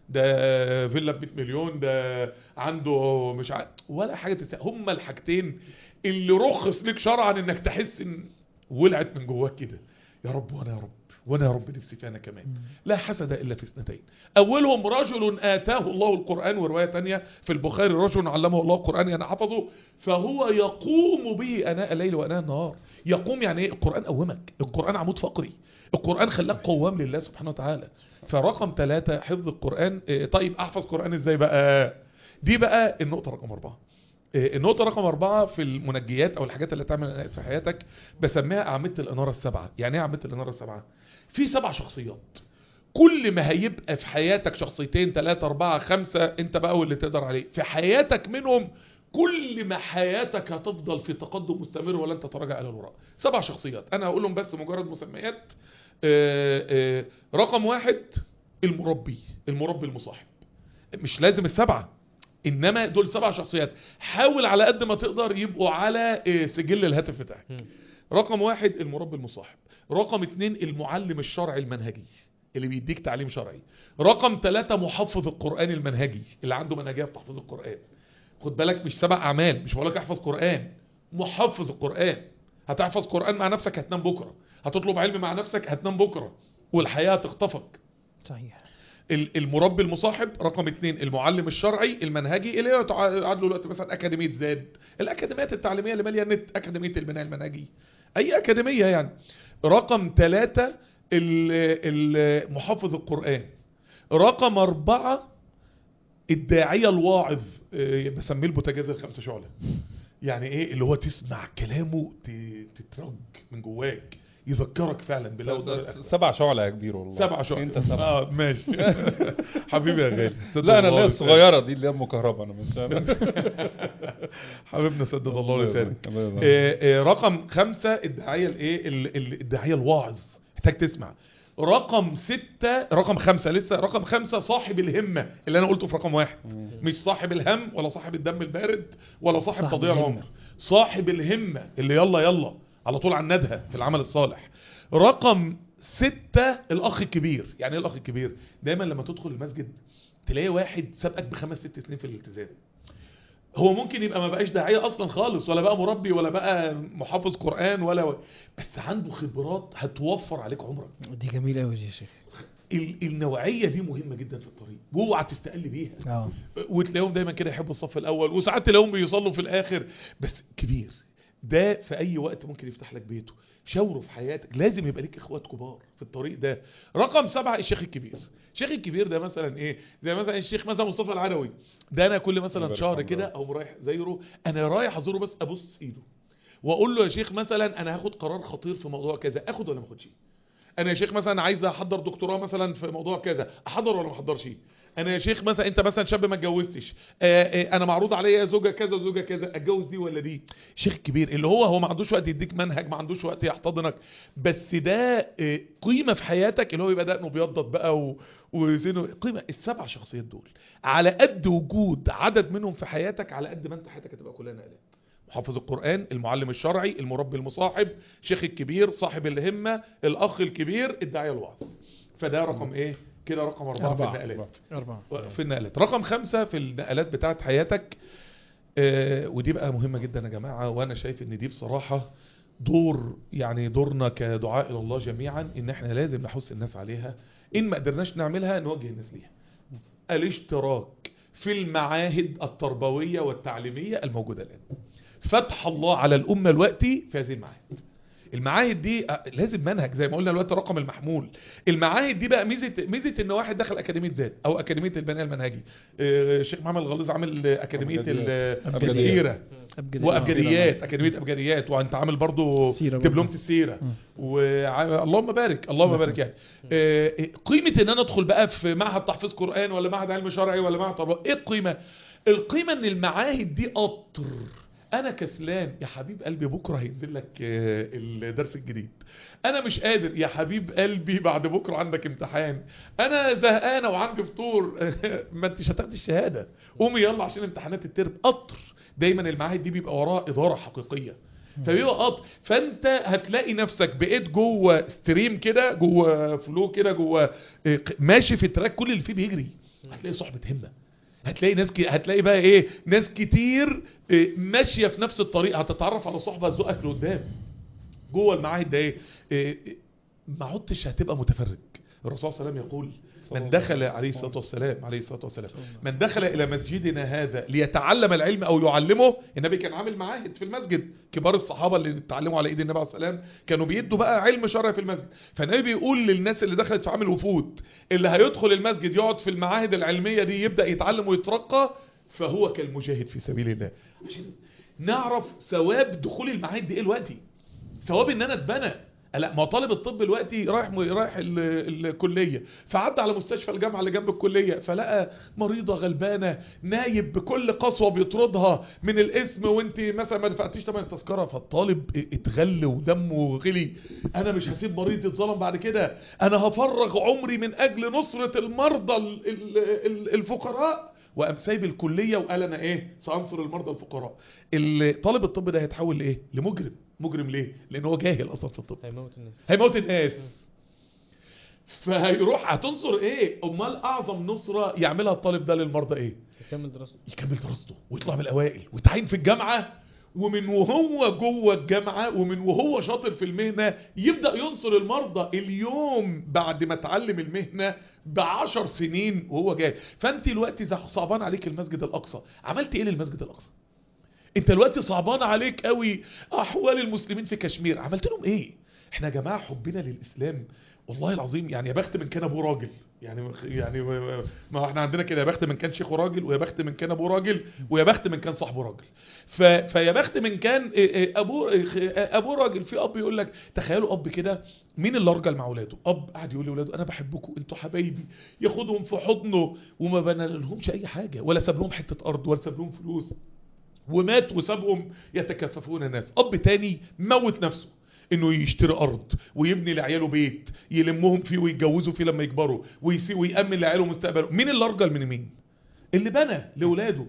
ده فيلا ب 100 مليون ده عنده مش ع... ولا حاجه تستاهل هما الحاجتين اللي رخص لك شرعا انك تحس ان ولعت من جواك كده يا رب وانا يا رب وانا يا رب نفسي في انا كمان لا حسد الا في اثنتين اولهم رجل اتاه الله القران وروايه تانية في البخاري رجل علمه الله القران يعني حفظه فهو يقوم به اناء الليل واناء النهار يقوم يعني ايه القران قومك القران عمود فقري القران خلاك قوام لله سبحانه وتعالى فرقم ثلاثة حفظ القران إيه، طيب احفظ قران ازاي بقى دي بقى النقطه رقم أربعة إيه، النقطة رقم أربعة في المنجيات أو الحاجات اللي تعمل في حياتك بسميها أعمدة الإنارة السبعة يعني إيه أعمدة الإنارة السبعة؟ في سبع شخصيات كل ما هيبقى في حياتك شخصيتين ثلاثة أربعة خمسة أنت بقى واللي تقدر عليه في حياتك منهم كل ما حياتك هتفضل في تقدم مستمر ولن تتراجع إلى الوراء سبع شخصيات أنا هقولهم بس مجرد مسميات آه، آه، رقم واحد المربي المربي المصاحب مش لازم السبعة انما دول سبع شخصيات حاول على قد ما تقدر يبقوا على آه، سجل الهاتف بتاعك رقم واحد المربي المصاحب رقم اتنين المعلم الشرعي المنهجي اللي بيديك تعليم شرعي رقم ثلاثة محفظ القرآن المنهجي اللي عنده منهجية في تحفيظ القرآن خد بالك مش سبع أعمال مش بقولك احفظ قرآن محفظ القرآن هتحفظ قرآن مع نفسك هتنام بكرة هتطلب علم مع نفسك هتنام بكرة والحياة هتخطفك صحيح ال- المربي المصاحب رقم اتنين المعلم الشرعي المنهجي اللي هو تع- يعادله دلوقتي مثلا أكاديمية زاد الأكاديميات التعليمية اللي مالية النت أكاديمية البناء المنهجي أي أكاديمية يعني رقم ثلاثة ال- ال- محفظ القرآن رقم أربعة الداعية الواعظ آه، بسميه البوتاجاز الخمسة شعلة يعني ايه اللي هو تسمع كلامه ت- تترج من جواك يذكرك فعلا بالله والدار الآخرة. سبع شعلة يا كبير والله سبع شعب انت سبعة اه ماشي حبيبي يا غالي سدد لا انا الله اللي هي لسانك. الصغيرة دي اللي هي ام كهرباء انا مش عارف حبيبنا سدد الله لسانك الله يبارك. آه، آه، رقم خمسة الداعية الايه ال- ال- الداعية الواعظ محتاج تسمع رقم ستة رقم خمسة لسه رقم خمسة صاحب الهمة اللي انا قلته في رقم واحد مش صاحب الهم ولا صاحب الدم البارد ولا صاحب صاحب تضييع الهمة. العمر صاحب الهمة اللي يلا يلا على طول على الندهة في العمل الصالح رقم ستة الأخ الكبير يعني ايه الأخ الكبير دايما لما تدخل المسجد تلاقي واحد سابقك بخمس ست سنين في الالتزام هو ممكن يبقى ما بقاش داعية أصلا خالص ولا بقى مربي ولا بقى محافظ قرآن ولا و... بس عنده خبرات هتوفر عليك عمرك دي جميلة قوي يا شيخ ال- النوعية دي مهمة جدا في الطريق واوعى تستقل بيها اه وتلاقيهم دايما كده يحبوا الصف الاول وساعات تلاقيهم بيصلوا في الاخر بس كبير ده في اي وقت ممكن يفتح لك بيته شاوره في حياتك لازم يبقى ليك اخوات كبار في الطريق ده رقم سبعة الشيخ الكبير الشيخ الكبير ده مثلا ايه زي مثلا الشيخ مثلا مصطفى العلوي ده انا كل مثلا يبارك شهر الله. كده اقوم رايح زيره انا رايح ازوره بس ابص ايده واقول له يا شيخ مثلا انا هاخد قرار خطير في موضوع كذا اخد ولا ما اخدش انا يا شيخ مثلا عايز احضر دكتوراه مثلا في موضوع كذا احضر ولا ما احضرش انا يا شيخ مثلا انت مثلا شاب ما اتجوزتش آه، آه، انا معروض عليا زوجه كذا وزوجه كذا اتجوز دي ولا دي شيخ كبير اللي هو هو ما عندوش وقت يديك منهج ما عندوش وقت يحتضنك بس ده آه، قيمه في حياتك اللي هو يبقى دقنه بيضض بقى و- وزينه قيمه السبع شخصيات دول على قد وجود عدد منهم في حياتك على قد ما انت حياتك هتبقى كلها نقلات محافظ القرآن المعلم الشرعي المربي المصاحب شيخ الكبير صاحب الهمة الأخ الكبير الداعية الوعظ فده رقم إيه كده رقم أربعة, أربعة. في النقلات أربعة في النقلات رقم خمسة في النقلات بتاعت حياتك آه ودي بقى مهمة جدا يا جماعة وأنا شايف إن دي بصراحة دور يعني دورنا كدعاء إلى الله جميعا إن إحنا لازم نحث الناس عليها إن ما قدرناش نعملها نوجه الناس ليها الاشتراك في المعاهد التربوية والتعليمية الموجودة الآن فتح الله على الأمة الوقتي في هذه المعاهد المعاهد دي آه، لازم منهج زي ما قلنا الوقت الرقم المحمول المعاهد دي بقى ميزه ميزه ان واحد دخل اكاديميه ذات او اكاديميه البناء المنهجي آه، الشيخ محمد الغليظ عامل آه، اكاديميه أبجديات. ال- أبجديات. السيره أبجد وابجديات اكاديميه ابجديات وانت عامل برضو سيرة برضو. دبلومه السيره مم. وع- اللهم بارك اللهم بارك يعني آه، قيمه ان انا ادخل بقى في معهد تحفيظ قران ولا معهد علم شرعي ولا معهد تربوي ايه القيمه القيمه ان المعاهد دي قطر انا كسلان يا حبيب قلبي بكره هينزل لك آه، الدرس الجديد انا مش قادر يا حبيب قلبي بعد بكره عندك امتحان انا زهقانه وعندي فطور ما انتش هتاخدي الشهاده قومي يلا عشان امتحانات الترم قطر دايما المعاهد دي بيبقى وراها اداره حقيقيه فبيبقى قطر فانت هتلاقي نفسك بقيت جوه ستريم كده جوه فلو كده جوه آه، ق- ماشي في تراك كل اللي فيه بيجري هتلاقي صحبه همه هتلاقي ناس كي... هتلاقي بقى ايه ناس كتير آه، ماشيه في نفس الطريق هتتعرف على صحبه ذوقك لقدام جوه المعاهد ده ايه آه، ما عدتش هتبقى متفرج الرسول صلى الله عليه وسلم يقول من دخل عليه الصلاة والسلام عليه الصلاة والسلام من دخل إلى مسجدنا هذا ليتعلم العلم أو يعلمه النبي كان عامل معاهد في المسجد كبار الصحابة اللي اتعلموا على إيد النبي عليه الصلاة والسلام كانوا بيدوا بقى علم شرعي في المسجد فالنبي بيقول للناس اللي دخلت في عامل وفود اللي هيدخل المسجد يقعد في المعاهد العلمية دي يبدأ يتعلم ويترقى فهو كالمجاهد في سبيل الله عشان نعرف ثواب دخول المعاهد دي ايه دلوقتي ثواب ان انا اتبنى لا ما هو طالب الطب دلوقتي رايح رايح ال- الكليه فعدى على مستشفى الجامعه اللي جنب الكليه فلقى مريضه غلبانه نايب بكل قسوه بيطردها من الاسم وانت مثلا ما دفعتيش ثمن التذكره فالطالب اتغل ودمه غلي انا مش هسيب مريض يتظلم بعد كده انا هفرغ عمري من اجل نصره المرضى ال- ال- ال- الفقراء وقام سايب الكليه وقال انا ايه سانصر المرضى الفقراء ال- طالب الطب ده هيتحول لايه لمجرم مجرم ليه لان هو جاهل اصلا في الطب هيموت الناس هيموت الناس فهيروح هتنصر ايه امال اعظم نصره يعملها الطالب ده للمرضى ايه يكمل دراسته يكمل دراسته ويطلع من الاوائل ويتعين في الجامعه ومن وهو جوه الجامعه ومن وهو شاطر في المهنه يبدا ينصر المرضى اليوم بعد ما اتعلم المهنه بعشر سنين وهو جاي فانت دلوقتي إذا صعبان عليك المسجد الاقصى عملت ايه للمسجد الاقصى انت دلوقتي صعبان عليك قوي احوال المسلمين في كشمير عملت لهم ايه احنا يا جماعه حبنا للاسلام والله العظيم يعني يا بخت من كان ابوه راجل يعني يعني ما احنا عندنا كده يا بخت من كان شيخه راجل ويا بخت من كان ابوه راجل ويا بخت من كان صاحبه راجل ف... فيا بخت من كان إيه إيه ابوه إيه ابوه راجل في اب يقول لك تخيلوا اب كده مين اللي ارجل مع اولاده اب قاعد يقول لاولاده انا بحبكم انتوا حبايبي ياخدهم في حضنه وما بنى لهمش اي حاجه ولا ساب لهم حته ارض ولا ساب لهم فلوس ومات وسابهم يتكففون الناس اب تاني موت نفسه انه يشتري ارض ويبني لعياله بيت يلمهم فيه ويتجوزوا فيه لما يكبروا ويسي ويامن لعياله مستقبله مين اللي ارجل من مين اللي بنى لاولاده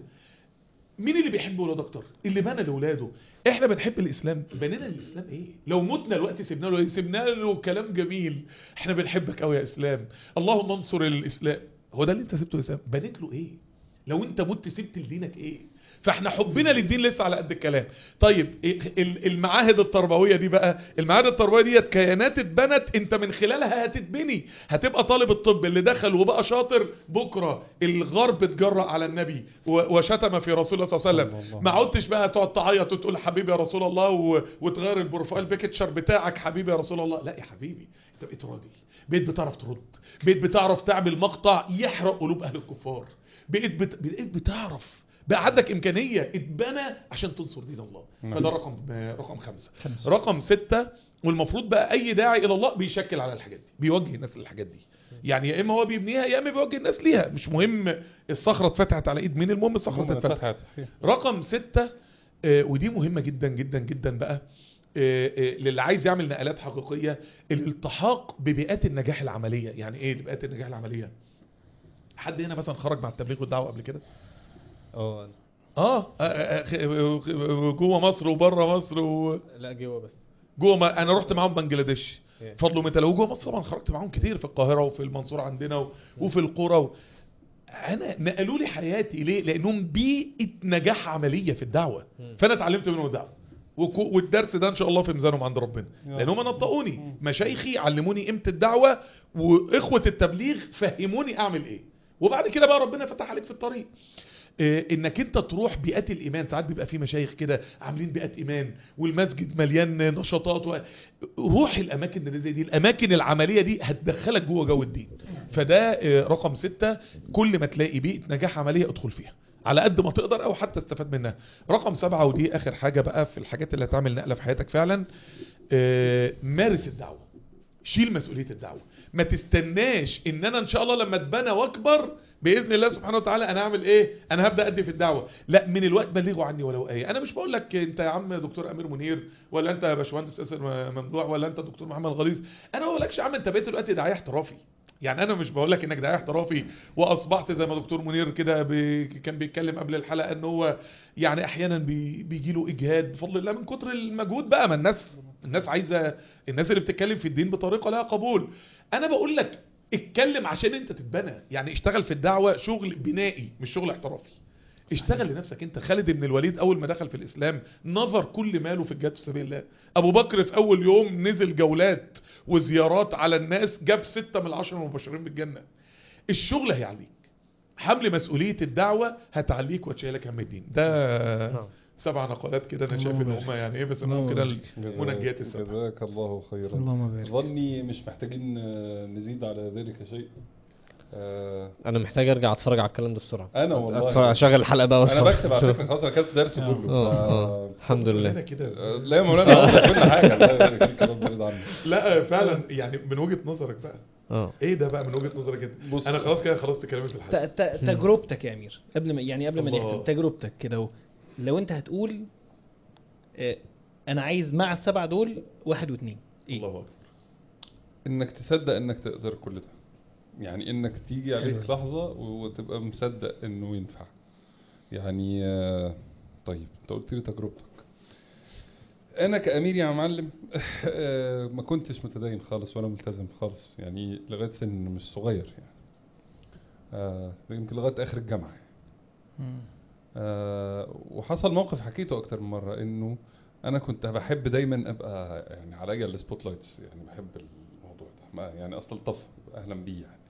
مين اللي بيحب ولاده اكتر اللي بنى لاولاده احنا بنحب الاسلام بنينا الاسلام ايه لو متنا دلوقتي سيبنا له ايه سيبنا له كلام جميل احنا بنحبك قوي يا اسلام اللهم انصر الاسلام هو ده اللي انت سبته الاسلام بنيت له ايه لو انت مت سبت لدينك ايه فاحنا حبنا للدين لسه على قد الكلام طيب ال- المعاهد التربويه دي بقى المعاهد التربويه ديت كيانات اتبنت انت من خلالها هتتبني هتبقى طالب الطب اللي دخل وبقى شاطر بكره الغرب اتجرأ على النبي و- وشتم في رسول الله صلى الله عليه صلى وسلم الله ما عدتش بقى تقعد تعيط وتقول حبيبي يا رسول الله و... وتغير البروفايل بيكتشر بتاعك حبيبي يا رسول الله لا يا حبيبي انت بقيت راجل بقيت بتعرف ترد بقيت بتعرف تعمل مقطع يحرق قلوب اهل الكفار بقيت بت... بقيت بتعرف بقى عندك امكانيه اتبنى عشان تنصر دين الله نعم. فده رقم رقم خمسة. خمسة. رقم ستة والمفروض بقى اي داعي الى الله بيشكل على الحاجات دي بيوجه الناس للحاجات دي يعني يا اما هو بيبنيها يا اما بيوجه الناس ليها مش مهم الصخره اتفتحت على ايد مين المهم الصخره هم اتفتحت فتحت صحيح رقم ستة آه، ودي مهمة جدا جدا جدا بقى آه، آه، للي عايز يعمل نقلات حقيقية الالتحاق ببيئات النجاح العملية يعني ايه بيئات النجاح العملية حد هنا مثلا خرج مع التبليغ والدعوة قبل كده اه اه آه، آه، آه، جوه مصر وبره مصر و... لا جوه بس جوه ما انا رحت معاهم بنجلاديش Yeah. فضلوا متى لو جوه مصر طبعا خرجت معاهم كتير في القاهره وفي المنصوره عندنا و... وفي القرى و... انا نقلوا لي حياتي ليه لانهم بيئه نجاح عمليه في الدعوه مم. فانا اتعلمت منهم الدعوه وكو- والدرس ده ان شاء الله في ميزانهم عند ربنا يا لان هم رب. نطقوني مم. مشايخي علموني قيمه الدعوه واخوه التبليغ فهموني اعمل ايه وبعد كده بقى ربنا فتح عليك في الطريق إيه، انك انت تروح بيئات الايمان ساعات بيبقى في مشايخ كده عاملين بيئات ايمان والمسجد مليان نشاطات و... روح الاماكن اللي زي دي الاماكن العمليه دي هتدخلك جوه جو الدين فده آه، رقم ستة كل ما تلاقي بيئه نجاح عمليه ادخل فيها على قد ما تقدر او حتى استفاد منها رقم سبعة ودي اخر حاجه بقى في الحاجات اللي هتعمل نقله في حياتك فعلا آه، مارس الدعوه شيل مسؤوليه الدعوه ما تستناش ان انا ان شاء الله لما اتبنى واكبر باذن الله سبحانه وتعالى انا اعمل ايه انا هبدا ادي في الدعوه لا من الوقت بلغوا عني ولو ايه انا مش بقول لك انت يا عم دكتور امير منير ولا انت يا باشمهندس ياسر ممدوح ولا انت دكتور محمد غليظ انا ما بقولكش يا عم انت بقيت دلوقتي داعيه احترافي يعني انا مش بقول لك انك داعيه احترافي واصبحت زي ما دكتور منير كده بي كان بيتكلم قبل الحلقه ان هو يعني احيانا بي بيجي له اجهاد بفضل الله من كتر المجهود بقى ما الناس الناس عايزه الناس اللي بتتكلم في الدين بطريقه لها قبول انا بقول لك اتكلم عشان انت تتبنى يعني اشتغل في الدعوه شغل بنائي مش شغل احترافي اشتغل لنفسك انت خالد بن الوليد اول ما دخل في الاسلام نظر كل ماله في الجهاد في سبيل الله ابو بكر في اول يوم نزل جولات وزيارات على الناس جاب ستة من العشرة المبشرين بالجنة الشغل هيعليك حمل مسؤولية الدعوة هتعليك وتشيلك هم الدين ده نعم. سبع نقالات كده انا شايف ان اللهم هم يعني ايه بسموهم اللهم كده بارك. المنجيات السبع جزاك الله خيرا اللهم بارك ظني مش محتاجين آه، نزيد على ذلك شيء آه، انا محتاج ارجع اتفرج على الكلام ده بسرعه انا والله أتفرج- اشغل الحلقه بقى انا وأتفرج. بكتب على فكره خلاص انا كاتب درس اه كله اه ف- الحمد كلنا لله كده آه، لا يا مولانا أنا كل حاجه الله يبارك فيك يا رب يرضى عنك لا فعلا يعني من وجهة نظرك بقى اه ايه ده بقى من وجهة نظرك انت بص انا خلاص كده خلصت كلامي في ت- الحلقة ت- تجربتك يا امير قبل ما يعني قبل ما الله. نختم تجربتك كده اهو لو انت هتقول آه، انا عايز مع السبعه دول واحد واثنين ايه الله اكبر انك تصدق انك تقدر كل ده يعني انك تيجي عليك حلو. لحظه وتبقى مصدق انه ينفع يعني آه، طيب انت قلت لي تجربتك انا كامير يا معلم آه، ما كنتش متدين خالص ولا ملتزم خالص يعني لغايه سن مش صغير يعني آه، يمكن لغايه اخر الجامعه مم. آه، وحصل موقف حكيته اكتر من مره انه انا كنت بحب دايما ابقى يعني عليا السبوت لايتس يعني بحب الموضوع ده ما- يعني اصل الطف اهلا بيه يعني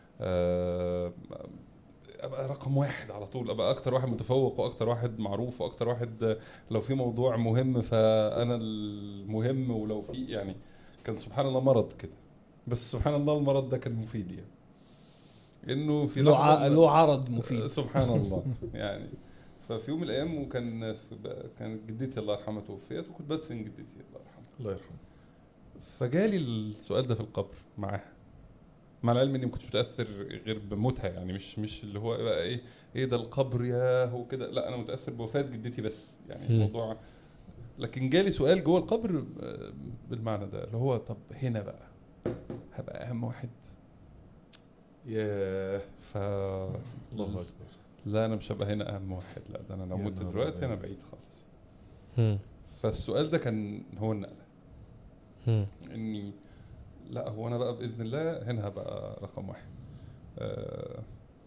آه، ابقى رقم واحد على طول ابقى اكتر واحد متفوق واكتر واحد معروف واكتر واحد لو في موضوع مهم فانا المهم ولو في يعني كان سبحان الله مرض كده بس سبحان الله المرض ده كان مفيد يعني انه في له لحظة ع- له عرض مفيد سبحان الله يعني ففي يوم من الايام وكان في ب- كانت جدتي الله يرحمها توفيت وكنت بدفن جدتي الله يرحمها الله يرحمه فجالي السؤال ده في القبر معاها مع العلم اني ما كنتش متاثر غير بموتها يعني مش مش اللي هو بقى ايه ايه ده القبر ياه وكده لا انا متاثر بوفاه جدتي بس يعني مم. الموضوع لكن جالي سؤال جوه القبر آه، بالمعنى ده اللي هو طب هنا بقى هبقى اهم واحد ياه ف الله اكبر لا انا مش هبقى هنا اهم واحد لا ده انا لو يا مت نهار دلوقتي انا أبيض. بعيد خالص مم. فالسؤال ده كان هو النقله مم. اني لا هو انا بقى باذن الله هنا هبقى رقم واحد آه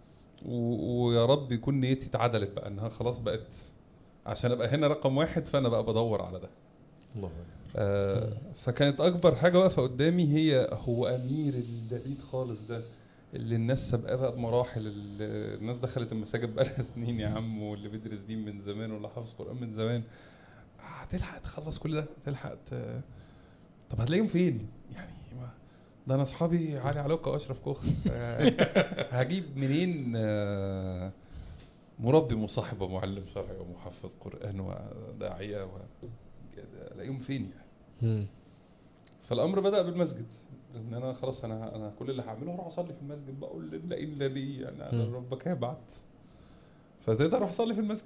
و- ويا رب يكون نيتي اتعدلت بقى انها خلاص بقت عشان ابقى هنا رقم واحد فانا بقى بدور على ده الله اكبر آه فكانت اكبر حاجه واقفه قدامي هي هو امير البعيد خالص ده اللي الناس سابقاه بقى بمراحل اللي الناس دخلت المساجد بقى لها سنين يا عم واللي بيدرس دين من زمان واللي حافظ قران من زمان هتلحق تخلص كل ده هتلحق ت... طب هتلاقيهم فين يعني ما ده انا اصحابي علي علوكة واشرف كوخ آه، هجيب منين آه، مربي مصاحب ومعلم شرعي ومحفظ قران وداعيه و... الاقيهم فين يعني مم. فالامر بدا بالمسجد ان انا خلاص انا انا كل اللي هعمله هروح اصلي في المسجد بقول لا الا لي يعني انا مم. ربك هيبعت فابتديت اروح اصلي في المسجد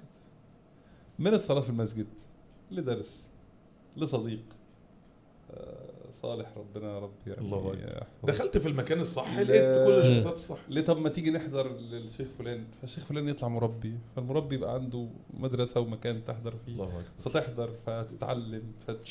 من الصلاه في المسجد لدرس لصديق آه، صالح ربنا يا رب يعني الله أكبر. يحفظه. دخلت في المكان الصح لا. لقيت كل الشخصيات الصح ليه طب ما تيجي نحضر للشيخ فلان فالشيخ فلان يطلع مربي فالمربي يبقى عنده مدرسه ومكان تحضر فيه الله اكبر فتحضر فتتعلم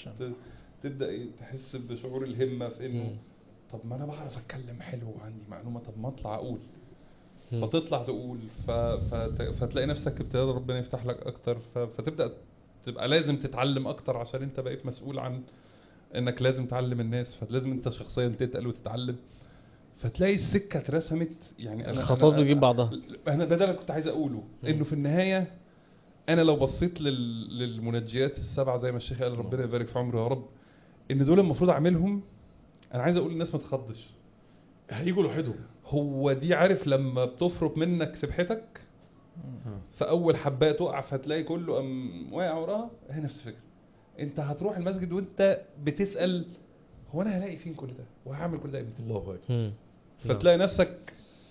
فتبدا تحس بشعور الهمه في انه مم. طب ما انا بعرف اتكلم حلو وعندي معلومه طب ما اطلع اقول مم. فتطلع تقول ف... فت... فتلاقي نفسك ابتدى ربنا يفتح لك اكتر ف... فتبدا تبقى لازم تتعلم اكتر عشان انت بقيت مسؤول عن انك لازم تعلم الناس فلازم انت شخصيا تتقل وتتعلم فتلاقي السكه اترسمت يعني انا الخطوات أنا- بتجيب بعضها انا ده اللي كنت عايز اقوله انه في النهايه انا لو بصيت لل... للمنجيات السبعه زي ما الشيخ قال ربنا يبارك في عمره يا رب ان دول المفروض اعملهم انا عايز اقول للناس ما تخضش هيجوا لوحدهم هو دي عارف لما بتفرط منك سبحتك فاول حبايه تقع فتلاقي كله ام واقع وراها هي نفس الفكره انت هتروح المسجد وانت بتسال هو انا هلاقي فين كل ده وهعمل كل ده امتى الله اكبر مم. فتلاقي نفسك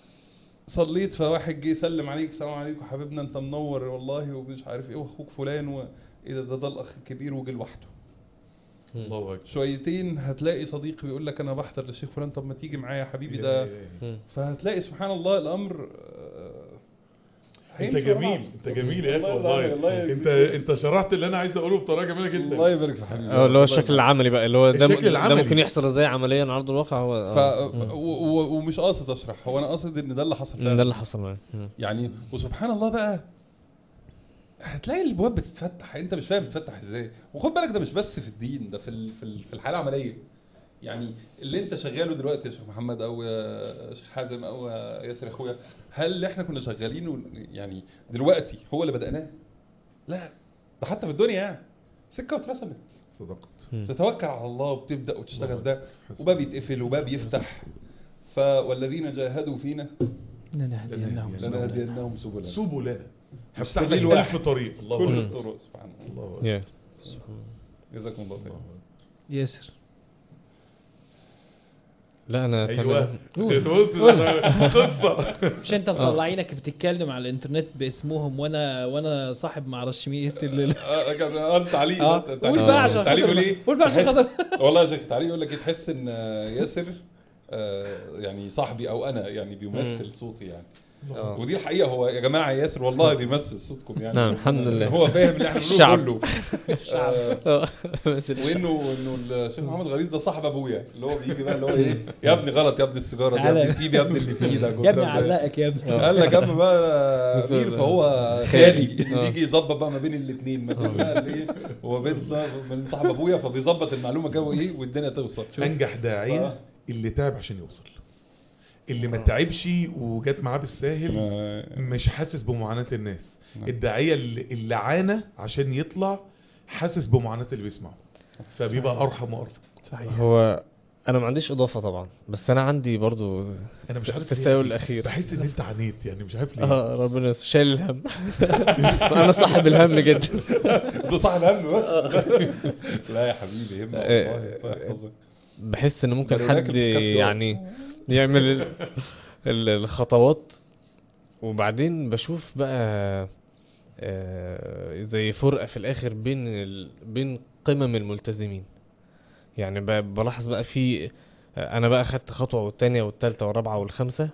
صليت فواحد جه يسلم عليك السلام عليكم حبيبنا انت منور والله ومش عارف ايه واخوك فلان و ايه ده ده, ده الاخ الكبير وجه لوحده مم. الله اكبر شويتين هتلاقي صديق بيقول لك انا بحضر للشيخ فلان طب ما تيجي معايا يا حبيبي ده مم. فهتلاقي سبحان الله الامر آه، انت هيمشي ورا جميل بعض. انت جميل يا اخي الله والله يرضى- الله انت يجزيك. انت شرحت اللي انا عايز اقوله بطريقه جميله جدا الله يبارك في حبيبي اه اللي هو الشكل العملي بقى اللي هو ده, الشكل ده العملي. ممكن يحصل ازاي عمليا على ارض الواقع هو ف آه. مم. و- و- ومش قاصد اشرح هو انا قاصد ان ده اللي حصل مم. فعلا ده اللي حصل معايا مم. يعني وسبحان الله بقى هتلاقي الابواب بتتفتح انت مش فاهم بتتفتح ازاي وخد بالك ده مش بس في الدين ده في ال- في ال- في الحياه العمليه يعني اللي انت شغاله دلوقتي يا شيخ محمد او يا شيخ حازم او يا ياسر اخويا هل اللي احنا كنا شغالينه يعني دلوقتي هو اللي بدأناه لا ده حتى في الدنيا يعني سكه واترسمت صدقت تتوكل على الله وبتبدا وتشتغل الله ده وباب يتقفل وباب يفتح ف والذين جاهدوا فينا لنهدينهم لنهدينهم. لنهدينهم سبلنا سبوا لنا هفتح لك سبيل ألف واحد. طريق الله كل أكبر. الطرق سبحان الله الله أكبر. يا جزاكم الله خير ياسر لا انا ايوه تمام بص ده قصه مش انت مطلعينك بتتكلم على الانترنت باسمهم وانا وانا صاحب ما اعرفش مين إيه اللي- آه، كان- آه، التعليق اه التعليق- قول بقى عشان التعليق خاطر يقول ايه قول بقى عشان تحس- خاطر والله يا شيخ التعليق يقول لك إيه، تحس ان آه، ياسر آه، يعني صاحبي او انا يعني بيمثل صوتي يعني آه. ودي الحقيقه هو يا جماعه ياسر والله بيمثل صوتكم يعني نعم، الحمد لله. هو فاهم اللي احنا الشعب. بنقوله كله الشعب. آه، بس الشعب. وانه انه الشيخ محمد غريز ده صاحب ابويا اللي هو بيجي بقى اللي هو ايه يا ابني غلط يا ابني السيجاره دي يا ابني تعالى. سيب يا ابني اللي في ايدك يا ابني وبتاع ده. علقك يا ابني قال لك اما بقى امير فهو خالي آه. بيجي يظبط بقى ما بين الاثنين ما بين بقى الايه وما بين صاحب من صاحب ابويا فبيظبط المعلومه جو ايه والدنيا توصل انجح داعيه آه. اللي تعب عشان يوصل اللي ما تعبش وجات معاه بالساهل مش حاسس بمعاناه الناس نعم. الداعيه اللي, اللي عانى عشان يطلع حاسس بمعاناه اللي بيسمعه فبيبقى ارحم وارفق صحيح هو انا ما عنديش اضافه طبعا بس انا عندي برضو انا مش عارف ليه التساؤل الاخير بحس ان انت عانيت يعني مش عارف ليه اه ربنا يستر. شايل الهم انا صاحب الهم جدا ده صاحب هم بس لا يا حبيبي يهمنا آه، والله الله يحفظك. بحس ان ممكن بل ولكن حد بكسر. يعني يعمل ال- ال- الخطوات وبعدين بشوف بقى آه، زي فرقة في الآخر بين ال... بين قمم الملتزمين يعني ب- بلاحظ بقى في أنا بقى خدت خطوة والتانية والتالتة والرابعة والخامسة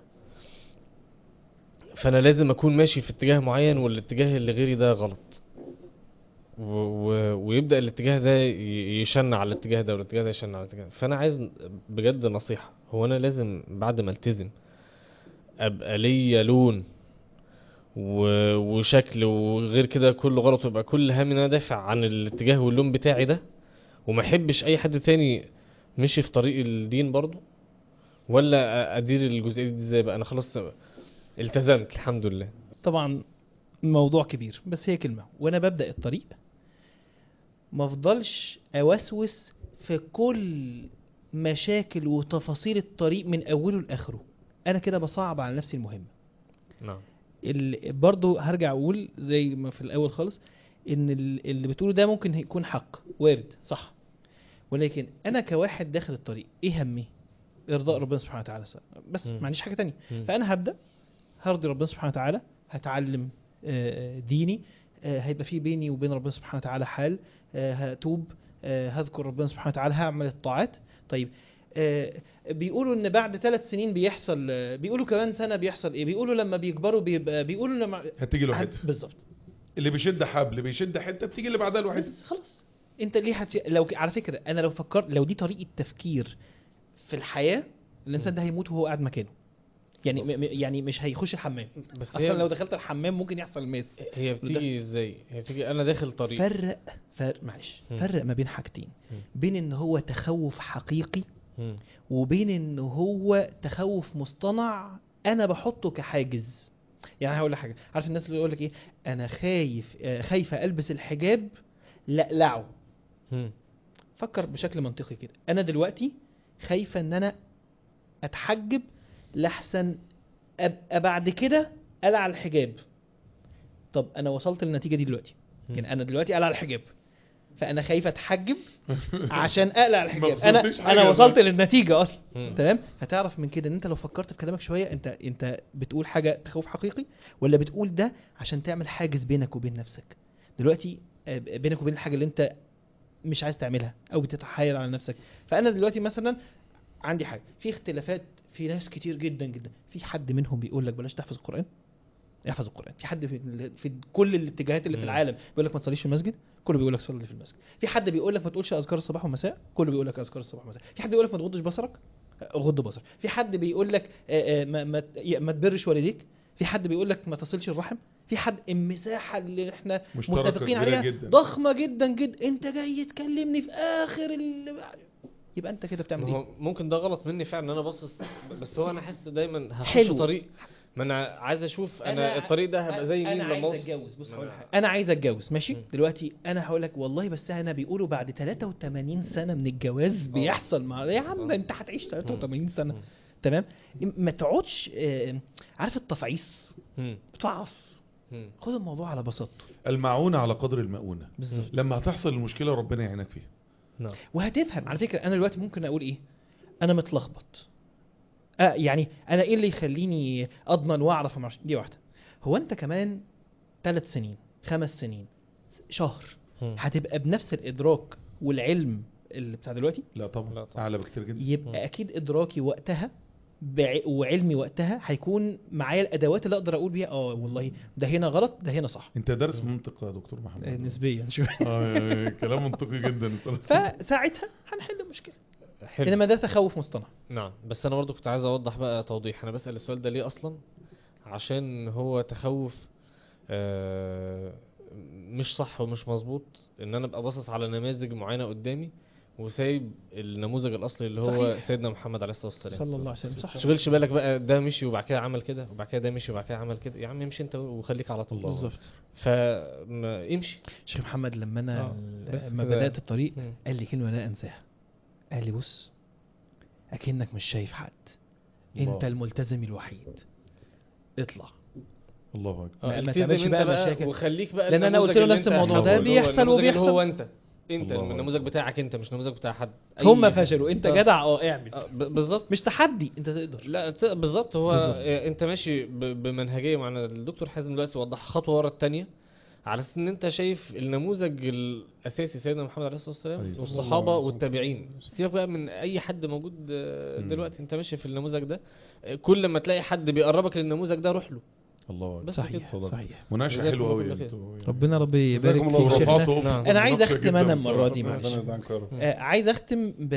فأنا لازم أكون ماشي في اتجاه معين والاتجاه اللي غيري ده غلط و... و... ويبدأ الاتجاه ده ي- يشن على الاتجاه ده والاتجاه ده يشن على الاتجاه ده. فأنا عايز بجد نصيحة هو أنا لازم بعد ما التزم أبقى ليا لون و... وشكل وغير كده كله غلط ويبقى كل همي ان انا دافع عن الاتجاه واللون بتاعي ده وما احبش اي حد تاني مشي في طريق الدين برضه ولا أ- ادير الجزئيه دي ازاي بقى انا خلاص التزمت الحمد لله طبعا موضوع كبير بس هي كلمة وانا ببدأ الطريق ما افضلش اوسوس في كل مشاكل وتفاصيل الطريق من اوله لاخره انا كده بصعب على نفسي المهمة نعم ال... برضو هرجع اقول زي ما في الاول خالص ان ال- اللي بتقوله ده ممكن يكون حق وارد صح ولكن انا كواحد داخل الطريق ايه همي ارضاء ربنا سبحانه وتعالى بس مم. ما عنديش حاجه تانية مم. فانا هبدا هرضي ربنا سبحانه وتعالى هتعلم آه، ديني آه، هيبقى في بيني وبين ربنا سبحانه وتعالى حال آه، هتوب آه، هذكر ربنا سبحانه وتعالى هعمل الطاعات طيب آه، بيقولوا ان بعد ثلاث سنين بيحصل آه، بيقولوا كمان سنه بيحصل ايه بيقولوا لما بيكبروا بيبقى بيقولوا لما هتيجي له حته بالظبط اللي بيشد حبل بيشد حته بتيجي اللي بعدها الواحد بس خلاص انت ليه هتش... لو على فكره انا لو فكرت لو دي طريقه تفكير في الحياه الانسان ده هيموت وهو قاعد مكانه يعني م... م- يعني مش هيخش الحمام بس اصلا لو دخلت الحمام ممكن يحصل ماس هي بتيجي ازاي هي بتيجي انا داخل طريق فرق فرق معلش مم. فرق ما بين حاجتين مم. بين ان هو تخوف حقيقي مم. وبين ان هو تخوف مصطنع انا بحطه كحاجز يعني هقول لك حاجه عارف الناس اللي يقول لك ايه انا خايف آه، خايفه البس الحجاب لقلعه مم. فكر بشكل منطقي كده انا دلوقتي خايفه ان انا اتحجب لحسن ابقى بعد كده قلع الحجاب طب انا وصلت للنتيجه دي دلوقتي مم. يعني انا دلوقتي قلع الحجاب فانا خايف اتحجب عشان اقلع ما الحجاب انا وصلتش حاجة انا وصلت دلوقتي. للنتيجه اصلا مم. تمام فتعرف من كده ان انت لو فكرت في كلامك شويه انت انت بتقول حاجه تخوف حقيقي ولا بتقول ده عشان تعمل حاجز بينك وبين نفسك دلوقتي آه، بينك وبين الحاجه اللي انت مش عايز تعملها او بتتحايل على نفسك فانا دلوقتي مثلا عندي حاجه في اختلافات في ناس كتير جدا جدا في حد منهم بيقول لك بلاش تحفظ القران احفظ القران في حد في, في كل الاتجاهات اللي في مم. العالم بيقول لك ما تصليش في المسجد كله بيقول لك صلي في المسجد في حد بيقول لك ما تقولش اذكار الصباح والمساء كله بيقول لك اذكار الصباح والمساء في حد بيقول لك ما تغضش بصرك غض بصر في حد بيقول لك آه، آه، ما ما ت- ما تبرش والديك في حد بيقول لك ما تصلش الرحم في حد المساحه اللي احنا مشتركة متفقين كبيرة عليها جدا. ضخمه جدا جدا انت جاي تكلمني في اخر ال... يبقى انت كده بتعمل ما ايه هو ممكن ده غلط مني فعلا ان انا باصص بس هو انا حاسس دايما هخش حلو. طريق ما انا عايز اشوف انا, أنا- الطريق ده هبقى زي مين انا لما عايز اوصل اتجوز بص ما هقول أنا- لك حاجة. انا عايز اتجوز ماشي مم. دلوقتي انا هقول لك والله بس انا بيقولوا بعد 83 سنه من الجواز بيحصل مع يا عم آه. انت هتعيش 83 سنه مم. تمام ما تقعدش آه، عارف التفعيص مم. بتفعص مم. خد الموضوع على بساطته المعونة على قدر المؤونة بالظبط لما هتحصل المشكلة ربنا يعينك فيها نعم وهتفهم على فكره انا دلوقتي ممكن اقول ايه انا متلخبط آه يعني انا ايه اللي يخليني اضمن واعرف وما أعرفش؟ دي واحده هو انت كمان ثلاث سنين خمس سنين شهر مم. هتبقى بنفس الادراك والعلم اللي بتاع دلوقتي لا طبعا, لا طبعا. اعلى بكتير جدا مم. يبقى اكيد ادراكي وقتها بع... وعلمي وقتها هيكون معايا الادوات اللي اقدر اقول بيها اه والله ده هنا غلط ده هنا صح انت دارس منطق يا دكتور آه، محمد نسبيا شويه اه يعني كلام منطقي جدا بصراحة. فساعتها هنحل المشكله حلو انما ده تخوف مصطنع نعم بس انا برضو كنت عايز اوضح بقى توضيح انا بسأل السؤال ده ليه اصلا عشان هو تخوف آه، مش صح ومش مظبوط ان انا ابقى باصص على نماذج معينه قدامي وسايب النموذج الاصلي اللي هو صحيح. سيدنا محمد عليه الصلاه والسلام صلى الله عليه وسلم صح تشغلش بالك بقى ده مشي وبعد كده عمل كده وبعد كده ده مشي وبعد كده عمل كده يا عم امشي انت وخليك على طول بالظبط فما امشي شيخ محمد لما انا آه، بس لما كده. بدات الطريق مم. قال لي كلمه لا انساها قال لي بص اكنك مش شايف حد الله. انت الملتزم الوحيد اطلع الله اكبر اه ما- ما التزم تعملش انت بقى بقى مشاكل. وخليك بقى لأن أنا النموذج قلت له اللي نفس انت- الموضوع ده اللي هو بيحصل النموذج اللي وبيحصل. هو انت انت الله النموذج بتاعك انت مش النموذج بتاع حد هم أي- فشلوا انت آه. جدع اه اعمل آه، ب- بالظبط مش تحدي انت تقدر لا ت- بالظبط هو بالظبط. آه، انت ماشي ب- بمنهجيه معينه الدكتور حازم دلوقتي وضح خطوه ورا الثانيه على اساس ان انت شايف النموذج الاساسي سيدنا محمد عليه الصلاه والسلام عليه الصلاة والصحابه والتابعين سيبك بقى من اي حد موجود آه، مم. دلوقتي انت ماشي في النموذج ده آه، كل ما تلاقي حد بيقربك للنموذج ده روح له الله اكبر بس صحيح كده. صدق. صحيح مناقشه جزاكم حلوه الله قوي كل خير. انتوا يعني. ربنا ربي جزاكم يبارك الله فيك شيخنا ورفعتوا نعم. أنا عايز نقطة أختم جدا أنا بصراحة. المرة دي ربنا معلش. يجعلك يا رب. آه عايز اختم ب...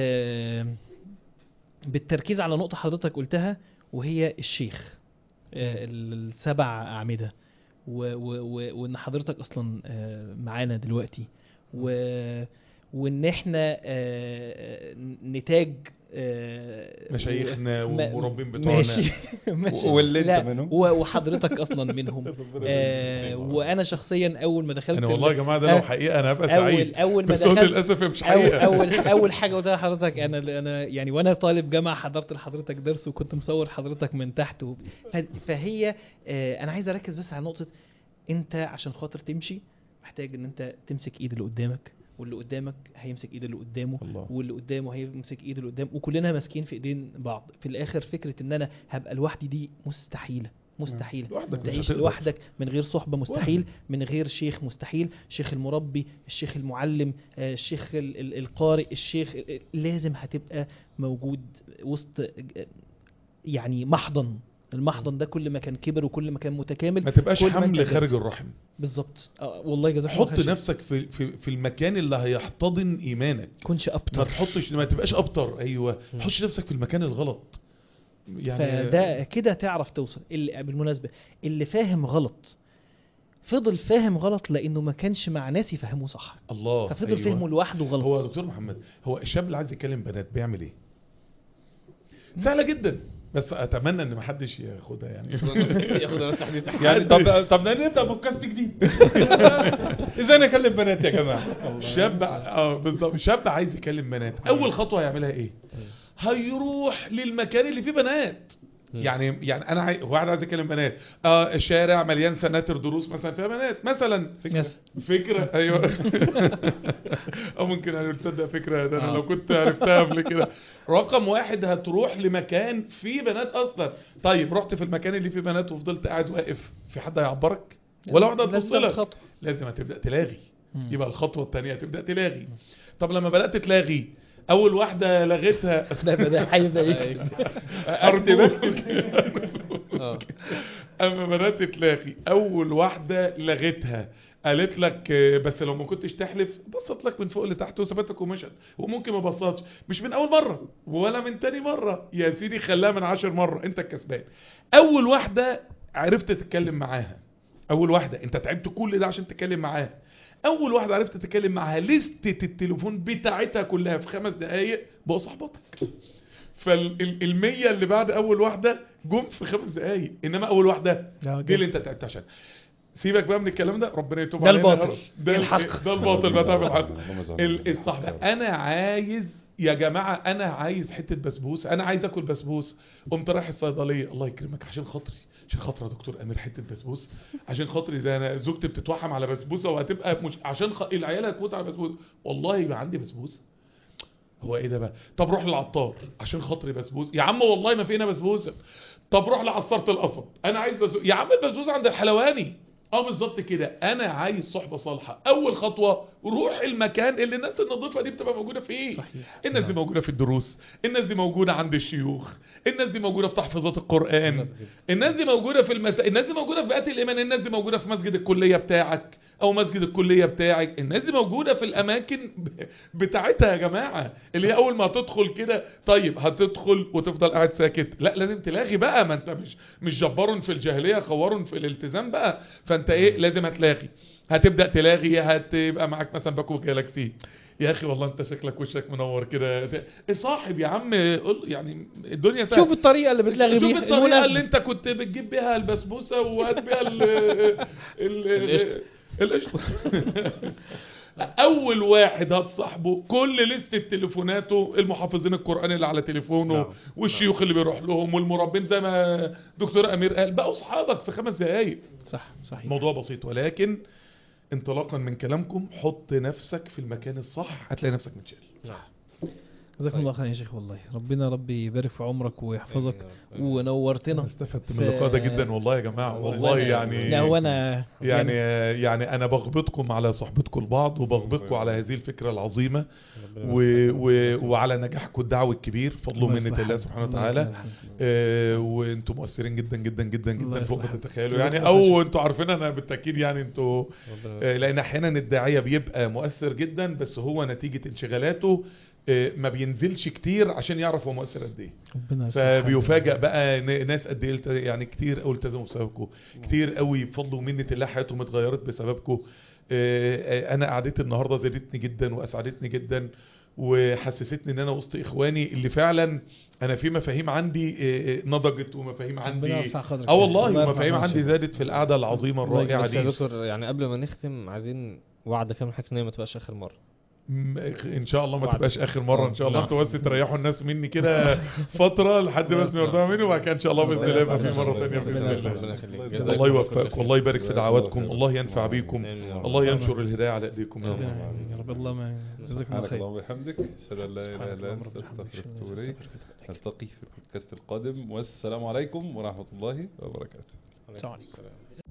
بالتركيز على نقطة حضرتك قلتها وهي الشيخ آه ال- السبع أعمدة و... و... و... وإن حضرتك أصلا آه معانا دلوقتي و... وإن إحنا آه نتاج آه مشايخنا و- ما- والمربين بتوعنا ماشي ماشي واللي انت لا، منهم. و- وحضرتك اصلا منهم آه وانا شخصيا اول ما دخلت انا والله يا جماعه ده لو آه، حقيقه انا هبقى اول سعيد اول ما بس هو دخلت للاسف مش أول, حقيقه اول اول حاجه قلتها لحضرتك انا انا يعني وانا طالب جامعه حضرت لحضرتك درس وكنت مصور حضرتك من تحت و... ف- فهي آه انا عايز اركز بس على نقطه انت عشان خاطر تمشي محتاج ان انت تمسك ايد اللي قدامك واللي قدامك هيمسك ايد اللي قدامه الله واللي قدامه هيمسك ايد اللي قدام وكلنا ماسكين في ايدين بعض في الاخر فكره ان انا هبقى لوحدي دي مستحيله مستحيله لوحدك مش تعيش هتقدر. لوحدك من غير صحبه مستحيل من غير شيخ مستحيل شيخ المربي الشيخ المعلم آه، الشيخ ال- ال- القارئ الشيخ ال- لازم هتبقى موجود وسط آه، يعني محضن المحضن ده كل ما كان كبر وكل ما كان متكامل ما تبقاش كل ما حمل أنت خارج جد. الرحم بالظبط آه، والله جزاك الله حط خير نفسك في, في في المكان اللي هيحتضن ايمانك كنش ما ابتر تحطش ما تبقاش ابتر ايوه ما مم. تحطش نفسك في المكان الغلط يعني فده كده تعرف توصل اللي بالمناسبه اللي فاهم غلط فضل فاهم غلط لانه ما كانش مع ناس يفهموه صح الله ففضل أيوة. فهمه لوحده غلط هو يا دكتور محمد هو الشاب اللي عايز يكلم بنات بيعمل ايه سهله جدا بس اتمنى ان محدش ياخدها يعني ياخد نفس تحديد يعني طب طب نبدا بودكاست جديد ازاي نكلم بنات يا جماعه شاب اه بالظبط شاب عايز يكلم بنات اول خطوه هيعملها ايه هيروح للمكان اللي فيه بنات يعني يعني انا عاي... واحد عايز يكلم بنات اه الشارع مليان سناتر دروس مثلا فيها بنات مثلا فكره مثلا. فكره ايوه او ممكن انا تصدق فكره ده انا آه. لو كنت عرفتها قبل كده رقم واحد هتروح لمكان فيه بنات اصلا طيب رحت في المكان اللي فيه بنات وفضلت قاعد واقف في حد هيعبرك ولا واحده هتبص لازم لك خطوة. لازم هتبدا تلاغي مم. يبقى الخطوه الثانيه هتبدا تلاغي طب لما بدات تلاغي اول واحده لغيتها ده ده هيبدا ايه ارجوك اه اما بدات تلاغي اول واحده لغيتها قالت لك آه، بس لو ما كنتش تحلف بصت لك من فوق لتحت وسابتك ومشت وممكن ما بصتش مش من اول مره ولا من تاني مره يا سيدي خلاها من عشر مره انت الكسبان اول واحده عرفت تتكلم معاها اول واحده انت تعبت كل ده عشان تتكلم معاها اول واحده عرفت تتكلم معاها لستة التليفون بتاعتها كلها في خمس دقايق بقوا صاحبتك فالمية اللي بعد اول واحده جم في خمس دقايق انما اول واحده لا، دي اللي انت تعبت عشان سيبك بقى من الكلام ده ربنا يتوب ده علينا يا الباطل. رب. ده الحق. ده الباطل بقى تعمل الحق اللهم اجعلنا ال- من الصحبة الحق. انا عايز يا جماعة انا عايز حتة بسبوس انا عايز اكل بسبوس قمت رايح الصيدلية الله يكرمك عشان خاطري عشان خاطر يا دكتور امير حتة بسبوس عشان خاطري ده انا زوجتي بتتوحم على بسبوسة وهتبقى مش عشان خ... العيال هتموت على بسبوسة والله يبقى عندي بسبوسة هو ايه ده بقى طب روح للعطار عشان خاطري بسبوس يا عم والله ما فينا بسبوسه طب روح لعصاره القصب انا عايز بسبوسه يا عم البسبوسه عند الحلواني اه بالظبط كده انا عايز صحبه صالحه اول خطوه روح المكان اللي الناس النظيفه دي بتبقى موجوده فيه صحيح. الناس دي موجوده في الدروس الناس دي موجوده عند الشيوخ الناس دي موجوده في تحفيظات القران الناس دي موجوده في المس... الناس دي موجوده في بيئات الايمان الناس دي موجوده في مسجد الكليه بتاعك او مسجد الكليه بتاعك الناس دي موجوده في الاماكن ب- بتاعتها يا جماعه اللي هي اول ما تدخل كده طيب هتدخل وتفضل قاعد ساكت لا لازم تلاغي بقى ما انت مش مش جبار في الجاهليه خوار في الالتزام بقى فانت ايه لازم هتلاغي هتبدا تلاغي هتبقى معاك مثلا باكو جالاكسي يا اخي والله انت شكلك وشك منور كده صاحب يا عم قول يعني الدنيا سهله شوف الطريقه اللي بتلاغي شوف بيها الطريقه المناسبة. اللي انت كنت بتجيب بيها البسبوسه وهات بيها ال ال القشطة. القشطه اول واحد هتصاحبه كل لستة تليفوناته المحافظين القرآن اللي على تليفونه نعم. والشيوخ اللي بيروح لهم والمربين زي ما دكتور امير قال بقوا اصحابك في خمس دقايق صح صحيح الموضوع بسيط ولكن انطلاقا من كلامكم حط نفسك في المكان الصح هتلاقي نفسك متشال جزاكم الله خير يا شيخ والله ربنا ربي يبارك في عمرك ويحفظك آمين يا رب. ونورتنا استفدت من ف- اللقاء ده جدا والله يا جماعه والله وأنا- يعني لا وانا يعني يعني انا بغبطكم على صحبتكم لبعض وبغبطكم على هذه الفكره العظيمه و و وعلى نجاحكم الدعوي الكبير فضل الله ومنه يصلح الله حالك. سبحانه الله وتعالى يصلح حالك. آه، وانتم مؤثرين جدا جدا جدا الله جدا فوق ما يصلح حالك. تتخيلوا جزاك يعني الله خير. او انتوا عارفين انا بالتاكيد يعني انتوا آه، لان احيانا الداعيه بيبقى مؤثر جدا بس هو نتيجه انشغالاته آه، ما بينزلش كتير عشان يعرف هو مؤثر قد ايه ربنا يصلح حالك. فبيفاجئ بقى ن- ناس قد ايه الت- يعني كتير قوي التزموا بسببكم كتير قوي بفضل ومنه الله حياتهم اتغيرت بسببكم آه، انا قعدتي النهارده زادتني جدا واسعدتني جدا وحسستني ان انا وسط اخواني اللي فعلا انا في مفاهيم عندي آه، آه، نضجت ومفاهيم ربنا عندي يرفع قدرك اه يا شيخ. والله الله يرفع ومفاهيم قدرك يا عندي شيخ. زادت في القعده العظيمه الله الرائعه بس يا دي دكتور يعني قبل ما نختم عايزين وعد كام حاجه ان هي ما تبقاش اخر مره م- ان شاء الله ما وعد. تبقاش اخر مره ان شاء الله نعم. انتوا بس تريحوا الناس مني كده فتره لحد بس ما يرضوا مني وبعد كده ان شاء الله باذن الله يبقى في مره ثانيه باذن ربنا الله يخليك. الله جزاك الله كل يوفقك خير. والله يبارك في جزاك دعواتكم الله الله خير. ينفع بيكم آمين يا رب. الله ينشر الهدايه على ايديكم يا رب يا رب الله ما جزاكم الله سبحانك خير اللهم وبحمدك اشهد ان لا اله سبحانك الا اللهم انت رب الحمد استغفرك لله. واتوب اليك نلتقي في البودكاست القادم والسلام عليكم ورحمه الله وبركاته السلام عليكم